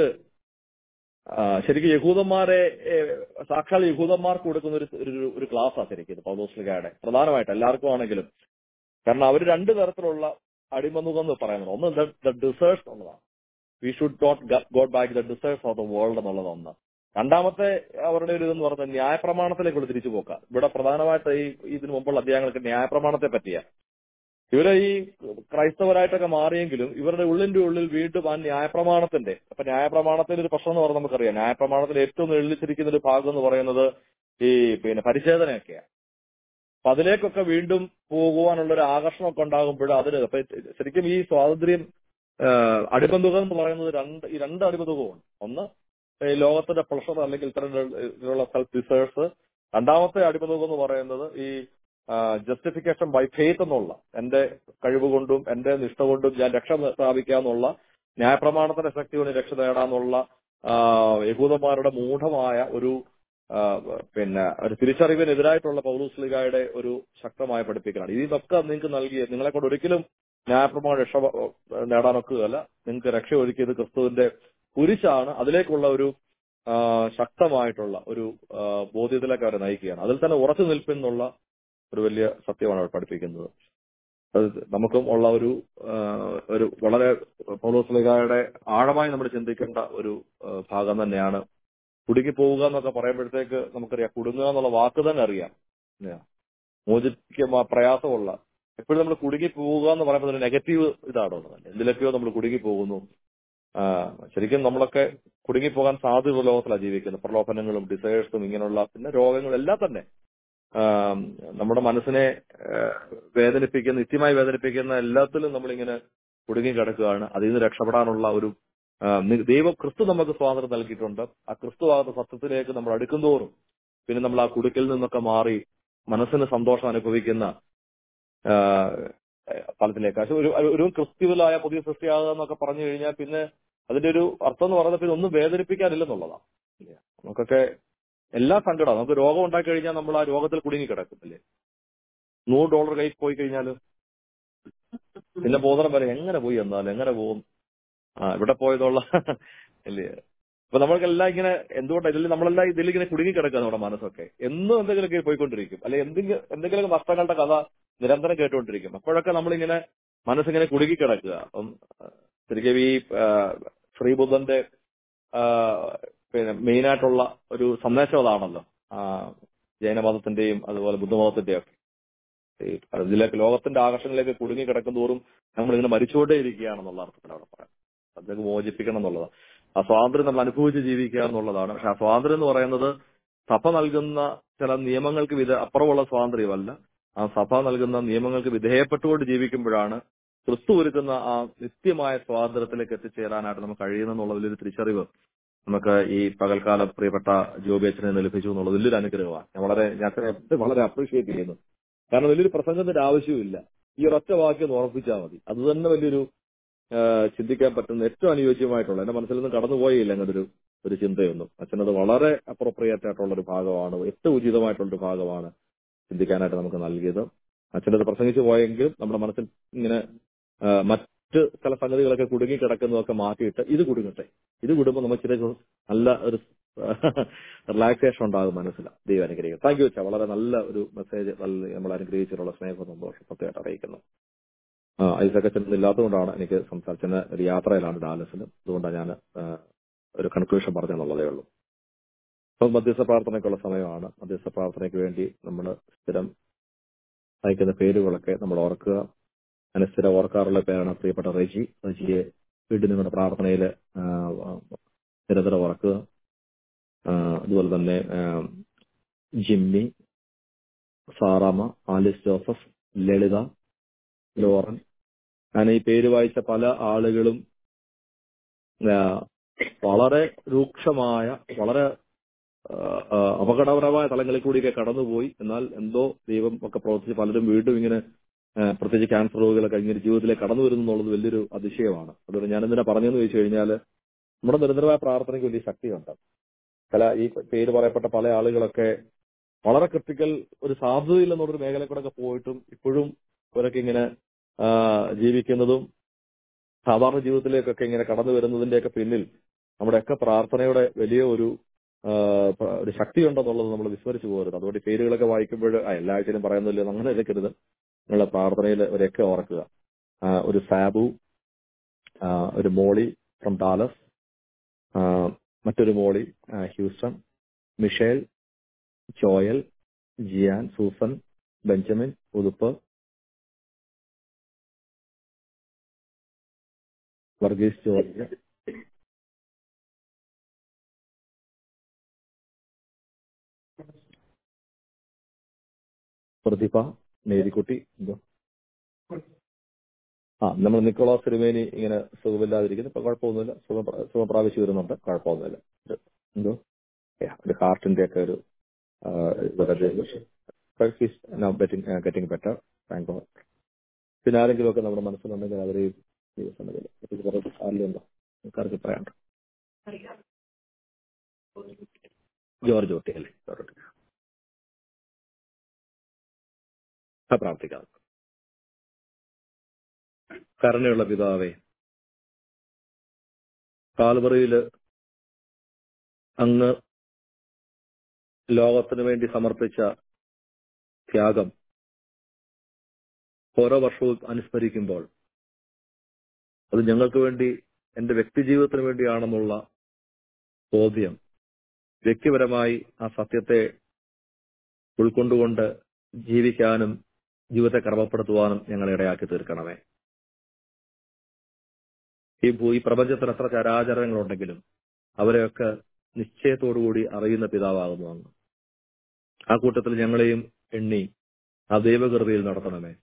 ആ, ശരിക്കും യഹൂദന്മാരെ ഏ, സാക്ഷാൽ യഹൂദന്മാർക്ക് കൊടുക്കുന്ന ഒരു ഒരു ഒരു ക്ലാസ്സാണ് ശരിക്കും ഇത് പൗലോസ്ലിഗയുടെ പ്രധാനമായിട്ട് എല്ലാവർക്കും ആണെങ്കിലും കാരണം അവർ രണ്ട് തരത്തിലുള്ള അടിമമുഖം എന്ന് പറയുന്നത് ഒന്ന് ദ ഡിസേർട്സ് എന്നുള്ളതാണ് we should not go back the deserts of the world എന്നുള്ളത് ഒന്ന് രണ്ടാമത്തെ അവരുടെ ഒരു ഇതെന്ന് പറഞ്ഞാൽ ന്യായപ്രമാണത്തിലേക്കുള്ള തിരിച്ചു പോക്കാം ഇവിടെ പ്രധാനമായിട്ട് ഈ ഇതിനു മുമ്പുള്ള അധ്യായങ്ങൾക്ക് ന്യായപ്രമാണത്തെ പറ്റിയ ഇവരെ ഈ ക്രൈസ്തവരായിട്ടൊക്കെ മാറിയെങ്കിലും ഇവരുടെ ഉള്ളിന്റെ ഉള്ളിൽ വീണ്ടും ആ ന്യായപ്രമാണത്തിന്റെ അപ്പൊ ന്യായപ്രമാണത്തിന്റെ ഒരു പ്രശ്നം എന്ന് പറഞ്ഞാൽ നമുക്കറിയാം ന്യായപ്രമാണത്തിൽ ഏറ്റവും എഴുതിച്ചിരിക്കുന്ന ഒരു ഭാഗം എന്ന് പറയുന്നത് ഈ പിന്നെ പരിച്ഛേദനയൊക്കെയാണ് അപ്പൊ അതിലേക്കൊക്കെ വീണ്ടും പോകുവാനുള്ള ഒരു ആകർഷണമൊക്കെ ഉണ്ടാകുമ്പോൾ അതിന് അപ്പൊ ശരിക്കും ഈ സ്വാതന്ത്ര്യം ആഹ് അടിബന്ധുകം എന്ന് പറയുന്നത് രണ്ട് ഈ രണ്ട് അടിബന്ധുകമുണ്ട് ഒന്ന് ഈ ലോകത്തിന്റെ പ്രഷർ അല്ലെങ്കിൽ ഇത്തരം ഇതിലുള്ള സെൽഫ് ഡിസേഴ്സ് രണ്ടാമത്തെ അടിബന്ധുകം എന്ന് പറയുന്നത് ഈ ജസ്റ്റിഫിക്കേഷൻ ബൈ ഫെയ്ത്ത് എന്നുള്ള എന്റെ കഴിവ് കൊണ്ടും എന്റെ നിഷ്ഠ കൊണ്ടും ഞാൻ രക്ഷ സ്ഥാപിക്കാന്നുള്ള ന്യായപ്രമാണത്തിന്റെ ശക്തി കൊണ്ട് രക്ഷ നേടാന്നുള്ള ആഹ് യഹൂദന്മാരുടെ മൂഢമായ ഒരു ആഹ് പിന്നെ ഒരു തിരിച്ചറിവിനെതിരായിട്ടുള്ള പൗരസ്ലിഗായുടെ ഒരു ശക്തമായ പഠിപ്പിക്കലാണ് ഇതൊക്കെ നിങ്ങൾക്ക് നൽകിയ നിങ്ങളെ കൊണ്ട് ഒരിക്കലും ന്യായപ്രമാണം രക്ഷ നേടാനൊക്കുകയല്ല നിങ്ങൾക്ക് രക്ഷ ഒരുക്കിയത് ക്രിസ്തുവിന്റെ കുരിശാണ് അതിലേക്കുള്ള ഒരു ആ, ശക്തമായിട്ടുള്ള ഒരു ആ, ബോധ്യത്തിലേക്ക് അവരെ നയിക്കുകയാണ് അതിൽ തന്നെ ഉറച്ചു നിൽപ്പെന്നുള്ള ഒരു വലിയ സത്യമാണ് അവർ പഠിപ്പിക്കുന്നത് അത് നമുക്കും ഉള്ള ഒരു ആ, ഒരു വളരെ പൗലോസ്ലിഗായുടെ ആഴമായി നമ്മൾ ചിന്തിക്കേണ്ട ഒരു ആ, ഭാഗം തന്നെയാണ് കുടുങ്ങി പോവുക എന്നൊക്കെ പറയുമ്പോഴത്തേക്ക് നമുക്കറിയാം കുടുങ്ങുക എന്നുള്ള വാക്ക് തന്നെ അറിയാം ഇല്ല. മോചിപ്പിക്കാൻ പ്രയാസമുള്ള എപ്പോഴും നമ്മൾ കുടുങ്ങി പോവുക എന്ന് പറയുമ്പോൾ ഒരു നെഗറ്റീവ് ഇതാണോ എന്തിലൊക്കെയോ നമ്മൾ കുടുങ്ങി പോകുന്നു ആ, ശരിക്കും നമ്മളൊക്കെ കുടുങ്ങിപ്പോകാൻ സാധ്യതയുള്ള ലോകത്തിലാണ് ജീവിക്കുന്നത് പ്രലോഭനങ്ങളും ഡിസയേഴ്സും ഇങ്ങനെയുള്ള പിന്നെ രോഗങ്ങളും എല്ലാം തന്നെ ആ, നമ്മുടെ മനസ്സിനെ ആ, വേദനിപ്പിക്കുന്ന നിത്യമായി വേദനിപ്പിക്കുന്ന എല്ലാത്തിലും നമ്മളിങ്ങനെ കുടുങ്ങി കിടക്കുകയാണ് അതിൽ നിന്ന് രക്ഷപ്പെടാനുള്ള ഒരു ആ, നി- ദൈവം ക്രിസ്തു നമുക്ക് സ്വാതന്ത്ര്യം നൽകിയിട്ടുണ്ട് ആ ക്രിസ്തു ആകുന്ന സത്യത്തിലേക്ക് നമ്മൾ അടുക്കുന്തോറും പിന്നെ നമ്മൾ ആ കുടുക്കിൽ നിന്നൊക്കെ മാറി മനസ്സിന് സന്തോഷം അനുഭവിക്കുന്ന ആ, ഫലത്തിലേക്ക് പക്ഷെ ഒരു ഒരു ക്രിസ്തുവിലായ പുതിയ സൃഷ്ടിയാകുക എന്നൊക്കെ പറഞ്ഞു കഴിഞ്ഞാൽ പിന്നെ അതിന്റെ ഒരു അർത്ഥം എന്ന് പറയുന്നത് പിന്നെ ഒന്നും വേദനിപ്പിക്കാനില്ലെന്നുള്ളതാണ് ഇല്ലേ? നമുക്കൊക്കെ എല്ലാ സങ്കടം നമുക്ക് രോഗം ഉണ്ടാക്കി കഴിഞ്ഞാൽ നമ്മൾ ആ രോഗത്തിൽ കുടുങ്ങി കിടക്കും അല്ലേ നൂറ് ഡോളർ കയ്യിൽ പോയി കഴിഞ്ഞാൽ പിന്നെ ബോധനം വരെ എങ്ങനെ പോയി എന്നാൽ എങ്ങനെ പോകും ആ ഇവിടെ പോയതുള്ള അല്ലേ അപ്പൊ നമ്മൾക്കെല്ലാം ഇങ്ങനെ എന്തുകൊണ്ടാണ് ഇതിൽ നമ്മളെല്ലാം ഇതിൽ ഇങ്ങനെ കുടുങ്ങി കിടക്കുക നമ്മുടെ മനസ്സൊക്കെ എന്നും എന്തെങ്കിലുമൊക്കെ പോയിക്കൊണ്ടിരിക്കും അല്ലെ എന്തെങ്കിലും എന്തെങ്കിലും നഷ്ടങ്ങളുടെ കഥ നിരന്തരം കേട്ടുകൊണ്ടിരിക്കും അപ്പോഴൊക്കെ നമ്മളിങ്ങനെ മനസ്സിങ്ങനെ കുടുങ്ങി കിടക്കുക അപ്പം ആ, ശരിക്കും ഈ ആ, ശ്രീബുദ്ധന്റെ ആ, പിന്നെ മെയിൻ ആയിട്ടുള്ള ഒരു സന്ദേശം അതാണല്ലോ ആ, ജൈനമതത്തിന്റെയും അതുപോലെ ബുദ്ധമതത്തിന്റെയും ഒക്കെ ഈ ഇതിലേക്ക് ലോകത്തിന്റെ ആകർഷണങ്ങളിലേക്ക് കുടുങ്ങി കിടക്കും തോറും നമ്മൾ ഇങ്ങനെ മരിച്ചുകൊണ്ടേ ഇരിക്കുകയാണെന്നുള്ള അർത്ഥത്തിൽ അവിടെ പറയാം അതൊക്കെ മോചിപ്പിക്കണം എന്നുള്ളതാണ് ആ സ്വാതന്ത്ര്യം നമ്മൾ അനുഭവിച്ച് ജീവിക്കുക എന്നുള്ളതാണ് പക്ഷെ ആ സ്വാതന്ത്ര്യം എന്ന് പറയുന്നത് സഭ നൽകുന്ന ചില നിയമങ്ങൾക്ക് വിധ അപ്പുറമുള്ള സ്വാതന്ത്ര്യമല്ല ആ സഭ നൽകുന്ന നിയമങ്ങൾക്ക് വിധേയപ്പെട്ടുകൊണ്ട് ജീവിക്കുമ്പോഴാണ് ക്രിസ്തു ഒരുക്കുന്ന ആ നിത്യമായ സ്വാതന്ത്ര്യത്തിലേക്ക് എത്തിച്ചേരാനായിട്ട് നമുക്ക് കഴിയുന്നെന്നുള്ള വലിയൊരു തിരിച്ചറിവ് നമുക്ക് ഈ പകൽക്കാലം പ്രിയപ്പെട്ട ജോബി അച്ഛനെ നിന്ന് ലഭിച്ചു എന്നുള്ളത് വലിയൊരു അനുഗ്രഹമാണ് ഞാൻ വളരെ ഞാൻ അച്ഛനെ വളരെ അപ്രീഷിയേറ്റ് ചെയ്യുന്നു കാരണം വലിയൊരു പ്രസംഗത്തിന്റെ ആവശ്യമില്ല ഈ ഒരൊറ്റ വാക്യം ഒന്ന് ഓർപ്പിച്ചാൽ മതി അത് തന്നെ വലിയൊരു ആ, ചിന്തിക്കാൻ പറ്റുന്ന ഏറ്റവും അനുയോജ്യമായിട്ടുള്ള എന്റെ മനസ്സിൽ നിന്ന് കടന്നുപോയില്ല അങ്ങനെ ഒരു ഒരു ചിന്തയൊന്നും അച്ഛനത് വളരെ അപ്രോപ്രിയേറ്റ് ആയിട്ടുള്ള ഒരു ഭാഗമാണ് ഏറ്റവും ഉചിതമായിട്ടുള്ള ഒരു ഭാഗമാണ് ചിന്തിക്കാനായിട്ട് നമുക്ക് നൽകിയത് അച്ഛനത് പ്രസംഗിച്ചു പോയെങ്കിലും നമ്മുടെ മനസ്സിൽ ഇങ്ങനെ ആ, മറ്റ് ചില സംഗതികളൊക്കെ കുടുങ്ങി കിടക്കുന്നതൊക്കെ മാറ്റിയിട്ട് ഇത് കുടുങ്ങട്ടെ ഇത് കുടുമ്പോൾ നമുക്ക് ഇച്ചിരി നല്ല ഒരു റിലാക്സേഷൻ ഉണ്ടാകും മനസ്സിലാണ് ദൈവം അനുഗ്രഹിക്കും താങ്ക് യു അച്ഛാ വളരെ നല്ല ഒരു മെസ്സേജ് നമ്മൾ അനുഗ്രഹിച്ചിട്ടുള്ള സ്നേഹം സന്തോഷം പ്രത്യേകമായിട്ട് അറിയിക്കുന്നു ആ, ഐസക് അച്ഛൻ ഇല്ലാത്തതുകൊണ്ടാണ് എനിക്ക് സംസാരിച്ചത് ഒരു യാത്രയിലാണ് ഡാലസിൽ അതുകൊണ്ടാണ് ഞാൻ ഒരു കൺക്ലൂഷൻ പറഞ്ഞെന്നുള്ളതേ ഉള്ളൂ അപ്പം മധ്യസ്ഥ പ്രാർത്ഥനയ്ക്കുള്ള സമയമാണ് മധ്യസ്ഥ പ്രാർത്ഥനയ്ക്ക് വേണ്ടി നമ്മൾ സ്ഥിരം അയക്കുന്ന പേരുകളൊക്കെ നമ്മൾ ഓർക്കുക ഞാൻ സ്ഥിരം ഓർക്കാറുള്ള പേരാണ് പ്രിയപ്പെട്ട റെജി റെജിയെ വീണ്ടും നിങ്ങളുടെ പ്രാർത്ഥനയിൽ നിരന്തരം ഓർക്കുക ആ, അതുപോലെ തന്നെ ആ, Jimmy Saramma Alice Joseph Lalitha Lauren ഞാൻ ഈ പേര് വായിച്ച പല ആളുകളും ആ, വളരെ രൂക്ഷമായ വളരെ ആ, ആ, അപകടകരമായ തലങ്ങളിൽ കൂടിയൊക്കെ കടന്നുപോയി എന്നാൽ എന്തോ ദൈവം ഒക്കെ പ്രവർത്തിച്ച് പലരും വീണ്ടും ഇങ്ങനെ ആ, പ്രത്യേകിച്ച് ക്യാൻസർ രോഗികളൊക്കെ ഇങ്ങനെ ജീവിതത്തിലേക്ക് കടന്നു വരുന്നു എന്നുള്ളത് വലിയൊരു അതിശയമാണ് അതുകൊണ്ട് ഞാൻ എന്തിനാ പറഞ്ഞതെന്ന് ചോദിച്ചു കഴിഞ്ഞാൽ നമ്മുടെ നിരന്തരമായ പ്രാർത്ഥനയ്ക്ക് വലിയ ശക്തിയുണ്ട് ചില ഈ പേര് പറയപ്പെട്ട പല ആളുകളൊക്കെ വളരെ ക്രിട്ടിക്കൽ ഒരു സാധ്യതയില്ലെന്നുള്ളൊരു മേഖലയിൽ കൂടെ ഒക്കെ പോയിട്ടും ഇപ്പോഴും ഇവരൊക്കെ ഇങ്ങനെ ആ, ജീവിക്കുന്നതും സാധാരണ ജീവിതത്തിലേക്കൊക്കെ ഇങ്ങനെ കടന്നു വരുന്നതിന്റെയൊക്കെ പിന്നിൽ നമ്മുടെയൊക്കെ പ്രാർത്ഥനയുടെ വലിയ ഒരു ആ, പ്ര- ഒരു ശക്തിയുണ്ടെന്നുള്ളത് നമ്മൾ വിസ്മരിച്ചു പോകരുത് അതുകൊണ്ട് ഈ പേരുകളൊക്കെ വായിക്കുമ്പോൾ ആ, എല്ലാ ആഴ്ചയിലും പറയുന്നില്ല അങ്ങനെ എടുക്കരുത് നിങ്ങളുടെ പ്രാർത്ഥനയിൽ അവരെയൊക്കെ ഓർക്കുക ആ, ഒരു സാബു ആ, ഒരു മോളി ഫ്രം ഡാലസ് ആ, മറ്റൊരു മോളി ആ, Houston Michelle Joel Jiyan Susan Benjamin Uthup Varghese George Prathibha Marykutty എന്തോ ആ നമ്മൾ നിക്കോളാസ് തിരുമേനി ഇങ്ങനെ സുഖമില്ലാതിരിക്കുന്നു ഇപ്പൊ കുഴപ്പമൊന്നുമില്ല സുഖം പ്ര- സുഖം പ്രാപിച്ചു വരുന്നുണ്ട് കുഴപ്പമൊന്നുമില്ല ഇത് എന്തോ Yeah, ഒരു ഹാർട്ടിന്റെ ഒക്കെ ഒരു ഗെറ്റിംഗ് ബെറ്റർ താങ്ക് ഗോഡ് പിന്നെ ആരെങ്കിലും ഒക്കെ നമ്മുടെ മനസ്സിലുണ്ടെങ്കിൽ അവരെയും ദൈവസന്നിധിയിൽ ആരിലുണ്ടോ ആൾക്കാർക്ക് പറയാനുണ്ട് ജോർജ് ഒട്ടി അല്ലേ ജോർജ് ഒട്ടി ആ, പ്രാർത്ഥിക്കാം കരുണയുള്ള പിതാവേ കാൽവറിയില് അങ്ങ് ലോകത്തിനു വേണ്ടി സമർപ്പിച്ച ത്യാഗം ഓരോ വർഷവും അനുസ്മരിക്കുമ്പോൾ അത് ഞങ്ങൾക്ക് വേണ്ടി എന്റെ വ്യക്തിജീവിതത്തിന് വേണ്ടിയാണെന്നുള്ള ബോധ്യം വ്യക്തിപരമായി ആ സത്യത്തെ ഉൾക്കൊണ്ടുകൊണ്ട് ജീവിക്കാനും ജീവിതത്തെ ക്രമപ്പെടുത്തുവാനും ഞങ്ങളെ ഇടയാക്കി തീർക്കണമേ ഈ ഭൂ ഈ പ്രപഞ്ചത്തിൽ എത്ര ചരാചരങ്ങളുണ്ടെങ്കിലും അവരെയൊക്കെ നിശ്ചയത്തോടുകൂടി അറിയുന്ന പിതാവാകുന്നു അങ്ങ് ആ കൂട്ടത്തിൽ ഞങ്ങളെയും എണ്ണി ആ ദൈവകൃപയിൽ നടത്തണമേ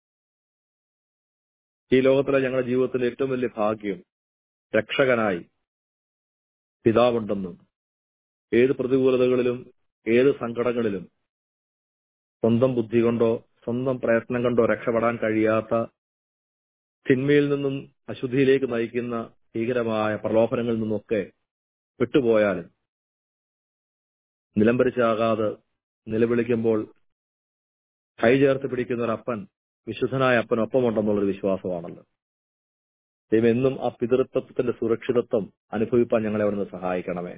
ഈ ലോകത്തിലെ ഞങ്ങളുടെ ജീവിതത്തിലെ ഏറ്റവും വലിയ ഭാഗ്യം രക്ഷകനായി പിതാവുണ്ടെന്നും ഏത് പ്രതികൂലതകളിലും ഏത് സങ്കടങ്ങളിലും സ്വന്തം ബുദ്ധി കൊണ്ടോ സ്വന്തം പ്രയത്നം കൊണ്ടോ രക്ഷപ്പെടാൻ കഴിയാത്ത തിന്മയിൽ നിന്നും അശുദ്ധിയിലേക്ക് നയിക്കുന്ന ഭീകരമായ പ്രലോഭനങ്ങളിൽ നിന്നൊക്കെ വിട്ടുപോയാലും നിലംപരിച്ചാകാതെ നിലവിളിക്കുമ്പോൾ കൈ ചേർത്ത് പിടിക്കുന്ന ഒരു അപ്പൻ വിശുദ്ധനായ അപ്പൻ ഒപ്പമുണ്ടെന്നുള്ളൊരു വിശ്വാസമാണല്ലോ ദൈവം എന്നും ആ പിതൃത്വത്തിന്റെ സുരക്ഷിതത്വം അനുഭവിപ്പാൻ ഞങ്ങളെ അവിടുന്ന് സഹായിക്കണമേ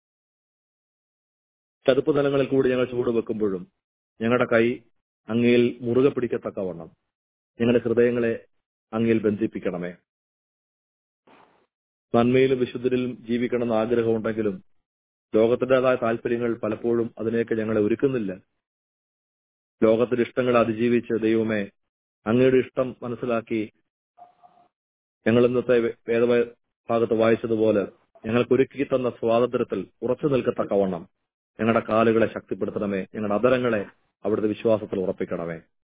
ചതുപ്പ് നിലങ്ങളിൽ കൂടി ഞങ്ങൾ ചൂട് വെക്കുമ്പോഴും ഞങ്ങളുടെ കൈ അങ്ങയിൽ മുറുകെ പിടിക്കത്തക്കവണ്ണം ഞങ്ങളുടെ ഹൃദയങ്ങളെ അങ്ങയിൽ ബന്ധിപ്പിക്കണമേ നന്മയിലും വിശുദ്ധരിലും ജീവിക്കണമെന്ന് ആഗ്രഹമുണ്ടെങ്കിലും ലോകത്തിൻ്റെതായ താല്പര്യങ്ങൾ പലപ്പോഴും അതിനെയൊക്കെ ഞങ്ങളെ ഒരുക്കുന്നില്ല ലോകത്തിന്റെ ഇഷ്ടങ്ങൾ അതിജീവിച്ച് ദൈവമേ അങ്ങയുടെ ഇഷ്ടം മനസ്സിലാക്കി ഞങ്ങൾ ഇന്നത്തെ വേദ ഭാഗത്ത് വായിച്ചതുപോലെ ഞങ്ങൾക്ക് ഒരുക്കി തന്ന സ്വാതന്ത്ര്യത്തിൽ ഉറച്ചു നിൽക്കത്തക്കവണ്ണം ഞങ്ങളുടെ കാലുകളെ ശക്തിപ്പെടുത്തണമേ ഞങ്ങളുടെ അതരങ്ങളെ അവിടുത്തെ വിശ്വാസത്തിൽ ഉറപ്പിക്കണമേ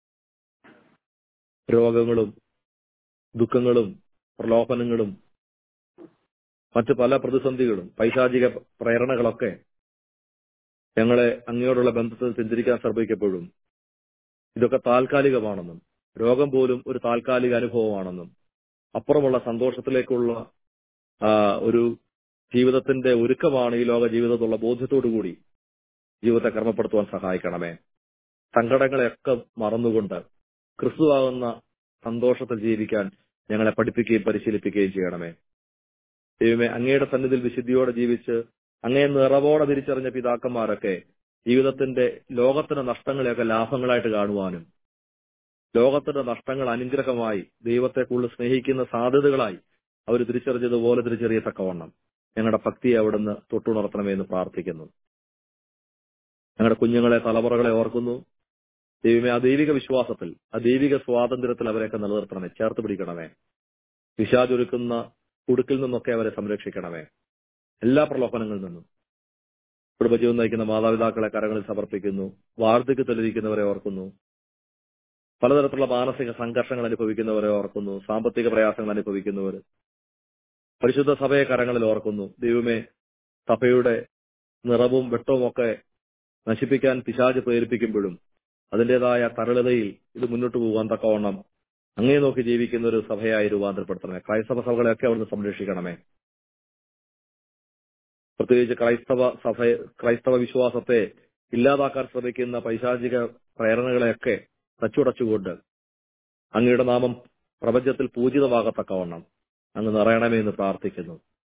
രോഗങ്ങളും ദുഃഖങ്ങളും പ്രലോഭനങ്ങളും മറ്റു പല പ്രതിസന്ധികളും പൈശാചിക പ്രേരണകളൊക്കെ ഞങ്ങളെ അങ്ങയോടുള്ള ബന്ധത്തിൽ ചിന്തിരിക്കാൻ ശ്രമിക്കപ്പോഴും ഇതൊക്കെ താൽക്കാലികമാണെന്നും രോഗം പോലും ഒരു താൽക്കാലിക അനുഭവമാണെന്നും അപ്പുറമുള്ള സന്തോഷത്തിലേക്കുള്ള ആ, ഒരു ജീവിതത്തിന്റെ ഒരുക്കമാണ് ഈ ലോക ജീവിതത്തിലുള്ള ബോധ്യത്തോടു കൂടി ജീവിതത്തെ ക്രമപ്പെടുത്തുവാൻ സഹായിക്കണമേ സങ്കടങ്ങളെയൊക്കെ മറന്നുകൊണ്ട് ക്രിസ്തുവാകുന്ന സന്തോഷത്തിൽ ജീവിക്കാൻ ഞങ്ങളെ പഠിപ്പിക്കുകയും പരിശീലിപ്പിക്കുകയും ചെയ്യണമേ ദൈവമേ അങ്ങയുടെ സന്നിധിയിൽ വിശുദ്ധിയോടെ ജീവിച്ച് അങ്ങയെ നിറവോടെ തിരിച്ചറിഞ്ഞ പിതാക്കന്മാരൊക്കെ ജീവിതത്തിന്റെ ലോകത്തിന്റെ നഷ്ടങ്ങളെയൊക്കെ ലാഭങ്ങളായിട്ട് കാണുവാനും ലോകത്തിന്റെ നഷ്ടങ്ങൾ അനുഗ്രഹമായി ദൈവത്തെ കൂടുതൽ സ്നേഹിക്കുന്ന സാധ്യതകളായി അവർ തിരിച്ചറിഞ്ഞതുപോലെ തിരിച്ചറിയത്തക്കവണ്ണം ഞങ്ങളുടെ ഭക്തിയെ അവിടുന്ന് തൊട്ടുണർത്തണമേ എന്ന് പ്രാർത്ഥിക്കുന്നു ഞങ്ങളുടെ കുഞ്ഞുങ്ങളെ തലമുറകളെ ഓർക്കുന്നു ദൈവമേ ആ ദൈവിക വിശ്വാസത്തിൽ ആ ദൈവിക സ്വാതന്ത്ര്യത്തിൽ അവരെയൊക്കെ നിലനിർത്തണമേ ചേർത്ത് പിടിക്കണമേ വിഷാദൊരുക്കുന്ന കുടുക്കിൽ നിന്നൊക്കെ അവരെ സംരക്ഷിക്കണമേ എല്ലാ പ്രലോഭനങ്ങളിൽ നിന്നും കുടുംബജീവൻ നയിക്കുന്ന മാതാപിതാക്കളെ കരങ്ങളിൽ സമർപ്പിക്കുന്നു വാർദ്ധക്യത്തിലിരിക്കുന്നവരെ ഓർക്കുന്നു പലതരത്തിലുള്ള മാനസിക സംഘർഷങ്ങൾ അനുഭവിക്കുന്നവരെ ഓർക്കുന്നു സാമ്പത്തിക പ്രയാസങ്ങൾ അനുഭവിക്കുന്നവർ പരിശുദ്ധ സഭയെ കരങ്ങളിൽ ഓർക്കുന്നു ദൈവമേ സഭയുടെ നിറവും വെട്ടവും ഒക്കെ നശിപ്പിക്കാൻ പിശാജ് പ്രേരിപ്പിക്കുമ്പോഴും അതിന്റേതായ തരളതയിൽ ഇത് മുന്നോട്ട് പോകാൻ തക്കവണ്ണം അങ്ങേ നോക്കി ജീവിക്കുന്ന ഒരു സഭയായി രൂപാന്തരപ്പെടുത്തണമേ ക്രൈസ്തവ സഭകളെയൊക്കെ അവിടുന്ന് സംരക്ഷിക്കണമേ പ്രത്യേകിച്ച് ക്രൈസ്തവ സഭ ക്രൈസ്തവ വിശ്വാസത്തെ ഇല്ലാതാക്കാൻ ശ്രമിക്കുന്ന പൈശാചിക പ്രേരണകളെയൊക്കെ തച്ചുടച്ചുകൊണ്ട് അങ്ങയുടെ നാമം പ്രപഞ്ചത്തിൽ പൂജിതമാകത്തക്കവണ്ണം അങ്ങ് നിറയണമേ എന്ന് പ്രാർത്ഥിക്കുന്നു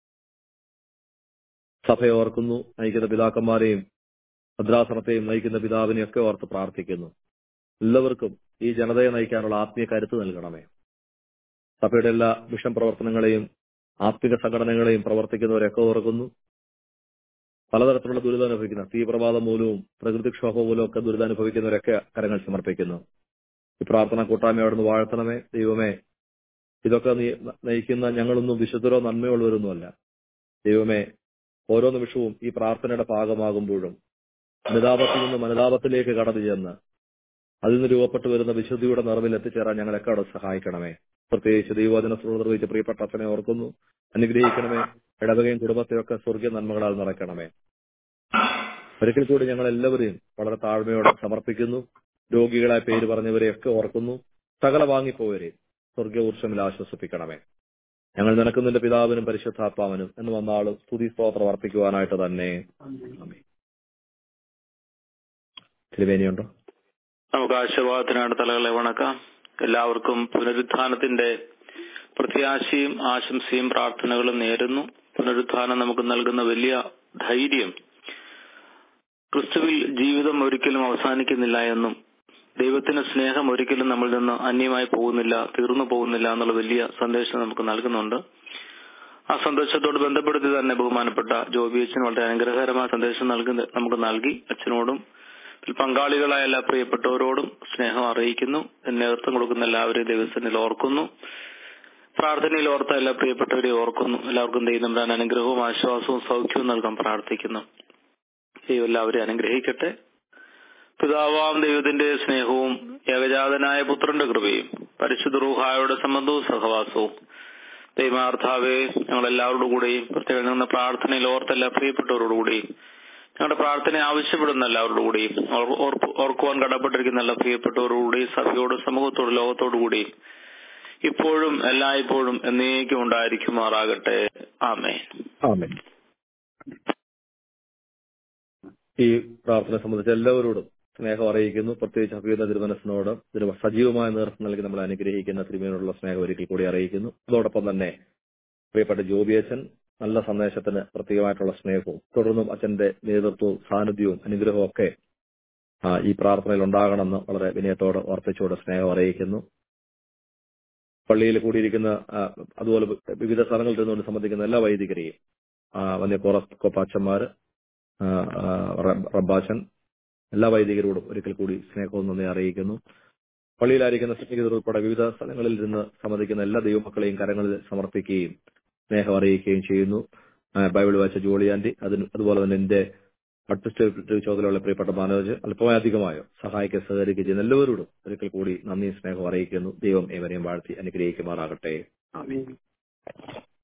സഭയെ ഓർക്കുന്നു നയിക്കുന്ന പിതാക്കന്മാരെയും ഭദ്രാസനത്തെയും നയിക്കുന്ന പിതാവിനെയൊക്കെ ഓർത്ത് പ്രാർത്ഥിക്കുന്നു എല്ലാവർക്കും ഈ ജനതയെ നയിക്കാനുള്ള ആത്മീയ കരുത്ത് നൽകണമേ സഭയുടെ എല്ലാ മിഷൻ പ്രവർത്തനങ്ങളെയും ആത്മിക സംഘടനകളെയും പ്രവർത്തിക്കുന്നവരെയൊക്കെ ഓർക്കുന്നു പലതരത്തിലുള്ള ദുരിതം അനുഭവിക്കുന്ന തീവ്രവാദം മൂലവും പ്രകൃതിക്ഷോഭം മൂലവും ഒക്കെ ദുരിതം അനുഭവിക്കുന്നവരൊക്കെ കരങ്ങൾ സമർപ്പിക്കുന്നു ഈ പ്രാർത്ഥന കൂട്ടായ്മ അവിടുന്ന് വാഴ്ത്തണമേ ദൈവമേ ഇതൊക്കെ നീ നയിക്കുന്ന ഞങ്ങളൊന്നും വിശുദ്ധരോ നന്മയുള്ളവരൊന്നുമല്ല ദൈവമേ ഓരോ നിമിഷവും ഈ പ്രാർത്ഥനയുടെ ഭാഗമാകുമ്പോഴും അനുതാപത്തിൽ നിന്ന് മനതാപത്തിലേക്ക് കടന്നു ചെന്ന് അതിൽ നിന്ന് രൂപപ്പെട്ടു വരുന്ന വിശുദ്ധിയുടെ നിറവിൽ എത്തിച്ചേരാൻ ഞങ്ങളെയൊക്കെ അവിടെ സഹായിക്കണമേ പ്രത്യേകിച്ച് ദൈവവചന നിർവഹിച്ച പ്രിയപ്പെട്ട അച്ഛനെ ഓർക്കുന്നു അനുഗ്രഹിക്കണമേ ഇടവകയും കുടുംബത്തെയൊക്കെ സ്വർഗീയ നന്മകളാൽ നിറയ്ക്കണമേ ഒരിക്കൽ കൂടി ഞങ്ങൾ എല്ലാവരെയും വളരെ താഴ്മയോടെ സമർപ്പിക്കുന്നു രോഗികളായ പേര് പറഞ്ഞവരെയൊക്കെ ഓർക്കുന്നു സകല വാങ്ങിപ്പോവരെയും സ്വർഗീയ ഊർഷമിൽ ആശ്വസിപ്പിക്കണമേ ഞങ്ങൾ നിനക്ക് നിന്റെ പിതാവിനും പരിശുദ്ധാത്മാവിനും എന്ന് വന്നാളും സ്തുതി സ്തോത്രം അർപ്പിക്കുവാനായിട്ട് തന്നെ ആമേൻ. തിരുവേനിയുണ്ടോ നമുക്ക് ആശീർവാദത്തിനായിട്ട് തലകളെ വണക്കാം എല്ലാവർക്കും പുനരുത്ഥാനത്തിന്റെ പ്രത്യാശയും ആശംസയും പ്രാർത്ഥനകളും നേരുന്നു പുനരുത്ഥാനം നമുക്ക് നൽകുന്ന വലിയ ധൈര്യം ക്രിസ്തുവിൽ ജീവിതം ഒരിക്കലും അവസാനിക്കുന്നില്ല എന്നും ദൈവത്തിന്റെ സ്നേഹം ഒരിക്കലും നമ്മളിൽ നിന്ന് അന്യമായി പോകുന്നില്ല തീർന്നു പോകുന്നില്ല എന്നുള്ള വലിയ സന്ദേശം നമുക്ക് നൽകുന്നുണ്ട് ആ സന്ദേശത്തോട് ബന്ധപ്പെടുത്തി തന്നെ ബഹുമാനപ്പെട്ട ജോബി അച്ഛൻ വളരെ അനുഗ്രഹകരമായ സന്ദേശം നൽകുന്ന നമുക്ക് നൽകി അച്ഛനോടും ഇതിൽ പങ്കാളികളായ എല്ലാ പ്രിയപ്പെട്ടവരോടും സ്നേഹം അറിയിക്കുന്നു നേതൃത്വം കൊടുക്കുന്ന എല്ലാവരെയും ദൈവസ്ഥനിൽ ഓർക്കുന്നു പ്രാർത്ഥനയിൽ ഓർത്ത എല്ലാ പ്രിയപ്പെട്ടവരെയും ഓർക്കുന്നു എല്ലാവർക്കും ദൈവം തമ്പുരാൻ അനുഗ്രഹവും ആശ്വാസവും സൗഖ്യവും നൽകാൻ പ്രാർത്ഥിക്കുന്നു ദൈവം എല്ലാവരെയും അനുഗ്രഹിക്കട്ടെ പിതാവാം ദൈവത്തിന്റെ സ്നേഹവും ഏകജാതനായ പുത്രന്റെ കൃപയും പരിശുദ്ധ റൂഹായുടെ സംബന്ധവും സഹവാസവും ദൈവാർത്ഥാവെ ഞങ്ങൾ എല്ലാവരോടും കൂടെയും പ്രത്യേകം ഞങ്ങളുടെ പ്രാർത്ഥനയിൽ ഓർത്ത എല്ലാ പ്രിയപ്പെട്ടവരോടുകൂടിയും ഞങ്ങളുടെ പ്രാർത്ഥന ആവശ്യപ്പെടുന്ന എല്ലാവരോടും കൂടിയും ഓർ- ഓർപ്പ്- ഓർക്കുവാൻ കടപ്പെട്ടിരിക്കുന്ന എല്ലാ പ്രിയപ്പെട്ടവരോടുകൂടിയും സഭയോടും സമൂഹത്തോടും ലോകത്തോടു കൂടിയും ഇപ്പോഴും എല്ലായ്പ്പോഴും എന്നേക്കും ഉണ്ടായിരിക്കുമാറാകട്ടെ ആമേൻ ആമേൻ ഈ പ്രാർത്ഥന സംബന്ധിച്ച് എല്ലാവരോടും സ്നേഹം അറിയിക്കുന്നു പ്രത്യേകിച്ച് അഭിയുന്ന തിരുമനസിനോട് ഇതിന് സജീവമായ നേതൃത്വം നൽകി നമ്മളെ അനുഗ്രഹിക്കുന്ന തിരുമേനോടുള്ള സ്നേഹം ഒരിക്കൽ കൂടി അറിയിക്കുന്നു അതോടൊപ്പം തന്നെ പ്രിയപ്പെട്ട ജോബി അച്ഛൻ നല്ല സന്ദേശത്തിന് പ്രത്യേകമായിട്ടുള്ള സ്നേഹവും തുടർന്നും അച്ഛന്റെ നേതൃത്വവും സാന്നിധ്യവും അനുഗ്രഹവും ഒക്കെ ആ, ഈ പ്രാർത്ഥനയിൽ ഉണ്ടാകണമെന്ന് വളരെ വിനയത്തോടെ ഓർപ്പിച്ചുകൊണ്ട് സ്നേഹം അറിയിക്കുന്നു പള്ളിയിൽ കൂടിയിരിക്കുന്ന ആ, അതുപോലെ വിവിധ സ്ഥലങ്ങളിൽ ഇരുന്നുകൊണ്ട് സംബന്ധിക്കുന്ന എല്ലാ വൈദികരെയും ആ, വന്യ കോപ്പാച്ചന്മാര് ആ, ആ, റബ്- റബ്ബാച്ചൻ എല്ലാ വൈദികരോടും ഒരിക്കൽ കൂടി സ്നേഹവും നന്ദി അറിയിക്കുന്നു പള്ളിയിലായിരിക്കുന്ന സ്നേഹിതർ ഉൾപ്പെടെ വിവിധ സ്ഥലങ്ങളിൽ ഇരുന്ന് സംബന്ധിക്കുന്ന എല്ലാ ദൈവമക്കളെയും കരങ്ങളിൽ സമർപ്പിക്കുകയും സ്നേഹം അറിയിക്കുകയും ചെയ്യുന്നു ആ, ബൈബിൾ വായിച്ച ജോളിയാന്റി അതിന് അതുപോലെ തന്നെ എന്റെ അഡ്മിനിസ്ട്രേറ്റീവ് ചുമതലയുള്ള പ്രിയപ്പെട്ട മനോജ് അല്പമായി അധികമായോ സഹായിക്കാൻ സഹകരിക്കുകയും ചെയ്യുന്ന എല്ലാവരോടും ഒരിക്കൽ കൂടി നന്ദി സ്നേഹം അറിയിക്കുന്നു ദൈവം ഏവരെയും വാഴ്ത്തി അനുഗ്രഹിക്കുമാറാകട്ടെ ആമേൻ